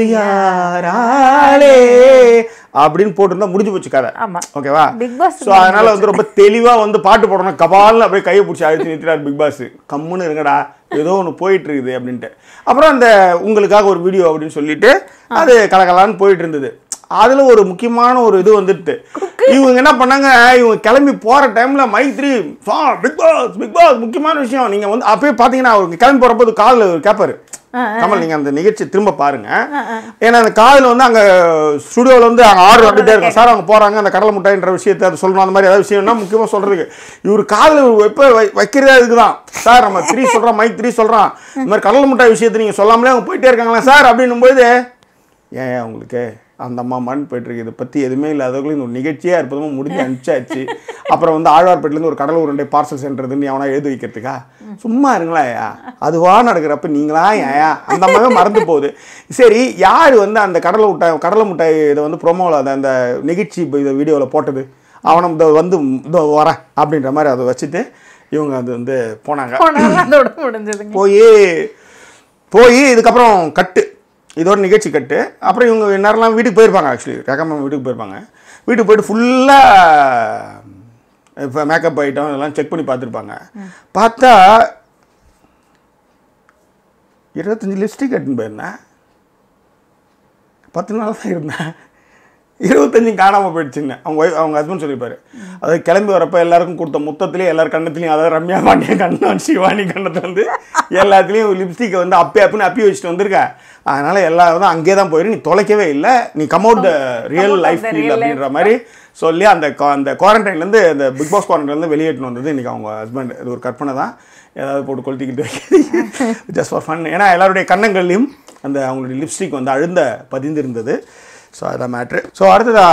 யாராலே அப்படின்னு போட்டிருந்தா முடிஞ்சு போச்சு கதை ஆமா ஓகேவா பிக் பாஸ் ஸோ அதனால வந்து ரொம்ப தெளிவா வந்து பாட்டு போடணும் கபால்னு அப்படியே கையை பிடிச்சி அழுத்தி நிறுத்தினார் பிக் பாஸ் கம்முன்னு இருங்கடா ஏதோ ஒன்று போயிட்டு இருக்குது அப்படின்ட்டு அப்புறம் அந்த உங்களுக்காக ஒரு வீடியோ அப்படின்னு சொல்லிட்டு அது கலகலான்னு போயிட்டு இருந்தது அதுல ஒரு முக்கியமான ஒரு இது வந்துட்டு இவங்க என்ன பண்ணாங்க இவங்க கிளம்பி போற டைம்ல Maitri Big Boss Big Boss முக்கியமான விஷயம் நீங்க வந்து அப்பயே பாத்தீங்கன்னா அவங்க கிளம்பி போறப்போ காதுல கேட்பாரு கமல் நீங்க அந்த நிகழ்ச்சி திரும்ப பாருங்க ஏன்னா அந்த காதுல வந்து அங்க ஸ்டுடியோல வந்து அங்க ஆர்டர் வந்துட்டே இருக்கும் சார் அவங்க போறாங்க அந்த கடலை முட்டாயின்ற விஷயத்தை அது சொல்லணும் அந்த மாதிரி ஏதாவது விஷயம்னா முக்கியமா சொல்றதுக்கு இவர் காதுல எப்ப வை- வைக்கிறதே இதுக்குதான் சார் நம்ம த்ரீ சொல்றோம் மைக் த்ரீ சொல்றான் இந்த மாதிரி கடலை முட்டாய் விஷயத்தை நீங்க சொல்லாமலே அவங்க போயிட்டே இருக்காங்களா சார் அப்படின்னும் போது ஏன் ஏன் உங்களுக்கு அந்த அம்மா மண் போயிட்டுருக்கு இதை பற்றி எதுவுமே இல்லாதவங்களும் இந்த ஒரு நிகழ்ச்சியாக அற்புதமாக முடிஞ்சு அனுப்பிச்சாச்சு அப்புறம் வந்து ஆழ்வார்பேட்டிலேருந்து ஒரு கடலூர் ரெண்டே பார்சல் சென்டர்துன்னு எவனா எழுதி வைக்கிறதுக்கா சும்மா இருங்களா ஐயா அதுவா நடக்கிறப்ப நீங்களா ஏயா அந்த அம்மாவே மறந்து போகுது சரி யார் வந்து அந்த கடலை முட்டாய் கடலை முட்டாய் இதை வந்து ப்ரோமோவில் அந்த அந்த நிகழ்ச்சி இதை வீடியோவில் போட்டது அவனை இந்த வந்து இதோ வரேன் அப்படின்ற மாதிரி அதை வச்சுட்டு இவங்க அது வந்து போனாங்க போனாலும் அதோட முடிஞ்சதுங்க போய் போய் இதுக்கப்புறம் கட்டு இதோட நிகழ்ச்சி கட்டு அப்புறம் இவங்க நேரம்லாம் வீட்டுக்கு போயிருப்பாங்க ஆக்சுவலி ரேகா வீட்டுக்கு போயிருப்பாங்க வீட்டுக்கு போயிட்டு ஃபுல்லாக இப்போ மேக்கப் ஐட்டம் இதெல்லாம் செக் பண்ணி பார்த்துருப்பாங்க பார்த்தா இருபத்தஞ்சி லிப்ஸ்டிக் கட்டுன்னு போயிருந்தேன் பத்து நாள் தான் இருந்தேன் இருபத்தஞ்சு காணாமல் போயிடுச்சுங்க அவங்க wife- அவங்க ஹஸ்பண்ட் சொல்லியிருப்பாரு அதாவது கிளம்பி வரப்போ எல்லாருக்கும் கொடுத்த மொத்தத்திலே எல்லார் கண்ணத்துலையும் அதாவது ரம்யா பாண்டிய கண்ணம் சிவானி கண்ணத்தை வந்து எல்லாத்துலேயும் லிப்ஸ்டிக்கை வந்து அப்பி அப்பின்னு அப்பி வச்சுட்டு வந்திருக்க அதனால எல்லா வந்து அங்கேயே தான் போயிரு நீ தொலைக்கவே இல்லை நீ come out the real out life the feel real அப்படின்ற மாதிரி சொல்லி அந்த qua- அந்த குவாரண்டைன்லேருந்து அந்த பிக் பாஸ் குவாரண்டைன்லேருந்து வெளியேற்றின்னு வந்தது இன்றைக்கி அவங்க ஹஸ்பண்ட் இது ஒரு கற்பனை தான் ஏதாவது போட்டு கொளுத்திக்கிட்டு வைக்கிறது ஜஸ்ட் ஃபார் ஃபன் ஏன்னா எல்லாருடைய கண்ணங்கள்லையும் அந்த அவங்களுடைய லிப்ஸ்டிக் வந்து அழுந்த பதிந்திருந்தது ஸோ அதான் மேட்ரு ஸோ அடுத்ததா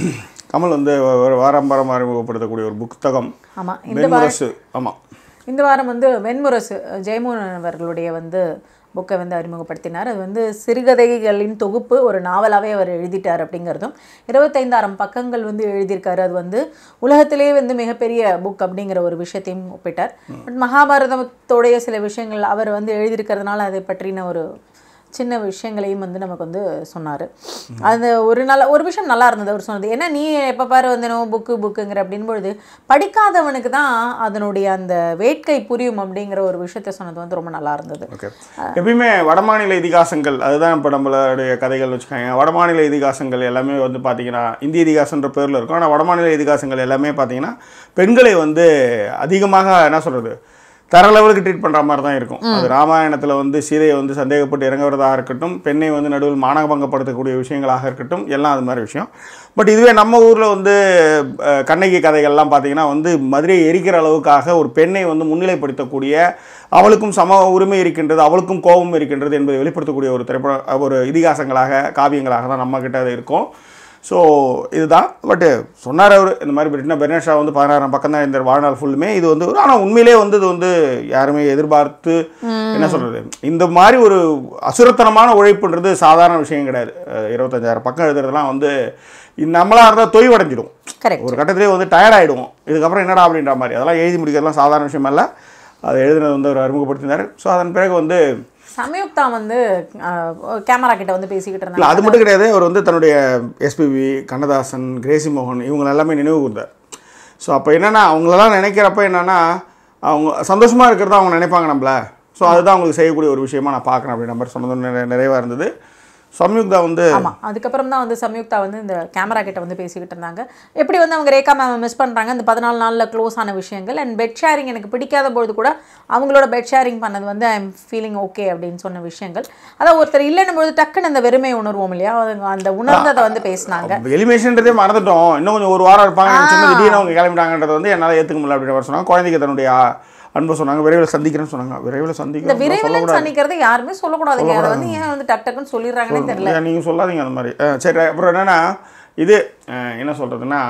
கமல் வந்து ஒரு வாரம் வாரம் அறிமுகப்படுத்தக்கூடிய ஒரு புத்தகம் ஆமா இந்த வெண்முரசு ஆமாம் இந்த வாரம் வந்து வெண்முரசு ஜெயமோகன் அவர்களுடைய வந்து புக்கை வந்து அறிமுகப்படுத்தினார் அது வந்து சிறுகதைகளின் தொகுப்பு ஒரு நாவலாகவே அவர் எழுதிட்டார் அப்படிங்கிறதும் இருபத்தைந்தாயிரம் பக்கங்கள் வந்து எழுதியிருக்காரு அது வந்து உலகத்திலே வந்து மிகப்பெரிய புக் அப்படிங்கிற ஒரு விஷயத்தையும் ஒப்பிட்டார் பட் மகாபாரதத்தோடைய சில விஷயங்கள் அவர் வந்து எழுதியிருக்கிறதுனால அதை பற்றின ஒரு சின்ன விஷயங்களையும் வந்து நமக்கு வந்து சொன்னார் அது ஒரு நல்ல ஒரு விஷயம் நல்லா இருந்தது அவர் சொன்னது ஏன்னா நீ எப்போ பாரு வந்து நோ புக்கு புக்குங்கிற அப்படின்பொழுது படிக்காதவனுக்கு தான் அதனுடைய அந்த வேட்கை புரியும் அப்படிங்கிற ஒரு விஷயத்த சொன்னது வந்து ரொம்ப நல்லா இருந்தது ஓகே எப்பயுமே வடமாநில இதிகாசங்கள் அதுதான் இப்போ நம்மளுடைய கதைகள் வச்சுக்கோங்க வடமாநில இதிகாசங்கள் எல்லாமே வந்து பார்த்தீங்கன்னா இந்திய இதிகாசன்ற பேரில் இருக்கும் ஆனால் வடமாநில இதிகாசங்கள் எல்லாமே பார்த்தீங்கன்னா பெண்களை வந்து அதிகமாக என்ன சொல்கிறது தர லெவலுக்கு ட்ரீட் பண்ணுற மாதிரி தான் இருக்கும் அது ராமாயணத்தில் வந்து சீதையை வந்து சந்தேகப்பட்டு இறங்குறதாக இருக்கட்டும் பெண்ணை வந்து நடுவில் மானபங்கப்படுத்தக்கூடிய விஷயங்களாக இருக்கட்டும் எல்லாம் அது மாதிரி விஷயம் பட் இதுவே நம்ம ஊரில் வந்து அஹ், கண்ணகி கதைகள்லாம் பார்த்தீங்கன்னா வந்து மதுரையை எரிக்கிற அளவுக்காக ஒரு பெண்ணை வந்து முன்னிலைப்படுத்தக்கூடிய அவளுக்கும் சம உரிமை இருக்கின்றது அவளுக்கும் கோபம் இருக்கின்றது என்பதை வெளிப்படுத்தக்கூடிய ஒரு திரைப்பட ஒரு இதிகாசங்களாக காவியங்களாக தான் நம்ம கிட்ட அது இருக்கும் ஸோ இதுதான் பட்டு சொன்னார் அவர் இந்த மாதிரி பிரிட்டினா பெர்னேஷா வந்து பதினாறாம் பக்கம் தான் இந்த வாழ்நாள் ஃபுல்லுமே இது வந்து ஆனால் உண்மையிலே வந்து இது வந்து யாருமே எதிர்பார்த்து என்ன சொல்கிறது இந்த மாதிரி ஒரு அசுரத்தனமான உழைப்புன்றது சாதாரண விஷயம் கிடையாது அஹ் இருபத்தஞ்சாயிரம் பக்கம் எழுதுறதுலாம் வந்து இது நம்மளா இருந்தால் தொய்வடைஞ்சிடும் கரெக்ட் ஒரு கட்டத்திலே வந்து டயர்ட் ஆகிடுவோம் இதுக்கப்புறம் என்னடா அப்படின்ற மாதிரி அதெல்லாம் எழுதி முடிக்கிறதுலாம் சாதாரண விஷயம் அல்ல அதை எழுதினது வந்து அவர் அறிமுகப்படுத்தினார் ஸோ அதன் பிறகு வந்து சமயுக்தா வந்து கேமரா கிட்ட வந்து பேசிக்கிட்டு இல்லை இருந்தாங்க அது மட்டும் கிடையாது அவர் வந்து தன்னுடைய எஸ்பிபி கண்ணதாசன் கிரேசி மோகன் இவங்க எல்லாமே நினைவு கூர்ந்தார் ஸோ அப்போ என்னென்னா அவங்களெல்லாம் நினைக்கிறப்ப என்னென்னா அவங்க சந்தோஷமாக இருக்கிறதா அவங்க நினைப்பாங்க நம்மள ஸோ அதுதான் அவங்களுக்கு செய்யக்கூடிய ஒரு விஷயமா நான் பார்க்குறேன் அப்படின்ற மாதிரி சொன்னது நிறை- நிறைவா இருந்தது சம்யுக்தா வந்து ஆமா அதுக்கப்புறம் தான் வந்து சம்யுக்தா வந்து இந்த கேமரா கிட்ட வந்து பேசிக்கிட்டு இருந்தாங்க எப்படி வந்து அவங்க ரேகா மேம் மிஸ் பண்றாங்க இந்த பதினாலு நாள்ல க்ளோஸ் ஆன விஷயங்கள் அண்ட் பெட் ஷேரிங் எனக்கு பிடிக்காத பொழுது கூட அவங்களோட பெட் ஷேரிங் பண்ணது வந்து ஐ எம் ஃபீலிங் ஓகே அப்படின்னு சொன்ன விஷயங்கள் அதான் ஒருத்தர் இல்லைன்னும் பொழுது டக்குன்னு அந்த வெறுமை உணர்வோம் இல்லையா அவங்க அந்த உணர்ந்ததை வந்து பேசினாங்க எலிமினேஷன்றதே மறந்துட்டோம் இன்னும் கொஞ்சம் ஒரு வாரம் இருப்பாங்க சொன்ன திடீர்னு அவங்க கிளம்பிட்டாங்கன்றது வந்து என்னால் ஏற்றுக்க முடியல அப்படின்ற மாதிரி சொன்னாங்க குழந்தைக்கு தன்னுடைய ஆ, அன்பை சொன்னாங்க விரைவில் சந்திக்கிறேன்னு சொன்னாங்க விரைவில் இந்த சந்திக்கிறேன் விரைவில் சந்திக்கிறது யாருமே சொல்லக்கூடாதுங்க அதை வந்து ஏன் வந்து டக் டக்குன்னு சொல்லிடுறாங்கன்னே தெரியல ஏன் நீங்கள் சொல்லாதீங்க அந்த மாதிரி ஆ, சரி அப்புறம் என்னன்னா இது ஆ, என்ன சொல்கிறதுன்னா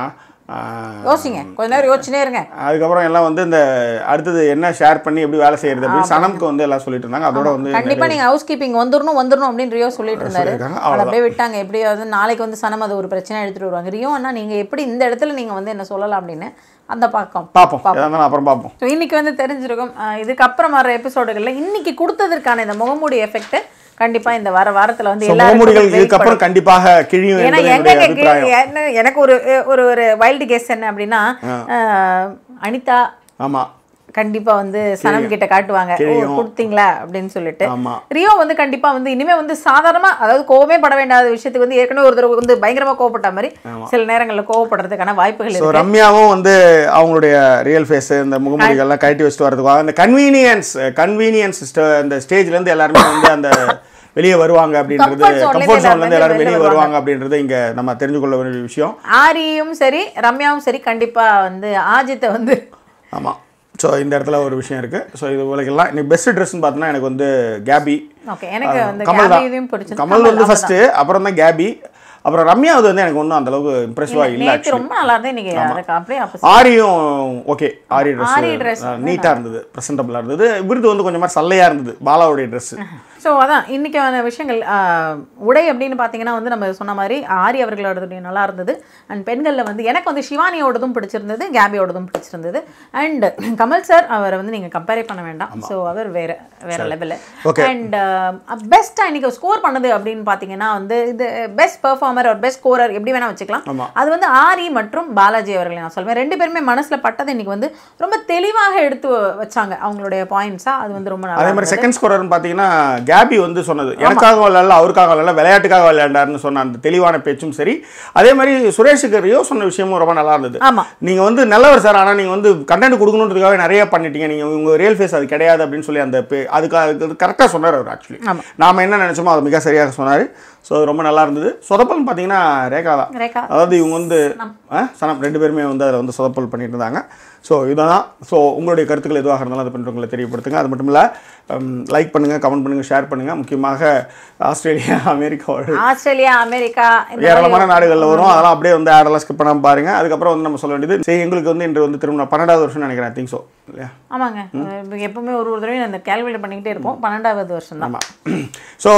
யோசிங்க கொஞ்ச நேரம் யோசிச்சுனே இருங்க அதுக்கப்புறம் எல்லாம் வந்து இந்த அடுத்தது என்ன ஷேர் பண்ணி எப்படி வேலை செய்யறது அப்படின்னு சனம்க்கு வந்து எல்லாம் சொல்லிட்டு இருந்தாங்க அதோட வந்து கண்டிப்பா நீங்க ஹவுஸ் கீப்பிங் வந்துடணும் வந்துடணும் அப்படின்னு ரியோ சொல்லிட்டு இருந்தாரு சொல்லியிருக்காங்க, அதை அப்படியே விட்டாங்க எப்படியாவது நாளைக்கு வந்து சனம் அது ஒரு பிரச்சனை எடுத்துட்டு வருவாங்க ரியோ அண்ணா நீங்க எப்படி இந்த இடத்துல நீங்க வந்து என்ன சொல்லலாம் அப்படின்னு அந்த பக்கம் பார்ப்போம் எதா இருந்தாலும் அப்புறம் பார்ப்போம் ஸோ இன்னைக்கு வந்து தெரிஞ்சிருக்கும் அஹ் இதுக்கப்புறம் வர எபிசோடுகள்ல இன்னைக்கு கொடுத்ததற்கான இந்த முகமூடி எஃபெக்ட் கண்டிப்பா இந்த வர வாரத்துல வந்து So, எல்லாருக்கும் முகமூடிகள் wait இதுக்கப்புறம் கண்டிப்பாக கிழியும் ஏன்னா என்பது எங்க என்னுடைய அபிப்பிராயம் என்ன- எனக்கு ஒரு ஒரு ஒரு வைல்டு கெஸ் என்ன அப்படின்னா அஹ், அனிதா ஆமா கண்டிப்பா வந்து சனம் கிட்ட காட்டுவாங்க ஓ கொடுத்தீங்களா அப்படின்னு சொல்லிட்டு ஆமா ரியோ வந்து கண்டிப்பா வந்து இனிமே வந்து சாதாரணமா அதாவது கோவமே பட வேண்டாத விஷயத்துக்கு வந்து ஏற்கனவே ஒரு தடவை வந்து பயங்கரமா கோவப்பட்ட மாதிரி சில நேரங்கள்ல கோவப்படுறதுக்கான வாய்ப்புகள் ஸோ இருக்கு ரம்யாவும் வந்து அவங்களுடைய ரியல் ஃபேஸ் இந்த முகமூடிகள்லாம் கழட்டி வச்சுட்டு வரதுக்கு அந்த கன்வீனியன்ஸ் கன்வீனியன்ஸ் இந்த ஸ்டேஜ்ல இருந்து எல்லாருமே வந்து அந்த வெளியே வருவாங்க அப்படின்றது Comfort zone ல கம்ஃபர்ட் இருந்து ஜோன்ல இருந்து எல்லாரும் வெளியே வெளியே வருவாங்க அப்படின்றது இங்க நம்ம தெரிஞ்சு கொள்ள வேண்டிய விஷயம் ஆரியும் சரி ரம்யாவும் சரி கண்டிப்பா வந்து ஆஜித்தை வந்து ஆமா ஸோ இந்த இடத்துல ஒரு விஷயம் இருக்கு ஸோ இது உலகெல்லாம் இன்னைக்கு பெஸ்ட் ட்ரெஸ்ன்னு பார்த்தோன்னா எனக்கு வந்து கேபி ஓகே எனக்கு வந்து கமல் தான் கேபியும் பிடிச்சது கமல் வந்து ஃபர்ஸ்ட் அப்புறம் தான் கேபி அப்புறம் ரம்யா அது வந்து எனக்கு ஒன்றும் அந்த அளவுக்கு இம்ப்ரெசிவா இல்லை நேத்து ரொம்ப நல்லா இருந்தது இன்னைக்கு அதுக்கு அப்படியே opposite. ஆரியும் okay Aari Aari dress dress நீட்டாக இருந்தது ப்ரெசன்டபுளாக இருந்தது விருது வந்து கொஞ்சம் மாதிரி சல்லையாக இருந்தது பாலாவுடைய ட்ரெஸ் ஸோ அதான் இன்னைக்கான விஷயங்கள் ஆஹ், உடை அப்படின்னு பார்த்தீங்கன்னா வந்து நம்ம சொன்ன மாதிரி ஆரி அவர்களோடது நல்லா இருந்தது அண்ட் பெண்களில் வந்து எனக்கு வந்து சிவானியோடதும் பிடிச்சிருந்தது கேபியோடதும் பிடிச்சிருந்தது அண்ட் கமல் சார் அவரை வந்து நீங்கள் கம்பேரே பண்ண வேண்டாம் ஸோ அவர் வேற வேற லெவலில் Okay. அண்ட் பெஸ்ட்டாக இன்னைக்கு ஸ்கோர் பண்ணது அப்படின்னு பார்த்தீங்கன்னா வந்து இது பெஸ்ட் பெர்ஃபார்மர் ஒரு பெஸ்ட் ஸ்கோரர் எப்படி வேணால் வச்சுக்கலாம் ஆமா. அது வந்து ஆரி மற்றும் பாலாஜி அவர்களை நான் சொல்வேன் ரெண்டு பேருமே மனசில் பட்டது இன்னைக்கு வந்து ரொம்ப தெளிவாக எடுத்து வச்சாங்க அவங்களுடைய பாயிண்ட்ஸாக அது வந்து ரொம்ப நல்லா அதே மாதிரி செகண்ட் ஸ்கோரர்னு பார்த்தீங்கன்னா கேபி வந்து சொன்னது எனக்காக விளையாடல அவருக்காக விளையாடல விளையாட்டுக்காக விளையாண்டாருன்னு சொன்ன அந்த தெளிவான பேச்சும் சரி அதே மாதிரி சுரேஷுக்கு ரியோ சொன்ன விஷயமும் ரொம்ப நல்லா இருந்தது ஆமா நீங்க வந்து நல்லவர் சார் ஆனா நீங்க வந்து கண்டென்ட் கொடுக்கணுன்றதுக்காக நிறைய பண்ணிட்டீங்க நீங்க உங்க ரியல் ஃபேஸ் அது கிடையாது அப்படின்னு சொல்லி அந்த பே- அதுக்கு அதுக்கு கரெக்டாக சொன்னார் அவர் ஆக்சுவலி ஆமா. நாம என்ன நினைச்சோமோ அது மிக சரியாக சொன்னார் ஸோ ரொம்ப நல்லா இருந்தது சொதப்பல்னு பார்த்தீங்கன்னா ரேகா தான் ரேகா அதாவது இவங்க வந்து ஆ, சனம் ரெண்டு பேருமே வந்து அதில் வந்து சொதப்பல் பண்ணிட்டு இருந்தாங்க ஸோ இதுதான் ஸோ உங்களுடைய கருத்துக்கள் எதுவாக இருந்தாலும் அது பண்ணுறவங்களை தெரியப்படுத்துங்க அது மட்டும் இல்லை லைக் பண்ணுங்கள் கமெண்ட் பண்ணுங்கள் ஷேர் பண்ணுங்கள் முக்கியமாக ஆஸ்திரேலியா அமெரிக்காவோட ஆஸ்திரேலியா அமெரிக்கா இந்த மாதிரி ஏராளமான நாடுகளில் வரும் அதெல்லாம் அப்படியே வந்து ஆடெல்லாம் ஸ்கிப் பண்ணாம பாருங்க அதுக்கப்புறம் வந்து நம்ம சொல்ல வேண்டியது சரி எங்களுக்கு வந்து இன்று வந்து திரும்ப பன்னெண்டாவது வருஷம் நினைக்கிறேன் திங்க் ஸோ இல்லையா ஆமாங்க இப்ப எப்பவுமே ஒரு ஒரு தடவையும் அந்த கேல்குலேட் பண்ணிக்கிட்டே இருப்போம் பன்னெண்டாவது வருஷம் தான் ஆமாம் ஸோ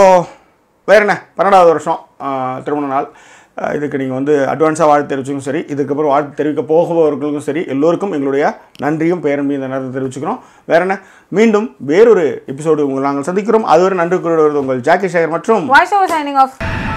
வேற என்ன பன்னெண்டாவது வருஷம் ஆ, திருமண நாள் ஆ, இதுக்கு நீங்கள் வந்து அட்வான்ஸாக வாழ்த்து தெரிவிச்சுக்கும் சரி இதுக்கப்புறம் வாழ்த்து தெரிவிக்க போகுபவர்களுக்கும் சரி எல்லோருக்கும் எங்களுடைய நன்றியும் பேரன்பையும் இந்த நேரத்தில் தெரிவிச்சுக்கிறோம் வேற என்ன மீண்டும் வேறொரு எபிசோடு உங்களை நாங்கள் சந்திக்கிறோம் அதுவரை நன்றி கூறுவது உங்கள் ஜாக்கி சேகர் மற்றும் வாய்ஸ் ஓவர் சைனிங் ஆஃப்